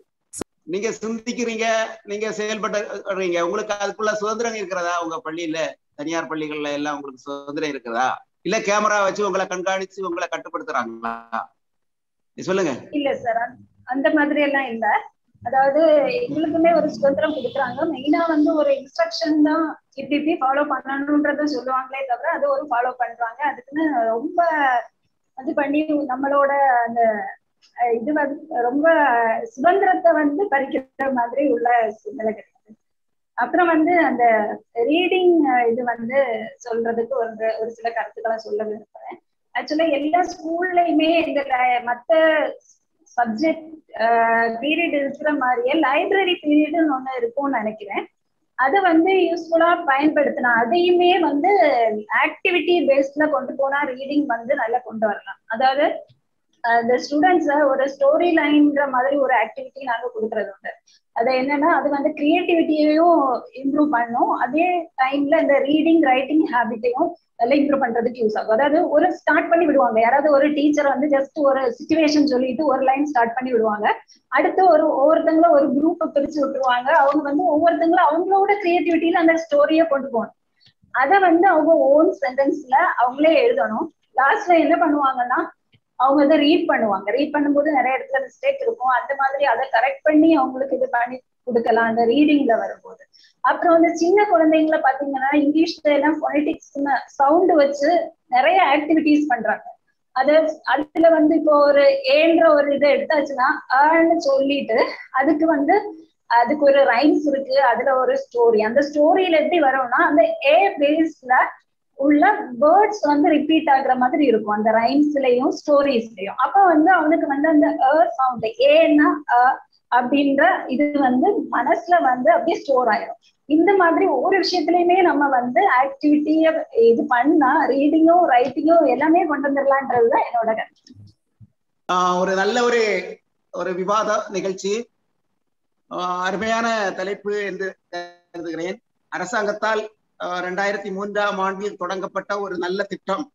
நீங்க சிந்திக்கிறீங்க நீங்க செயல்படுறீங்க உங்களுக்கு அதுக்குள்ள சுதந்திரம் இருக்கிறதா உங்க பள்ளியில தனியார் பள்ளிகள்ல எல்லாம் உங்களுக்கு சுதந்திரம் இருக்கிறதா இல்ல கேமரா வச்சு உங்களை கண்காணிச்சு உங்களை கட்டுப்படுத்துறாங்களா சொல்லுங்க இல்ல சார் அந்த மாதிரி எல்லாம் இல்ல அதாவது எங்களுக்குமே ஒரு சுதந்திரம் கொடுக்குறாங்க மெயினா வந்து ஒரு இன்ஸ்ட்ரக்ஷன் தான் இப்படி இப்படி ஃபாலோ பண்ணணும்ன்றத சொல்லுவாங்களே தவிர அது ஒரு ஃபாலோ பண்றாங்க அதுக்குன்னு ரொம்ப இது பண்ணி நம்மளோட அந்த இது வந்து ரொம்ப சுதந்திரத்தை வந்து பறிக்கிற மாதிரி உள்ள சூழ்நிலை கிடையாது அப்புறம் வந்து அந்த ரீடிங் இது வந்து சொல்றதுக்கு ஒரு ஒரு சில கருத்துக்களை சொல்ல விரும்புறேன் ஆக்சுவலா எல்லா ஸ்கூல்லையுமே இந்த மத்த சப்ஜெக்ட் பீரியட் இருக்கிற மாதிரியே லைப்ரரி பீரியட்னு ஒண்ணு இருக்கும்னு நினைக்கிறேன் அதை வந்து யூஸ்ஃபுல்லா பயன்படுத்தினா அதையுமே வந்து ஆக்டிவிட்டி பேஸ்ட்ல கொண்டு போனா ரீடிங் வந்து நல்லா கொண்டு வரலாம் அதாவது அந்த ஸ்டூடெண்ட்ஸ் ஒரு ஸ்டோரி லைன்ற மாதிரி ஒரு ஆக்டிவிட்டி நாங்க கொடுக்கறது உண்டு அது என்னன்னா அது வந்து கிரியேட்டிவிட்டியையும் இம்ப்ரூவ் பண்ணும் அதே டைம்ல இந்த ரீடிங் ரைட்டிங் ஹேபிட்டையும் எல்லாம் இம்ப்ரூவ் பண்றதுக்கு யூஸ் ஆகும் அதாவது ஒரு ஸ்டார்ட் பண்ணி விடுவாங்க யாராவது ஒரு டீச்சர் வந்து ஜஸ்ட் ஒரு சுச்சுவேஷன் சொல்லிட்டு ஒரு லைன் ஸ்டார்ட் பண்ணி விடுவாங்க அடுத்து ஒரு ஒவ்வொருத்தங்களும் ஒரு குரூப்பை பிரிச்சு விட்டுருவாங்க அவங்க வந்து ஒவ்வொருத்தங்களும் அவங்களோட கிரியேட்டிவிட்டியில அந்த ஸ்டோரியை கொண்டு போகணும் அதை வந்து அவங்க ஓன் சென்டென்ஸ்ல அவங்களே எழுதணும் லாஸ்ட்ல என்ன பண்ணுவாங்கன்னா அவங்க அதை ரீட் பண்ணுவாங்க ரீட் பண்ணும்போது நிறைய இடத்துல மிஸ்டேக் இருக்கும் அந்த மாதிரி அதை கரெக்ட் பண்ணி அவங்களுக்கு இது பண்ணி கொடுக்கலாம் அந்த ரீடிங்ல வரும்போது அப்புறம் வந்து சின்ன குழந்தைங்கள பாத்தீங்கன்னா இங்கிலீஷ்ல எல்லாம் பொலிட்டிக்ஸ் சவுண்ட் வச்சு நிறைய ஆக்டிவிட்டிஸ் பண்றாங்க அது அதுல வந்து இப்போ ஒரு ஏன்ற ஒரு இதை எடுத்தாச்சுன்னா ஆன்னு சொல்லிட்டு அதுக்கு வந்து அதுக்கு ஒரு ரைம்ஸ் இருக்கு அதுல ஒரு ஸ்டோரி அந்த ஸ்டோரியில எப்படி வரும்னா அந்த ஏ பேஸ்ல உள்ள வேர்ட்ஸ் வந்து ரிப்பீட் ஆகுற மாதிரி இருக்கும் அந்த ரைம்ஸ்லயும் ஸ்டோரிஸ்லயும் அப்ப வந்து அவனுக்கு வந்து அந்த அ சவுண்ட் ஏன்னா அ அப்படின்ற இது வந்து மனசுல வந்து அப்படியே ஸ்டோர் ஆயிரும் இந்த மாதிரி ஒவ்வொரு விஷயத்துலயுமே நம்ம வந்து ஆக்டிவிட்டிய இது பண்ணா ரீடிங்கும் ரைட்டிங்கும் எல்லாமே கொண்டு வந்துடலான்றதுதான் என்னோட கருத்து ஆஹ் ஒரு நல்ல ஒரு ஒரு விவாத நிகழ்ச்சி ஆஹ் அருமையான தலைப்பு என்று கருதுகிறேன் அரசாங்கத்தால் ரெண்டாயிரத்தி மூன்றாம் ஆண்டில் தொடங்கப்பட்ட ஒரு நல்ல திட்டம்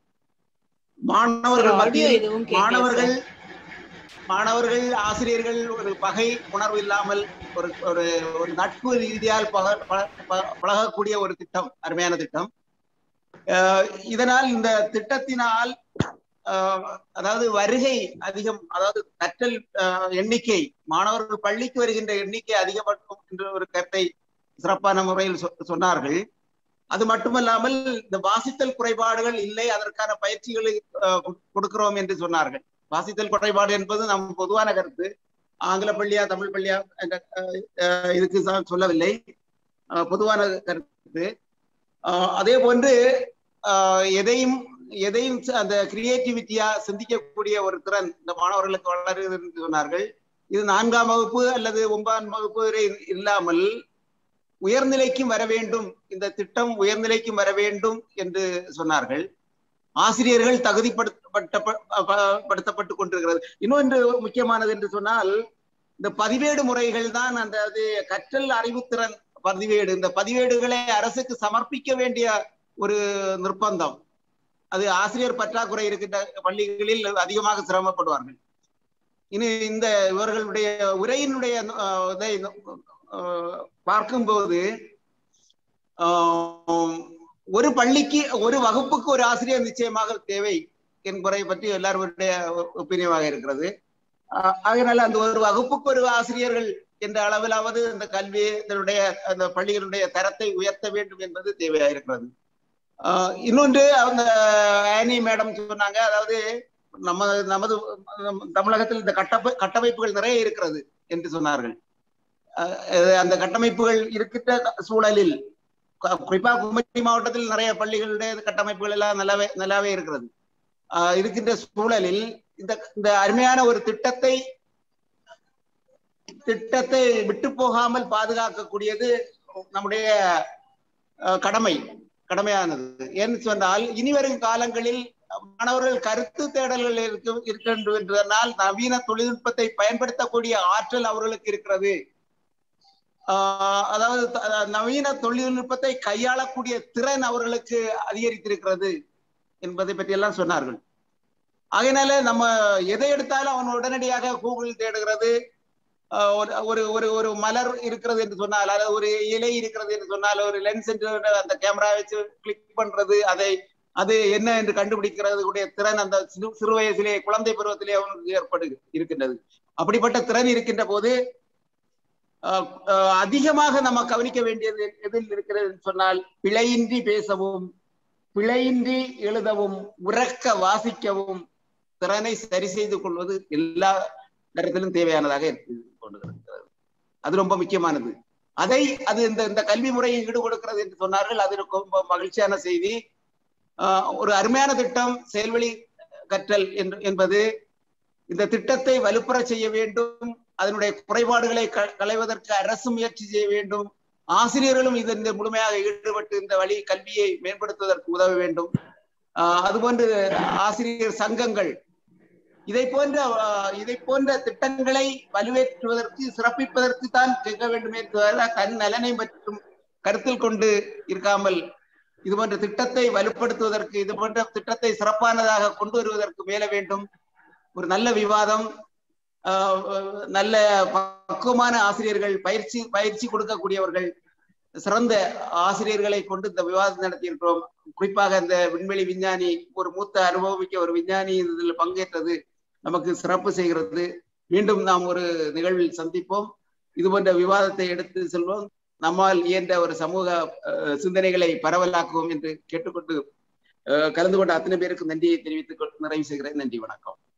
மாணவர்கள் மத்தியில் மாணவர்கள் மாணவர்கள் ஆசிரியர்கள் ஒரு பகை உணர்வு இல்லாமல் ஒரு ஒரு ஒரு நட்பு ரீதியால் பக பழகக்கூடிய ஒரு திட்டம் அருமையான திட்டம் இதனால் இந்த திட்டத்தினால் அதாவது வருகை அதிகம் அதாவது கற்றல் எண்ணிக்கை மாணவர்கள் பள்ளிக்கு வருகின்ற எண்ணிக்கை அதிகப்படும் என்ற ஒரு கருத்தை சிறப்பான முறையில் சொன்னார்கள் அது மட்டுமல்லாமல் இந்த வாசித்தல் குறைபாடுகள் இல்லை அதற்கான பயிற்சிகளை கொடுக்கிறோம் என்று சொன்னார்கள் வாசித்தல் குறைபாடு என்பது நம் பொதுவான கருத்து ஆங்கில பள்ளியா தமிழ் பள்ளியா இதுக்கு சொல்லவில்லை பொதுவான கருத்து அதே போன்று எதையும் எதையும் அந்த கிரியேட்டிவிட்டியா சிந்திக்கக்கூடிய ஒரு திறன் இந்த மாணவர்களுக்கு வளருது என்று சொன்னார்கள் இது நான்காம் வகுப்பு அல்லது ஒன்பதாம் வகுப்பு வரை இல்லாமல் உயர்நிலைக்கும் வர வேண்டும் இந்த திட்டம் உயர்நிலைக்கும் வர வேண்டும் என்று சொன்னார்கள் ஆசிரியர்கள் தகுதிப்படுத்தப்பட்டு கொண்டிருக்கிறது இன்னொன்று முக்கியமானது என்று சொன்னால் இந்த பதிவேடு முறைகள் தான் அந்த அது கற்றல் அறிவுத்திறன் பதிவேடு இந்த பதிவேடுகளை அரசுக்கு சமர்ப்பிக்க வேண்டிய ஒரு நிர்பந்தம் அது ஆசிரியர் பற்றாக்குறை இருக்கின்ற பள்ளிகளில் அதிகமாக சிரமப்படுவார்கள் இனி இந்த இவர்களுடைய உரையினுடைய இதை பார்க்கும்போது ஒரு பள்ளிக்கு ஒரு வகுப்புக்கு ஒரு ஆசிரியர் நிச்சயமாக தேவை என்பதை பற்றி எல்லாருடைய ஒப்பீனியமாக இருக்கிறது அதனால அந்த ஒரு வகுப்புக்கு ஒரு ஆசிரியர்கள் என்ற அளவிலாவது இந்த கல்வி இதனுடைய அந்த பள்ளிகளுடைய தரத்தை உயர்த்த வேண்டும் என்பது தேவையாக இருக்கிறது இன்னொன்று அந்த ஆனி மேடம் சொன்னாங்க அதாவது நம்ம நமது தமிழகத்தில் இந்த கட்டப்ப கட்டமைப்புகள் நிறைய இருக்கிறது என்று சொன்னார்கள் அந்த கட்டமைப்புகள் இருக்கின்ற சூழலில் குறிப்பா குமரி மாவட்டத்தில் நிறைய பள்ளிகளுடைய கட்டமைப்புகள் எல்லாம் நல்லாவே நல்லாவே இருக்கிறது இருக்கின்ற சூழலில் இந்த இந்த அருமையான ஒரு திட்டத்தை திட்டத்தை விட்டு போகாமல் பாதுகாக்கக்கூடியது நம்முடைய கடமை கடமையானது ஏன்னு சொன்னால் இனிவரும் காலங்களில் மாணவர்கள் கருத்து தேடல்கள் இருக்க இருக்கின்ற என்றால் நவீன தொழில்நுட்பத்தை பயன்படுத்தக்கூடிய ஆற்றல் அவர்களுக்கு இருக்கிறது அதாவது நவீன தொழில்நுட்பத்தை கையாளக்கூடிய திறன் அவர்களுக்கு அதிகரித்திருக்கிறது என்பதை பற்றி எல்லாம் சொன்னார்கள் அதனால நம்ம எதை எடுத்தாலும் அவன் உடனடியாக கூகுள் தேடுகிறது ஒரு ஒரு ஒரு மலர் இருக்கிறது என்று சொன்னால் அதாவது ஒரு இலை இருக்கிறது என்று சொன்னால் ஒரு லென்ஸ் என்று அந்த கேமரா வச்சு கிளிக் பண்றது அதை அது என்ன என்று கண்டுபிடிக்கிறது உடைய திறன் அந்த சிறு வயசிலே குழந்தை பருவத்திலே அவனுக்கு ஏற்படு இருக்கின்றது அப்படிப்பட்ட திறன் இருக்கின்ற போது அதிகமாக நம்ம கவனிக்க வேண்டியது எதில் இருக்கிறது சொன்னால் பிழையின்றி பேசவும் பிழையின்றி எழுதவும் உறக்க வாசிக்கவும் திறனை சரி செய்து கொள்வது எல்லா இடத்திலும் தேவையானதாக கொண்டிருக்கிறது அது ரொம்ப முக்கியமானது அதை அது இந்த இந்த கல்வி முறையை ஈடு கொடுக்கிறது என்று சொன்னார்கள் அது ரொம்ப மகிழ்ச்சியான செய்தி ஒரு அருமையான திட்டம் செயல்வழி கற்றல் என்பது இந்த திட்டத்தை வலுப்புற செய்ய வேண்டும் அதனுடைய குறைபாடுகளை களைவதற்கு அரசு முயற்சி செய்ய வேண்டும் ஆசிரியர்களும் இதன் முழுமையாக ஈடுபட்டு இந்த வழி கல்வியை மேம்படுத்துவதற்கு உதவ வேண்டும் அதுபோன்று ஆசிரியர் சங்கங்கள் இதை போன்ற அஹ், இதை போன்ற திட்டங்களை வலுவேற்றுவதற்கு சிறப்பிப்பதற்கு தான் கேட்க வேண்டுமே தவிர தன் நலனை மற்றும் கருத்தில் கொண்டு இருக்காமல் இது போன்ற திட்டத்தை வலுப்படுத்துவதற்கு இது போன்ற திட்டத்தை சிறப்பானதாக கொண்டு வருவதற்கு மேல வேண்டும் ஒரு நல்ல விவாதம் ஆஹ் அஹ் நல்ல பக்குவமான ஆசிரியர்கள் பயிற்சி பயிற்சி கொடுக்கக்கூடியவர்கள் சிறந்த ஆசிரியர்களை கொண்டு இந்த விவாதம் நடத்தியிருக்கிறோம் குறிப்பாக இந்த விண்வெளி விஞ்ஞானி ஒரு மூத்த அனுபவமிக்க ஒரு விஞ்ஞானி இதில் பங்கேற்றது நமக்கு சிறப்பு செய்கிறது மீண்டும் நாம் ஒரு நிகழ்வில் சந்திப்போம் இது போன்ற விவாதத்தை எடுத்து செல்வோம் நம்மால் இயன்ற ஒரு சமூக அஹ், சிந்தனைகளை பரவலாக்குவோம் என்று கேட்டுக்கொண்டு அஹ், கலந்து கொண்ட அத்தனை பேருக்கு நன்றியை தெரிவித்துக் கொண்டு நிறைவு செய்கிறேன் நன்றி வணக்கம்